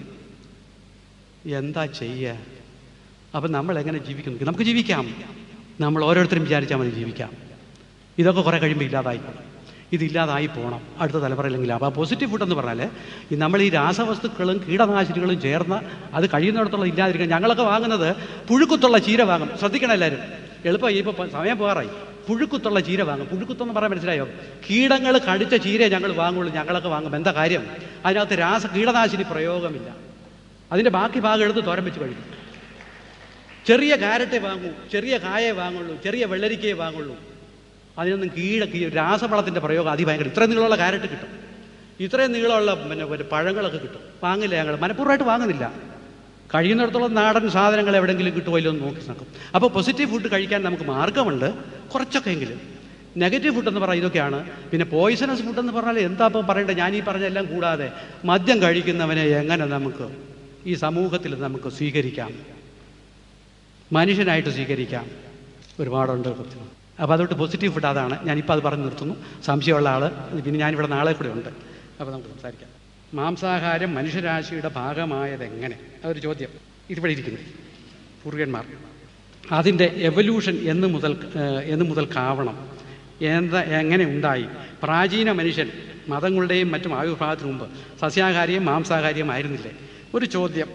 എന്താ ചെയ്യുക അപ്പം നമ്മൾ എങ്ങനെ ജീവിക്കുന്നു നമുക്ക് ജീവിക്കാം നമ്മൾ ഓരോരുത്തരും വിചാരിച്ചാൽ മതി ജീവിക്കാം ഇതൊക്കെ കുറേ കഴിയുമ്പോൾ ഇല്ലാതായിക്കോളും ഇതില്ലാതായി പോകണം അടുത്ത തലമുറയിലെങ്കിൽ അപ്പോൾ പോസിറ്റീവ് ഫുഡ് എന്ന് പറഞ്ഞാൽ ഈ നമ്മൾ ഈ രാസവസ്തുക്കളും കീടനാശിനികളും ചേർന്ന് അത് കഴിയുന്നിടത്തോളം ഇല്ലാതിരിക്കാൻ ഞങ്ങളൊക്കെ വാങ്ങുന്നത് പുഴുക്കുത്തുള്ള ചീര വാങ്ങും ശ്രദ്ധിക്കണം എല്ലാവരും എളുപ്പമായി ഇപ്പോൾ സമയം പോകാറായി പുഴുക്കുത്തുള്ള ചീര വാങ്ങും പുഴുക്കുത്തെന്ന് പറയാൻ മനസ്സിലായോ കീടങ്ങൾ കടിച്ച ചീരയെ ഞങ്ങൾ വാങ്ങുള്ളൂ ഞങ്ങളൊക്കെ വാങ്ങും എന്താ കാര്യം അതിനകത്ത് രാസ കീടനാശിനി പ്രയോഗമില്ല അതിൻ്റെ ബാക്കി ഭാഗം എടുത്ത് തോരൻ വെച്ച് കഴിക്കും ചെറിയ കാരറ്റെ വാങ്ങൂ ചെറിയ കായേ വാങ്ങുള്ളൂ ചെറിയ വെള്ളരിക്കയെ വാങ്ങുള്ളൂ അതിനൊന്നും കീഴ കീ- രാസവളത്തിൻ്റെ പ്രയോഗം അതിഭയങ്കര ഇത്രയും നീളമുള്ള കാരറ്റ് കിട്ടും ഇത്രയും നീളമുള്ള പിന്നെ പിന്നെ പഴങ്ങളൊക്കെ കിട്ടും വാങ്ങില്ല ഞങ്ങൾ മനഃപൂർവ്വമായിട്ട് വാങ്ങുന്നില്ല കഴിയുന്നിടത്തോളം നാടൻ സാധനങ്ങൾ എവിടെയെങ്കിലും കിട്ടുമോ ഇല്ലോ എന്ന് നോക്കി നോക്കും അപ്പോൾ പോസിറ്റീവ് ഫുഡ് കഴിക്കാൻ നമുക്ക് മാർഗമുണ്ട് കുറച്ചൊക്കെ എങ്കിലും നെഗറ്റീവ് ഫുഡ് എന്ന് പറഞ്ഞാൽ ഇതൊക്കെയാണ് പിന്നെ പോയിസണസ് ഫുഡ് എന്ന് പറഞ്ഞാൽ എന്താ ഇപ്പം പറയേണ്ടത് ഞാൻ ഈ പറഞ്ഞെല്ലാം കൂടാതെ മദ്യം കഴിക്കുന്നവനെ എങ്ങനെ നമുക്ക് ഈ സമൂഹത്തിൽ നമുക്ക് സ്വീകരിക്കാം മനുഷ്യനായിട്ട് സ്വീകരിക്കാം ഒരുപാടുണ്ട് അപ്പോൾ അതുകൊണ്ട് പോസിറ്റീവ് ഫുഡ് അതാണ് ഞാനിപ്പോൾ അത് പറഞ്ഞു നിർത്തുന്നു സംശയമുള്ള ആൾ പിന്നെ ഞാനിവിടെ നാളെ കൂടെ ഉണ്ട് അപ്പോൾ നമുക്ക് സംസാരിക്കാം മാംസാഹാരം മനുഷ്യരാശിയുടെ ഭാഗമായതെങ്ങനെ അതൊരു ചോദ്യം ഇതിവിടെ ഇരിക്കുന്നു പൂർവികന്മാർ അതിൻ്റെ എവല്യൂഷൻ എന്ന് മുതൽ ഏഹ്, എന്ന് മുതൽക്കാവണം എന്താ എങ്ങനെ ഉണ്ടായി പ്രാചീന മനുഷ്യൻ മതങ്ങളുടെയും മറ്റും ആവിർഭാവത്തിന് മുമ്പ് സസ്യാഹാരിയും മാംസാഹാരിയും ആയിരുന്നില്ലേ ഒരു ചോദ്യം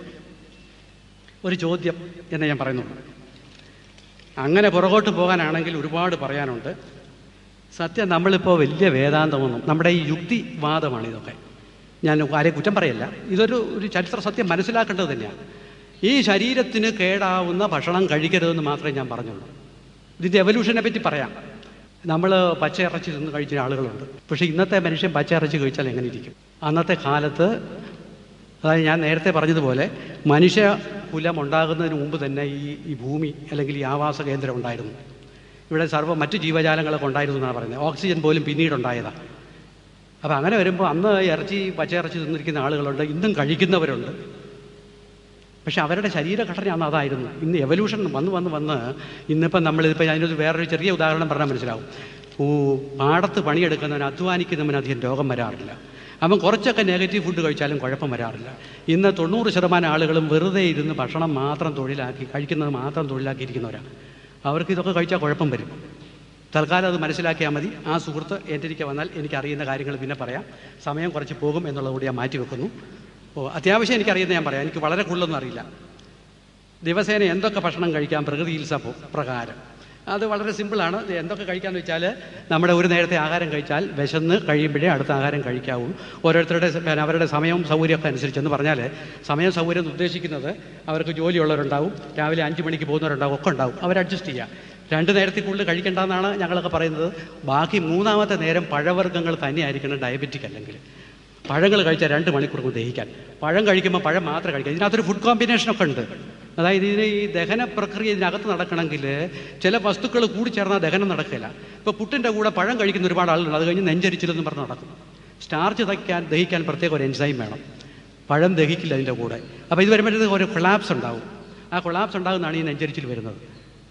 ഒരു ചോദ്യം എന്ന് ഞാൻ പറയുന്നുള്ളൂ അങ്ങനെ പുറകോട്ട് പോകാനാണെങ്കിൽ ഒരുപാട് പറയാനുണ്ട് സത്യം നമ്മളിപ്പോൾ വലിയ വേദാന്തമൊന്നും നമ്മുടെ ഈ യുക്തിവാദമാണ് ഇതൊക്കെ ഞാൻ ആരെയും കുറ്റം പറയല്ല ഇതൊരു ഒരു ചരിത്ര സത്യം മനസ്സിലാക്കേണ്ടത് തന്നെയാണ് ഈ ശരീരത്തിന് കേടാവുന്ന ഭക്ഷണം കഴിക്കരുതെന്ന് മാത്രമേ ഞാൻ പറഞ്ഞുള്ളൂ ഇതിൻ്റെ എവല്യൂഷനെ പറ്റി പറയാം നമ്മൾ പച്ചയിറച്ചി തിന്ന് കഴിച്ച ആളുകളുണ്ട് പക്ഷേ ഇന്നത്തെ മനുഷ്യൻ പച്ചയിറച്ചി കഴിച്ചാൽ എങ്ങനെ ഇരിക്കും അന്നത്തെ കാലത്ത് അതായത് ഞാൻ നേരത്തെ പറഞ്ഞതുപോലെ മനുഷ്യ കുലം ഉണ്ടാകുന്നതിന് മുമ്പ് തന്നെ ഈ ഈ ഭൂമി അല്ലെങ്കിൽ ഈ ആവാസ കേന്ദ്രം ഉണ്ടായിരുന്നു ഇവിടെ സർവ്വ മറ്റു ജീവജാലങ്ങളൊക്കെ ഉണ്ടായിരുന്നു എന്നാണ് പറയുന്നത് ഓക്സിജൻ പോലും പിന്നീടുണ്ടായതാണ് അപ്പോൾ അങ്ങനെ വരുമ്പോൾ അന്ന് ഇറച്ചി പച്ചയിറച്ചി തിന്നിരിക്കുന്ന ആളുകളുണ്ട് ഇന്നും കഴിക്കുന്നവരുണ്ട് പക്ഷെ അവരുടെ ശരീരഘടന അന്ന് അതായിരുന്നു ഇന്ന് എവല്യൂഷൻ വന്ന് വന്ന് വന്ന് ഇന്നിപ്പം നമ്മളിതിപ്പോൾ അതിനൊരു വേറൊരു ചെറിയ ഉദാഹരണം പറഞ്ഞാൽ മനസ്സിലാവും ഓ പാടത്ത് പണിയെടുക്കുന്നവന് അധ്വാനിക്കുന്നവന് അധികം രോഗം വരാറില്ല അവൻ കുറച്ചൊക്കെ നെഗറ്റീവ് ഫുഡ് കഴിച്ചാലും കുഴപ്പം വരാറില്ല ഇന്ന് തൊണ്ണൂറ് ശതമാനം ആളുകളും വെറുതെ ഇരുന്ന് ഭക്ഷണം മാത്രം തൊഴിലാക്കി കഴിക്കുന്നത് മാത്രം തൊഴിലാക്കിയിരിക്കുന്നവരാണ് അവർക്ക് ഇതൊക്കെ കഴിച്ചാൽ കുഴപ്പം വരും തൽക്കാലം അത് മനസ്സിലാക്കിയാൽ മതി ആ സുഹൃത്ത് എൻ്റെ വന്നാൽ എനിക്ക് അറിയുന്ന കാര്യങ്ങൾ പിന്നെ പറയാം സമയം കുറച്ച് പോകും എന്നുള്ളത് കൂടി ഞാൻ മാറ്റി വെക്കുന്നു ഓ അത്യാവശ്യം എനിക്കറിയുന്നത് ഞാൻ പറയാം എനിക്ക് വളരെ കൂടുതലൊന്നും അറിയില്ല ദിവസേന എന്തൊക്കെ ഭക്ഷണം കഴിക്കാം പ്രകൃതി ചികിത്സ പ്രകാരം അത് വളരെ സിമ്പിളാണ് ഇത് എന്തൊക്കെ കഴിക്കാമെന്ന് വെച്ചാൽ നമ്മുടെ ഒരു നേരത്തെ ആഹാരം കഴിച്ചാൽ വിശന്ന് കഴിയുമ്പോഴേ അടുത്ത ആഹാരം കഴിക്കാവൂ ഓരോരുത്തരുടെ സ- പിന്നെ അവരുടെ സമയവും സൗകര്യമൊക്കെ അനുസരിച്ചെന്ന് പറഞ്ഞാൽ സമയം സൗകര്യം എന്ന് ഉദ്ദേശിക്കുന്നത് അവർക്ക് ജോലിയുള്ളവരുണ്ടാവും രാവിലെ അഞ്ച് മണിക്ക് പോകുന്നവരുണ്ടാവും ഒക്കെ ഉണ്ടാവും അവർ അഡ്ജസ്റ്റ് ചെയ്യുക രണ്ട് നേരത്തിൽ കൂടുതൽ കഴിക്കേണ്ടെന്നാണ് ഞങ്ങളൊക്കെ പറയുന്നത് ബാക്കി മൂന്നാമത്തെ നേരം പഴവർഗ്ഗങ്ങൾ തന്നെയായിരിക്കണം ഡയബറ്റിക് അല്ലെങ്കിൽ പഴങ്ങൾ കഴിച്ചാൽ രണ്ട് മണിക്കൂർ കൊണ്ട് ദഹിക്കാൻ പഴം കഴിക്കുമ്പോൾ പഴം മാത്രം കഴിക്കാം ഇതിനകത്തൊരു ഫുഡ് കോമ്പിനേഷനൊക്കെ ഉണ്ട് അതായത് ഇതിന് ഈ ദഹന പ്രക്രിയ ഇതിനകത്ത് നടക്കണമെങ്കിൽ ചില വസ്തുക്കൾ കൂടി ചേർന്നാൽ ദഹനം നടക്കില്ല ഇപ്പോൾ പുട്ടിൻ്റെ കൂടെ പഴം കഴിക്കുന്ന ഒരുപാട് ആളുകളുണ്ട് അത് കഴിഞ്ഞ് നെഞ്ചരിച്ചില്ലെന്ന് പറഞ്ഞ് നടക്കും സ്റ്റാർച്ച് ദഹിക്കാൻ ദഹിക്കാൻ പ്രത്യേക ഒരു എൻസൈം വേണം പഴം ദഹിക്കില്ല അതിൻ്റെ കൂടെ അപ്പോൾ ഇത് വരുമ്പോഴത്തേക്ക് ഒരു കൊളാപ്സ് ഉണ്ടാവും ആ കൊളാപ്സ് ഉണ്ടാകുന്നതാണ് ഈ നെഞ്ചരിച്ചിൽ വരുന്നത്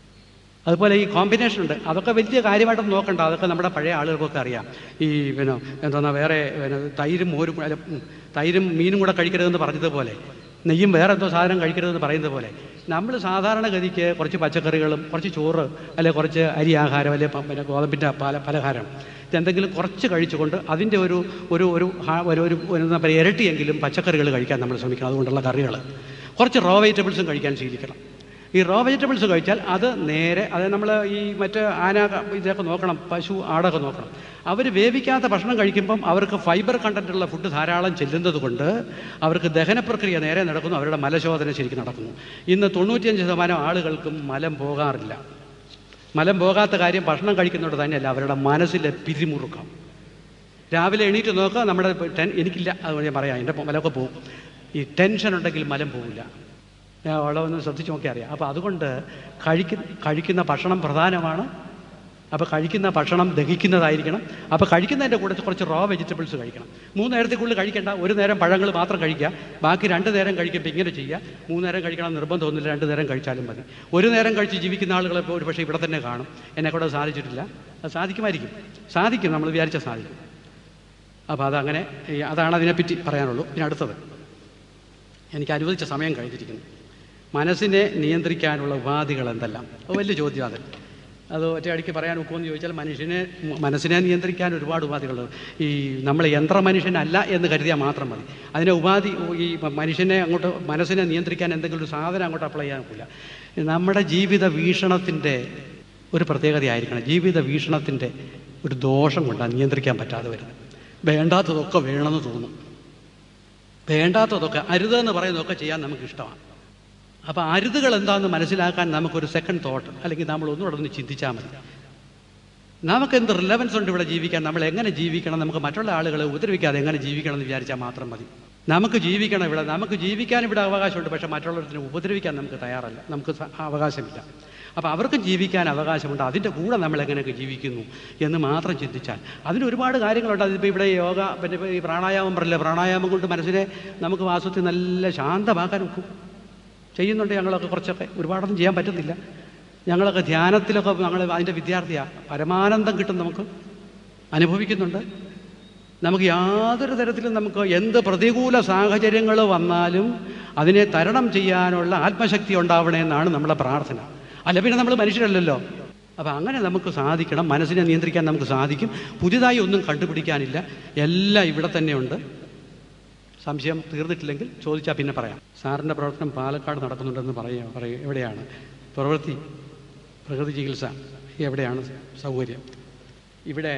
അതുപോലെ ഈ കോമ്പിനേഷൻ ഉണ്ട് അതൊക്കെ വലിയ കാര്യമായിട്ടൊന്നും നോക്കണ്ട അതൊക്കെ നമ്മുടെ പഴയ ആളുകൾക്കൊക്കെ അറിയാം ഈ പിന്നെ എന്താ വേറെ പിന്നെ തൈരും മോരും കൂടെ- അല്ല, ഉം, തൈരും മീനും കൂടെ കഴിക്കരുതെന്ന് പറഞ്ഞതുപോലെ നെയ്യും വേറെ എന്തോ സാധനം കഴിക്കരുതെന്ന് പറയുന്നത് പോലെ നമ്മൾ സാധാരണഗതിക്ക് കുറച്ച് പച്ചക്കറികളും കുറച്ച് ചോറ് അല്ലെ കുറച്ച് അരി ആഹാരം അല്ലെ പ- പിന്നെ ഗോതമ്പിൻ്റെ പല പലഹാരം ഇതെന്തെങ്കിലും കുറച്ച് കഴിച്ചുകൊണ്ട് അതിൻ്റെ ഒരു ഒരു ഒരു ഹാ- ഒരു ഒരു ഒരു എന്താ പറയുക ഇരട്ടിയെങ്കിലും പച്ചക്കറികൾ കഴിക്കാൻ നമ്മൾ ശ്രമിക്കണം അതുകൊണ്ടുള്ള കറികൾ കുറച്ച് റോ വെജിറ്റബിൾസും കഴിക്കാൻ ശീലിക്കണം ഈ റോ വെജിറ്റബിൾസ് കഴിച്ചാൽ അത് നേരെ അത് നമ്മൾ ഈ മറ്റ് ആന ഇതൊക്കെ നോക്കണം പശു ആടൊക്കെ നോക്കണം അവർ വേവിക്കാത്ത ഭക്ഷണം കഴിക്കുമ്പം അവർക്ക് ഫൈബർ കണ്ടൻറ്റുള്ള ഫുഡ് ധാരാളം ചെല്ലുന്നത് കൊണ്ട് അവർക്ക് ദഹന പ്രക്രിയ നേരെ നടക്കുന്നു അവരുടെ മലശോധന ശരിക്കും നടക്കുന്നു ഇന്ന് തൊണ്ണൂറ്റിയഞ്ച് ശതമാനം ആളുകൾക്കും മലം പോകാറില്ല മലം പോകാത്ത കാര്യം ഭക്ഷണം കഴിക്കുന്നതുകൊണ്ട് തന്നെയല്ല അവരുടെ മനസ്സിലെ പിരിമുറുക്കം രാവിലെ എണീറ്റ് നോക്കുക നമ്മുടെ ടെൻ എനിക്കില്ല അത് ഞാൻ പറയാം എൻ്റെ മലമൊക്കെ പോകും ഈ ടെൻഷൻ ഉണ്ടെങ്കിൽ മലം പോകില്ല ഞാൻ വളമൊന്ന് ശ്രദ്ധിച്ച് നോക്കി അറിയാം അപ്പോൾ അതുകൊണ്ട് കഴിക്കുന്ന കഴിക്കുന്ന ഭക്ഷണം പ്രധാനമാണ് അപ്പോൾ കഴിക്കുന്ന ഭക്ഷണം ദഹിക്കുന്നതായിരിക്കണം അപ്പോൾ കഴിക്കുന്നതിൻ്റെ കൂടെ കുറച്ച് റോ വെജിറ്റബിൾസ് കഴിക്കണം മൂന്ന് നേരത്തേക്കുള്ളിൽ കഴിക്കേണ്ട ഒരു നേരം പഴങ്ങൾ മാത്രം കഴിക്കുക ബാക്കി രണ്ട് നേരം കഴിക്കുമ്പോൾ ഇങ്ങനെ ചെയ്യുക മൂന്ന് നേരം കഴിക്കണം എന്ന് നിർബന്ധമൊന്നുമില്ല രണ്ട് നേരം കഴിച്ചാലും മതി ഒരു നേരം കഴിച്ച് ജീവിക്കുന്ന ആളുകളെ ഇപ്പോൾ ഒരു പക്ഷേ ഇവിടെ തന്നെ കാണും എന്നെ കൂടെ സാധിച്ചിട്ടില്ല അത് സാധിക്കുമായിരിക്കും സാധിക്കും നമ്മൾ വിചാരിച്ചാൽ സാധിക്കും അപ്പോൾ അതങ്ങനെ ഈ അതാണ് അതിനെപ്പറ്റി പറയാനുള്ളൂ പിന്നെ അടുത്തത് എനിക്ക് അനുവദിച്ച സമയം കഴിഞ്ഞിരിക്കുന്നു മനസ്സിനെ നിയന്ത്രിക്കാനുള്ള ഉപാധികൾ എന്തെല്ലാം അത് വലിയ ചോദ്യം അത് അത് ഒറ്റയടിക്ക് പറയാൻ ഒക്കുമെന്ന് ചോദിച്ചാൽ മനുഷ്യനെ മനസ്സിനെ നിയന്ത്രിക്കാൻ ഒരുപാട് ഉപാധികളുണ്ട് ഈ നമ്മൾ യന്ത്രമനുഷ്യനല്ല എന്ന് കരുതിയാൽ മാത്രം മതി അതിനെ ഉപാധി ഈ മനുഷ്യനെ അങ്ങോട്ട് മനസ്സിനെ നിയന്ത്രിക്കാൻ എന്തെങ്കിലും ഒരു സാധനം അങ്ങോട്ട് അപ്ലൈ ചെയ്യാൻ ഒക്കില്ല നമ്മുടെ ജീവിത വീക്ഷണത്തിൻ്റെ ഒരു പ്രത്യേകതയായിരിക്കണം ജീവിത വീക്ഷണത്തിൻ്റെ ഒരു ദോഷം കൊണ്ടാണ് നിയന്ത്രിക്കാൻ പറ്റാതെ വരുന്നത് വേണ്ടാത്തതൊക്കെ വേണമെന്ന് തോന്നും വേണ്ടാത്തതൊക്കെ അരുതെന്ന് പറയുന്നതൊക്കെ ചെയ്യാൻ നമുക്ക് ഇഷ്ടമാണ് അപ്പോൾ അരുതുകൾ എന്താണെന്ന് മനസ്സിലാക്കാൻ നമുക്കൊരു സെക്കൻഡ് തോട്ട് അല്ലെങ്കിൽ നമ്മൾ ഒന്നുകൂടെ ഒന്ന് ചിന്തിച്ചാൽ മതി നമുക്ക് എന്ത് റിലവൻസ് ഉണ്ട് ഇവിടെ ജീവിക്കാൻ നമ്മൾ എങ്ങനെ ജീവിക്കണം നമുക്ക് മറ്റുള്ള ആളുകളെ ഉപദ്രവിക്കാതെ എങ്ങനെ ജീവിക്കണം എന്ന് വിചാരിച്ചാൽ മാത്രം മതി നമുക്ക് ജീവിക്കണം ഇവിടെ നമുക്ക് ജീവിക്കാൻ ഇവിടെ അവകാശമുണ്ട് പക്ഷേ മറ്റുള്ളവരെ ഉപദ്രവിക്കാൻ നമുക്ക് തയ്യാറല്ല നമുക്ക് സ- അവകാശമില്ല അപ്പോൾ അവർക്കും ജീവിക്കാൻ അവകാശമുണ്ട് അതിൻ്റെ കൂടെ നമ്മൾ എങ്ങനെയൊക്കെ ജീവിക്കുന്നു എന്ന് മാത്രം ചിന്തിച്ചാൽ അതിന് ഒരുപാട് കാര്യങ്ങളുണ്ട് അതിപ്പോൾ ഇവിടെ യോഗ പിന്നെ ഇപ്പൊ ഈ പ്രാണായാമം പറയില്ല പ്രാണായാമം കൊണ്ട് മനസ്സിനെ നമുക്ക് വാസത്തിൽ നല്ല ശാന്തമാക്കാൻ ഒക്കും ചെയ്യുന്നുണ്ട് ഞങ്ങളൊക്കെ കുറച്ചൊക്കെ ഒരുപാടൊന്നും ചെയ്യാൻ പറ്റുന്നില്ല ഞങ്ങളൊക്കെ ധ്യാനത്തിലൊക്കെ ഞങ്ങൾ അതിൻ്റെ വിദ്യാർത്ഥിയാണ് പരമാനന്ദം കിട്ടും നമുക്ക് അനുഭവിക്കുന്നുണ്ട് നമുക്ക് യാതൊരു തരത്തിലും നമുക്ക് എന്ത് പ്രതികൂല സാഹചര്യങ്ങൾ വന്നാലും അതിനെ തരണം ചെയ്യാനുള്ള ആത്മശക്തി ഉണ്ടാവണേ എന്നാണ് നമ്മുടെ പ്രാർത്ഥന അല്ല പിന്നെ നമ്മൾ മനുഷ്യരല്ലല്ലോ അപ്പം അങ്ങനെ നമുക്ക് സാധിക്കണം മനസ്സിനെ നിയന്ത്രിക്കാൻ നമുക്ക് സാധിക്കും പുതിയതായി ഒന്നും കണ്ടുപിടിക്കാനില്ല എല്ലാം ഇവിടെ തന്നെയുണ്ട് സംശയം തീർന്നിട്ടില്ലെങ്കിൽ ചോദിച്ചാൽ പിന്നെ പറയാം സാറിൻ്റെ പ്രവർത്തനം പാലക്കാട് നടക്കുന്നുണ്ടെന്ന് പറയുക പറയുക എവിടെയാണ് പ്രവൃത്തി പ്രകൃതി ചികിത്സ എവിടെയാണ് സൗകര്യം ഇവിടെ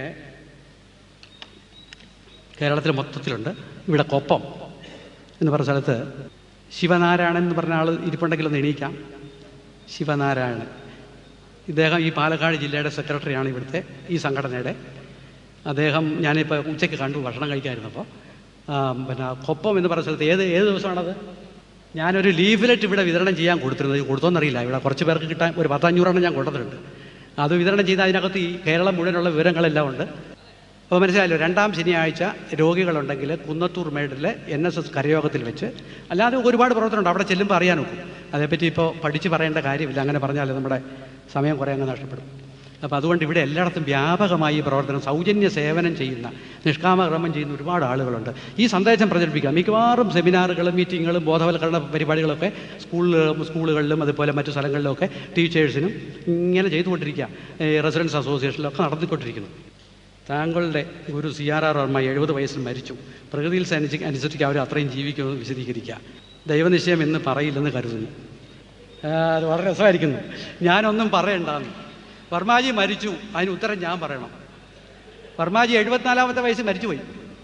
കേരളത്തിൽ മൊത്തത്തിലുണ്ട് ഇവിടെ കൊപ്പം എന്ന് പറഞ്ഞ സ്ഥലത്ത് ശിവനാരായണൻ എന്ന് പറഞ്ഞ ആൾ ഇരിപ്പുണ്ടെങ്കിൽ ഒന്ന് എണീക്കാം ശിവനാരായണൻ ഇദ്ദേഹം ഈ പാലക്കാട് ജില്ലയുടെ സെക്രട്ടറിയാണ് ഇവിടുത്തെ ഈ സംഘടനയുടെ അദ്ദേഹം ഞാനിപ്പോൾ ഉച്ചയ്ക്ക് കണ്ടു ഭക്ഷണം കഴിക്കാതിരുന്നപ്പോൾ ആ, പിന്നെ കൊപ്പം എന്ന് പറഞ്ഞ സ്ഥലത്ത് ഏത് ഏത് ദിവസമാണത് ഞാനൊരു ലീഫ്ലെറ്റ് ഇവിടെ വിതരണം ചെയ്യാൻ കൊടുത്തിരുന്നത് കൊടുത്തോന്നറിയില്ല ഇവിടെ കുറച്ച് പേർക്ക് കിട്ടാൻ ഒരു പത്തഞ്ഞൂറെണ്ണം ഞാൻ കൊണ്ടുവന്നിട്ടുണ്ട് അത് വിതരണം ചെയ്ത് അതിനകത്ത് ഈ കേരളം മുഴുവനുള്ള വിവരങ്ങളെല്ലാം ഉണ്ട് അപ്പോൾ മനസ്സിലായല്ലോ രണ്ടാം ശനിയാഴ്ച രോഗികളുണ്ടെങ്കിൽ കുന്നത്തൂർ മേഡിലെ എൻ എസ് എസ് കരയോഗത്തിൽ വെച്ച് അല്ലാതെ ഒരുപാട് പ്രവർത്തനമുണ്ട് അവിടെ ചെല്ലുമ്പോൾ അറിയാൻ നോക്കും അതേപ്പറ്റി ഇപ്പോൾ പഠിച്ച് പറയേണ്ട കാര്യമില്ല അങ്ങനെ പറഞ്ഞാൽ നമ്മുടെ സമയം കുറേ അങ്ങ് നഷ്ടപ്പെടും അപ്പോൾ അതുകൊണ്ട് ഇവിടെ എല്ലായിടത്തും വ്യാപകമായി ഈ പ്രവർത്തനം സൗജന്യ സേവനം ചെയ്യുന്ന നിഷ്കാമകർമ്മം ചെയ്യുന്ന ഒരുപാട് ആളുകളുണ്ട് ഈ സന്ദേശം പ്രചരിപ്പിക്കുക മിക്കവാറും സെമിനാറുകളും മീറ്റിങ്ങുകളും ബോധവൽക്കരണ പരിപാടികളൊക്കെ സ്കൂളുകളിലും സ്കൂളുകളിലും അതുപോലെ മറ്റു സ്ഥലങ്ങളിലുമൊക്കെ ടീച്ചേഴ്സിനും ഇങ്ങനെ ചെയ്തുകൊണ്ടിരിക്കുക ഈ റെസിഡൻസ് അസോസിയേഷനിലൊക്കെ നടത്തിക്കൊണ്ടിരിക്കുന്നു താങ്കളുടെ ഒരു സി ആർ ആർ വർമ്മ എഴുപത് വയസ്സിൽ മരിച്ചു പ്രകൃതിയിൽ അനുസരിച്ച് അനുസരിച്ച് അവർ അത്രയും ജീവിക്കുമെന്ന് വിശദീകരിക്കുക ദൈവനിശ്ചയം എന്ന് പറയില്ലെന്ന് കരുതുന്നു ആ, അത് വളരെ രസമായിരിക്കുന്നു ഞാനൊന്നും പറയണ്ടെന്ന് വർമാജി മരിച്ചു അതിന് ഉത്തരം ഞാൻ പറയണം വർമാജി എഴുപത്തിനാലാമത്തെ വയസ്സിൽ മരിച്ചുപോയി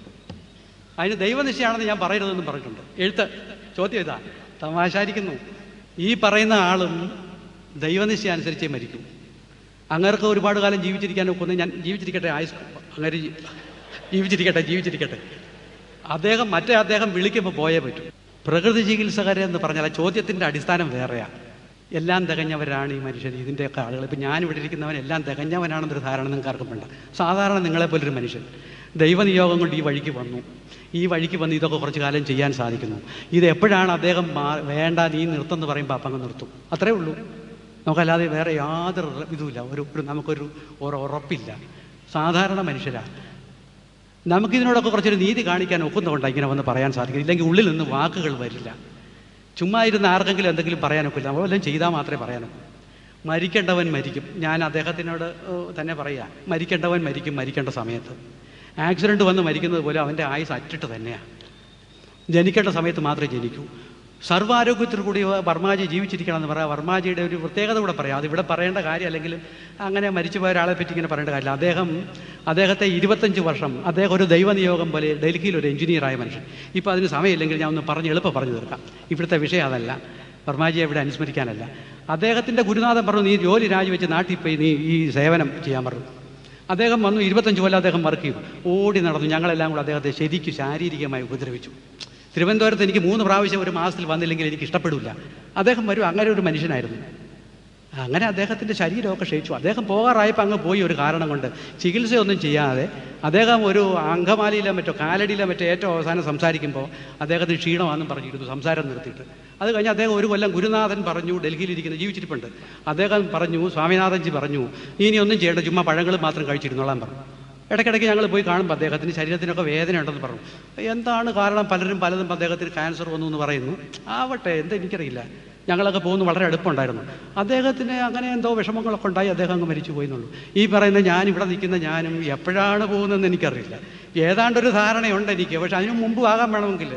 അതിന് ദൈവനിശ്ചയാണെന്ന് ഞാൻ പറയരുതെന്നും പറഞ്ഞിട്ടുണ്ട് എഴുത്ത് ചോദ്യം ഇതാ തമാശായിരിക്കുന്നു ഈ പറയുന്ന ആളും ദൈവനിശ്ചയം അനുസരിച്ചേ മരിക്കും അങ്ങർക്ക് ഒരുപാട് കാലം ജീവിച്ചിരിക്കാൻ ഒക്കുന്ന ഞാൻ ജീവിച്ചിരിക്കട്ടെ ആയുസ് അങ്ങനെ ജീ- ജീവിച്ചിരിക്കട്ടെ ജീവിച്ചിരിക്കട്ടെ അദ്ദേഹം മറ്റേ അദ്ദേഹം വിളിക്കുമ്പോൾ പോയേ പറ്റൂ പ്രകൃതി ചികിത്സകരെന്ന് പറഞ്ഞാൽ ആ ചോദ്യത്തിൻ്റെ അടിസ്ഥാനം വേറെയാണ് എല്ലാം തികഞ്ഞവരാണ് ഈ മനുഷ്യർ ഇതിൻ്റെയൊക്കെ ആളുകൾ ഇപ്പം ഞാൻ ഇവിടെ ഇരിക്കുന്നവൻ എല്ലാം തികഞ്ഞവനാണെന്നൊരു ധാരണ നിങ്ങൾക്ക് ആർക്കും വേണ്ട സാധാരണ നിങ്ങളെപ്പോലൊരു മനുഷ്യൻ ദൈവനിയോഗം കൊണ്ട് ഈ വഴിക്ക് വന്നു ഈ വഴിക്ക് വന്ന് ഇതൊക്കെ കുറച്ച് കാലം ചെയ്യാൻ സാധിക്കുന്നു ഇത് എപ്പോഴാണ് അദ്ദേഹം മാ- വേണ്ട നീ നിർത്തുമെന്ന് പറയുമ്പോൾ അപ്പം അങ്ങ് നിർത്തും അത്രേ ഉള്ളൂ നമുക്കല്ലാതെ വേറെ യാതൊരു ഉറ- ഇതുമില്ല ഒരു ഒരു നമുക്കൊരു ഒരു ഉറപ്പില്ല സാധാരണ മനുഷ്യരാണ് നമുക്കിതിനോടൊക്കെ കുറച്ചൊരു നീതി കാണിക്കാൻ ഒക്കുന്നതുകൊണ്ടാണ് ഇങ്ങനെ വന്ന് പറയാൻ സാധിക്കും ഇല്ലെങ്കിൽ ഉള്ളിൽ നിന്ന് വാക്കുകൾ വരില്ല ചുമ്മാ ഇരുന്ന് ആർക്കെങ്കിലും എന്തെങ്കിലും പറയാനൊക്കില്ല നമ്മൾ വല്ലതും ചെയ്താൽ മാത്രമേ പറയാനൊക്കൂ മരിക്കേണ്ടവൻ മരിക്കും ഞാൻ അദ്ദേഹത്തിനോട് ഏഹ്, തന്നെ പറയാം മരിക്കേണ്ടവൻ മരിക്കും മരിക്കേണ്ട സമയത്ത് ആക്സിഡൻറ്റ് വന്ന് മരിക്കുന്നത് പോലെ അവൻ്റെ ആയുസ് അറ്റിട്ട് തന്നെയാണ് ജനിക്കേണ്ട സമയത്ത് മാത്രമേ ജനിക്കൂ സർവ്വാരോഗ്യത്തിൽ കൂടി വർമാജി ജീവിച്ചിരിക്കണം എന്ന് പറയാം വർമാജിയുടെ ഒരു പ്രത്യേകത കൂടെ പറയാം അതിവിടെ പറയേണ്ട കാര്യം അല്ലെങ്കിൽ അങ്ങനെ മരിച്ചുപോയ ഒരാളെ പറ്റി ഇങ്ങനെ പറയേണ്ട കാര്യമില്ല അദ്ദേഹം അദ്ദേഹത്തെ ഇരുപത്തഞ്ച് വർഷം അദ്ദേഹം ഒരു ദൈവനിയോഗം പോലെ ഡൽഹിയിൽ ഒരു എഞ്ചിനീയറായ മനുഷ്യൻ ഇപ്പോൾ അതിന് സമയമില്ലെങ്കിൽ ഞാൻ ഒന്ന് പറഞ്ഞ് എളുപ്പം പറഞ്ഞു തീർക്കാം ഇവിടുത്തെ വിഷയം അതല്ല വർമാജിയെ ഇവിടെ അനുസ്മരിക്കാനല്ല അദ്ദേഹത്തിൻ്റെ ഗുരുനാഥൻ പറഞ്ഞു നീ ജോലി രാജിവെച്ച് നാട്ടിൽ പോയി നീ ഈ സേവനം ചെയ്യാൻ പറഞ്ഞു അദ്ദേഹം വന്നു ഇരുപത്തഞ്ച് കൊല്ലം അദ്ദേഹം വർക്ക് ചെയ്തു ഓടി നടന്നു ഞങ്ങളെല്ലാം കൂടെ അദ്ദേഹത്തെ ശരിക്കും ശാരീരികമായി ഉപദ്രവിച്ചു തിരുവനന്തപുരത്ത് എനിക്ക് മൂന്ന് പ്രാവശ്യം ഒരു മാസത്തിൽ വന്നില്ലെങ്കിൽ എനിക്ക് ഇഷ്ടപ്പെടില്ല അദ്ദേഹം വരും അങ്ങനെ ഒരു മനുഷ്യനായിരുന്നു അങ്ങനെ അദ്ദേഹത്തിൻ്റെ ശരീരമൊക്കെ ക്ഷയിച്ചു അദ്ദേഹം പോകാറായപ്പോൾ അങ്ങ് പോയി ഒരു കാരണം കൊണ്ട് ചികിത്സയൊന്നും ചെയ്യാതെ അദ്ദേഹം ഒരു അങ്കമാലിയിലെ മറ്റോ കാലടിയിലെ മറ്റോ ഏറ്റവും അവസാനം സംസാരിക്കുമ്പോൾ അദ്ദേഹത്തിന് ക്ഷീണമാണെന്നും പറഞ്ഞിരുന്നു സംസാരം നിർത്തിയിട്ട് അത് കഴിഞ്ഞ് അദ്ദേഹം ഒരു കൊല്ലം ഗുരുനാഥൻ പറഞ്ഞു ഡൽഹിയിലിരിക്കുന്ന ജീവിച്ചിരിപ്പുണ്ട് അദ്ദേഹം പറഞ്ഞു സ്വാമിനാഥൻജി പറഞ്ഞു ഇനി ഒന്നും ചെയ്യേണ്ട ചുമ്മാ പഴങ്ങൾ മാത്രം കഴിച്ചിരുന്നോളാൻ പറഞ്ഞു ഇടയ്ക്കിടയ്ക്ക് ഞങ്ങൾ പോയി കാണുമ്പോൾ അദ്ദേഹത്തിന് ശരീരത്തിനൊക്കെ വേദന ഉണ്ടെന്ന് പറഞ്ഞു എന്താണ് കാരണം പലരും പലതും അദ്ദേഹത്തിന് ക്യാൻസർ വന്നു എന്ന് പറയുന്നു ആവട്ടെ എന്താ എനിക്കറിയില്ല ഞങ്ങളൊക്കെ പോകുന്നു വളരെ അടുപ്പമുണ്ടായിരുന്നു അദ്ദേഹത്തിന് അങ്ങനെ എന്തോ വിഷമങ്ങളൊക്കെ ഉണ്ടായി അദ്ദേഹം അങ്ങ് മരിച്ചു പോയി എന്നുള്ളൂ ഈ പറയുന്ന ഞാൻ ഇവിടെ നിൽക്കുന്ന ഞാനും എപ്പോഴാണ് പോകുന്നതെന്ന് എനിക്കറിയില്ല ഏതാണ്ടൊരു ധാരണയുണ്ട് എനിക്ക് പക്ഷെ അതിനു മുമ്പ് ആകാൻ വേണമെങ്കിൽ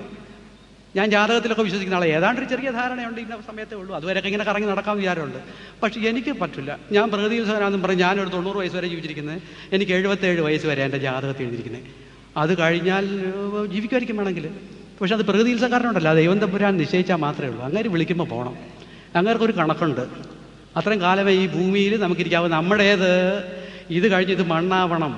ഞാൻ ജാതകത്തിലൊക്കെ വിശ്വസിക്കുന്ന ആളെ ഏതാണ്ട് ഒരു ചെറിയ ധാരണയുണ്ട് ഇന്ന സമയത്തേ ഉള്ളൂ അതുവരെയൊക്കെ ഇങ്ങനെ കറങ്ങി നടക്കാൻ വിചാരമുണ്ട് പക്ഷേ എനിക്ക് പറ്റില്ല ഞാൻ പ്രകൃതി സഹനാന്നും പറഞ്ഞ് ഞാനൊരു തൊണ്ണൂറ് വയസ്സ് വരെ ജീവിച്ചിരിക്കുന്നത് എനിക്ക് എഴുപത്തേഴ് വയസ്സ് വരെ എൻ്റെ ജാതകത്തിൽ എഴുതിയിരിക്കുന്നത് അത് കഴിഞ്ഞാൽ ഏഹ്, ജീവിക്കുമായിരിക്കും വേണമെങ്കിൽ പക്ഷെ അത് പ്രകൃതി ഉത്സവക്കാരനുണ്ടല്ലോ ദൈവം തമ്പുരാൻ നിശ്ചയിച്ചാൽ മാത്രമേ ഉള്ളൂ അങ്ങനെ വിളിക്കുമ്പോൾ പോകണം അങ്ങേർക്കൊരു കണക്കുണ്ട് അത്രയും കാലമേ ഈ ഭൂമിയിൽ നമുക്കിരിക്കാവുന്ന നമ്മുടേത് ഇത് കഴിഞ്ഞ് ഇത് മണ്ണാവണം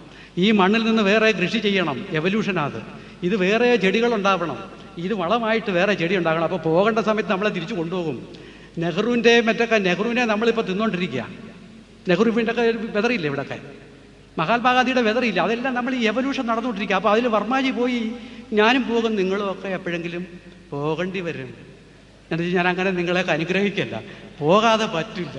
ഈ മണ്ണിൽ നിന്ന് വേറെ കൃഷി ചെയ്യണം എവല്യൂഷനാത് ഇത് വേറെ ചെടികളുണ്ടാവണം ഇത് വളമായിട്ട് വേറെ ചെടി ഉണ്ടാകണം അപ്പോൾ പോകേണ്ട സമയത്ത് നമ്മളെ തിരിച്ചു കൊണ്ടുപോകും നെഹ്റുവിൻ്റെ മറ്റൊക്കെ നെഹ്റുവിനെ നമ്മളിപ്പോൾ തിന്നുകൊണ്ടിരിക്കുക നെഹ്റുവിൻ്റെ ഒക്കെ വെതറിയില്ലേ ഇവിടെയൊക്കെ മഹാത്മാഗാന്ധിയുടെ വെതറിയില്ല അതെല്ലാം നമ്മൾ ഈ എവല്യൂഷൻ നടന്നുകൊണ്ടിരിക്കുക അപ്പോൾ അതിൽ വർമാജി പോയി ഞാനും പോകും നിങ്ങളും ഒക്കെ എപ്പോഴെങ്കിലും പോകേണ്ടി വരും എന്നിട്ട് ഞാൻ അങ്ങനെ നിങ്ങളെയൊക്കെ അനുഗ്രഹിക്കല്ല പോകാതെ പറ്റില്ല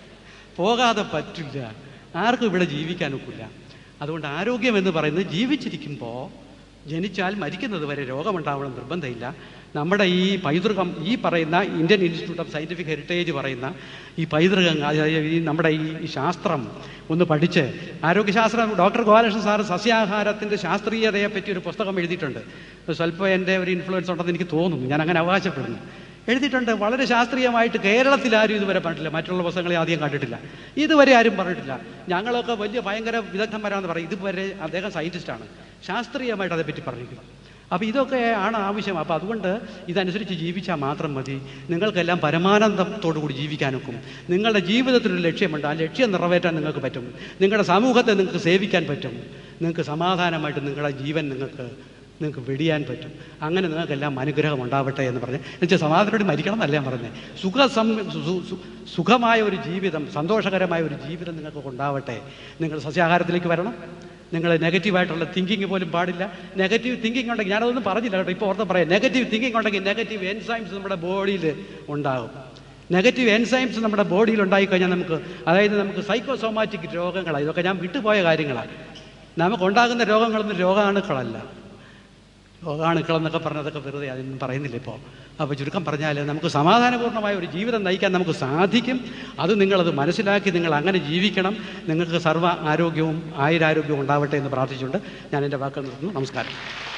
പോകാതെ പറ്റില്ല ആർക്കും ഇവിടെ ജീവിക്കാൻ ഒക്കില്ല അതുകൊണ്ട് ആരോഗ്യം എന്ന് പറയുന്നത് ജീവിച്ചിരിക്കുമ്പോൾ ജനിച്ചാൽ മരിക്കുന്നത് വരെ രോഗമുണ്ടാവണം നിർബന്ധമില്ല നമ്മുടെ ഈ പൈതൃകം ഈ പറയുന്ന Indian institute of scientific heritage പറയുന്ന ഈ പൈതൃകം അതായത് ഈ നമ്മുടെ ഈ ഈ ശാസ്ത്രം ഒന്ന് പഠിച്ച് ആരോഗ്യശാസ്ത്രം ഡോക്ടർ ഗോപാലകൃഷ്ണൻ സാറ് സസ്യാഹാരത്തിൻ്റെ ശാസ്ത്രീയതയെ പറ്റി ഒരു പുസ്തകം എഴുതിയിട്ടുണ്ട് സ്വല്പം എൻ്റെ ഒരു ഇൻഫ്ലുവൻസ് ഉണ്ടെന്ന് എനിക്ക് തോന്നുന്നു ഞാൻ അങ്ങനെ അവകാശപ്പെടുന്നു എഴുതിയിട്ടുണ്ട് വളരെ ശാസ്ത്രീയമായിട്ട് കേരളത്തിൽ ആരും ഇതുവരെ പറഞ്ഞിട്ടില്ല മറ്റുള്ള പുസ്തകങ്ങളെ ആദ്യം കണ്ടിട്ടില്ല ഇതുവരെ ആരും പറഞ്ഞിട്ടില്ല ഞങ്ങളൊക്കെ വലിയ ഭയങ്കര വിദഗ്ധന്മാരാണെന്ന് പറയും ഇതുവരെ അദ്ദേഹം സയൻറ്റിസ്റ്റാണ് ശാസ്ത്രീയമായിട്ട് അതേപ്പറ്റി പറഞ്ഞിരിക്കുന്നു അപ്പോൾ ഇതൊക്കെ ആണ് ആവശ്യം അപ്പോൾ അതുകൊണ്ട് ഇതനുസരിച്ച് ജീവിച്ചാൽ മാത്രം മതി നിങ്ങൾക്കെല്ലാം പരമാനന്ദത്തോടു കൂടി ജീവിക്കാനൊക്കും നിങ്ങളുടെ ജീവിതത്തിലൊരു ലക്ഷ്യമുണ്ട് ആ ലക്ഷ്യം നിറവേറ്റാൻ നിങ്ങൾക്ക് പറ്റും നിങ്ങളുടെ സമൂഹത്തെ നിങ്ങൾക്ക് സേവിക്കാൻ പറ്റും നിങ്ങൾക്ക് സമാധാനമായിട്ട് നിങ്ങളുടെ ജീവൻ നിങ്ങൾക്ക് നിങ്ങൾക്ക് വെടിയാൻ പറ്റും അങ്ങനെ നിങ്ങൾക്കെല്ലാം അനുഗ്രഹം ഉണ്ടാവട്ടെ എന്ന് പറഞ്ഞ് എന്നുവെച്ചാൽ സമാധാനത്തോടെ മരിക്കണം എന്നല്ല ഞാൻ പറഞ്ഞത് സുഖ സം സു- സു- സുഖമായ ഒരു ജീവിതം സന്തോഷകരമായ ഒരു ജീവിതം നിങ്ങൾക്ക് ഉണ്ടാവട്ടെ നിങ്ങൾ സസ്യാഹാരത്തിലേക്ക് വരണം നിങ്ങൾ നെഗറ്റീവായിട്ടുള്ള തിങ്കിങ് പോലും പാടില്ല നെഗറ്റീവ് തിങ്കിങ് ഉണ്ടെങ്കിൽ ഞാനതൊന്നും പറഞ്ഞില്ല കേട്ടോ ഇപ്പോൾ ഓർത്ത് പറയാം നെഗറ്റീവ് തിങ്കിങ് ഉണ്ടെങ്കിൽ നെഗറ്റീവ് എൻസൈംസ് നമ്മുടെ ബോഡിയിൽ ഉണ്ടാകും നെഗറ്റീവ് എൻസൈംസ് നമ്മുടെ ബോഡിയിൽ ഉണ്ടായിക്കഴിഞ്ഞാൽ നമുക്ക് അതായത് നമുക്ക് സൈക്കോസോമാറ്റിക് രോഗങ്ങളാണ് ഇതൊക്കെ ഞാൻ വിട്ടുപോയ കാര്യങ്ങളാണ് നമുക്കുണ്ടാകുന്ന രോഗങ്ങളൊന്നും രോഗാണുക്കളല്ല രോഗാണുക്കളെന്നൊക്കെ പറഞ്ഞതൊക്കെ വെറുതെ അതൊന്നും പറയുന്നില്ല ഇപ്പോൾ അപ്പോൾ ചുരുക്കം പറഞ്ഞാൽ നമുക്ക് സമാധാനപൂർണ്ണമായ ഒരു ജീവിതം നയിക്കാൻ നമുക്ക് സാധിക്കും അത് നിങ്ങളത് മനസ്സിലാക്കി നിങ്ങൾ അങ്ങനെ ജീവിക്കണം നിങ്ങൾക്ക് സർവ്വ ആരോഗ്യവും ആയുരാരോഗ്യവും ഉണ്ടാവട്ടെ എന്ന് പ്രാർത്ഥിച്ചുകൊണ്ട് ഞാൻ എൻ്റെ വാക്കുകൾ നിർത്തുന്നു നമസ്കാരം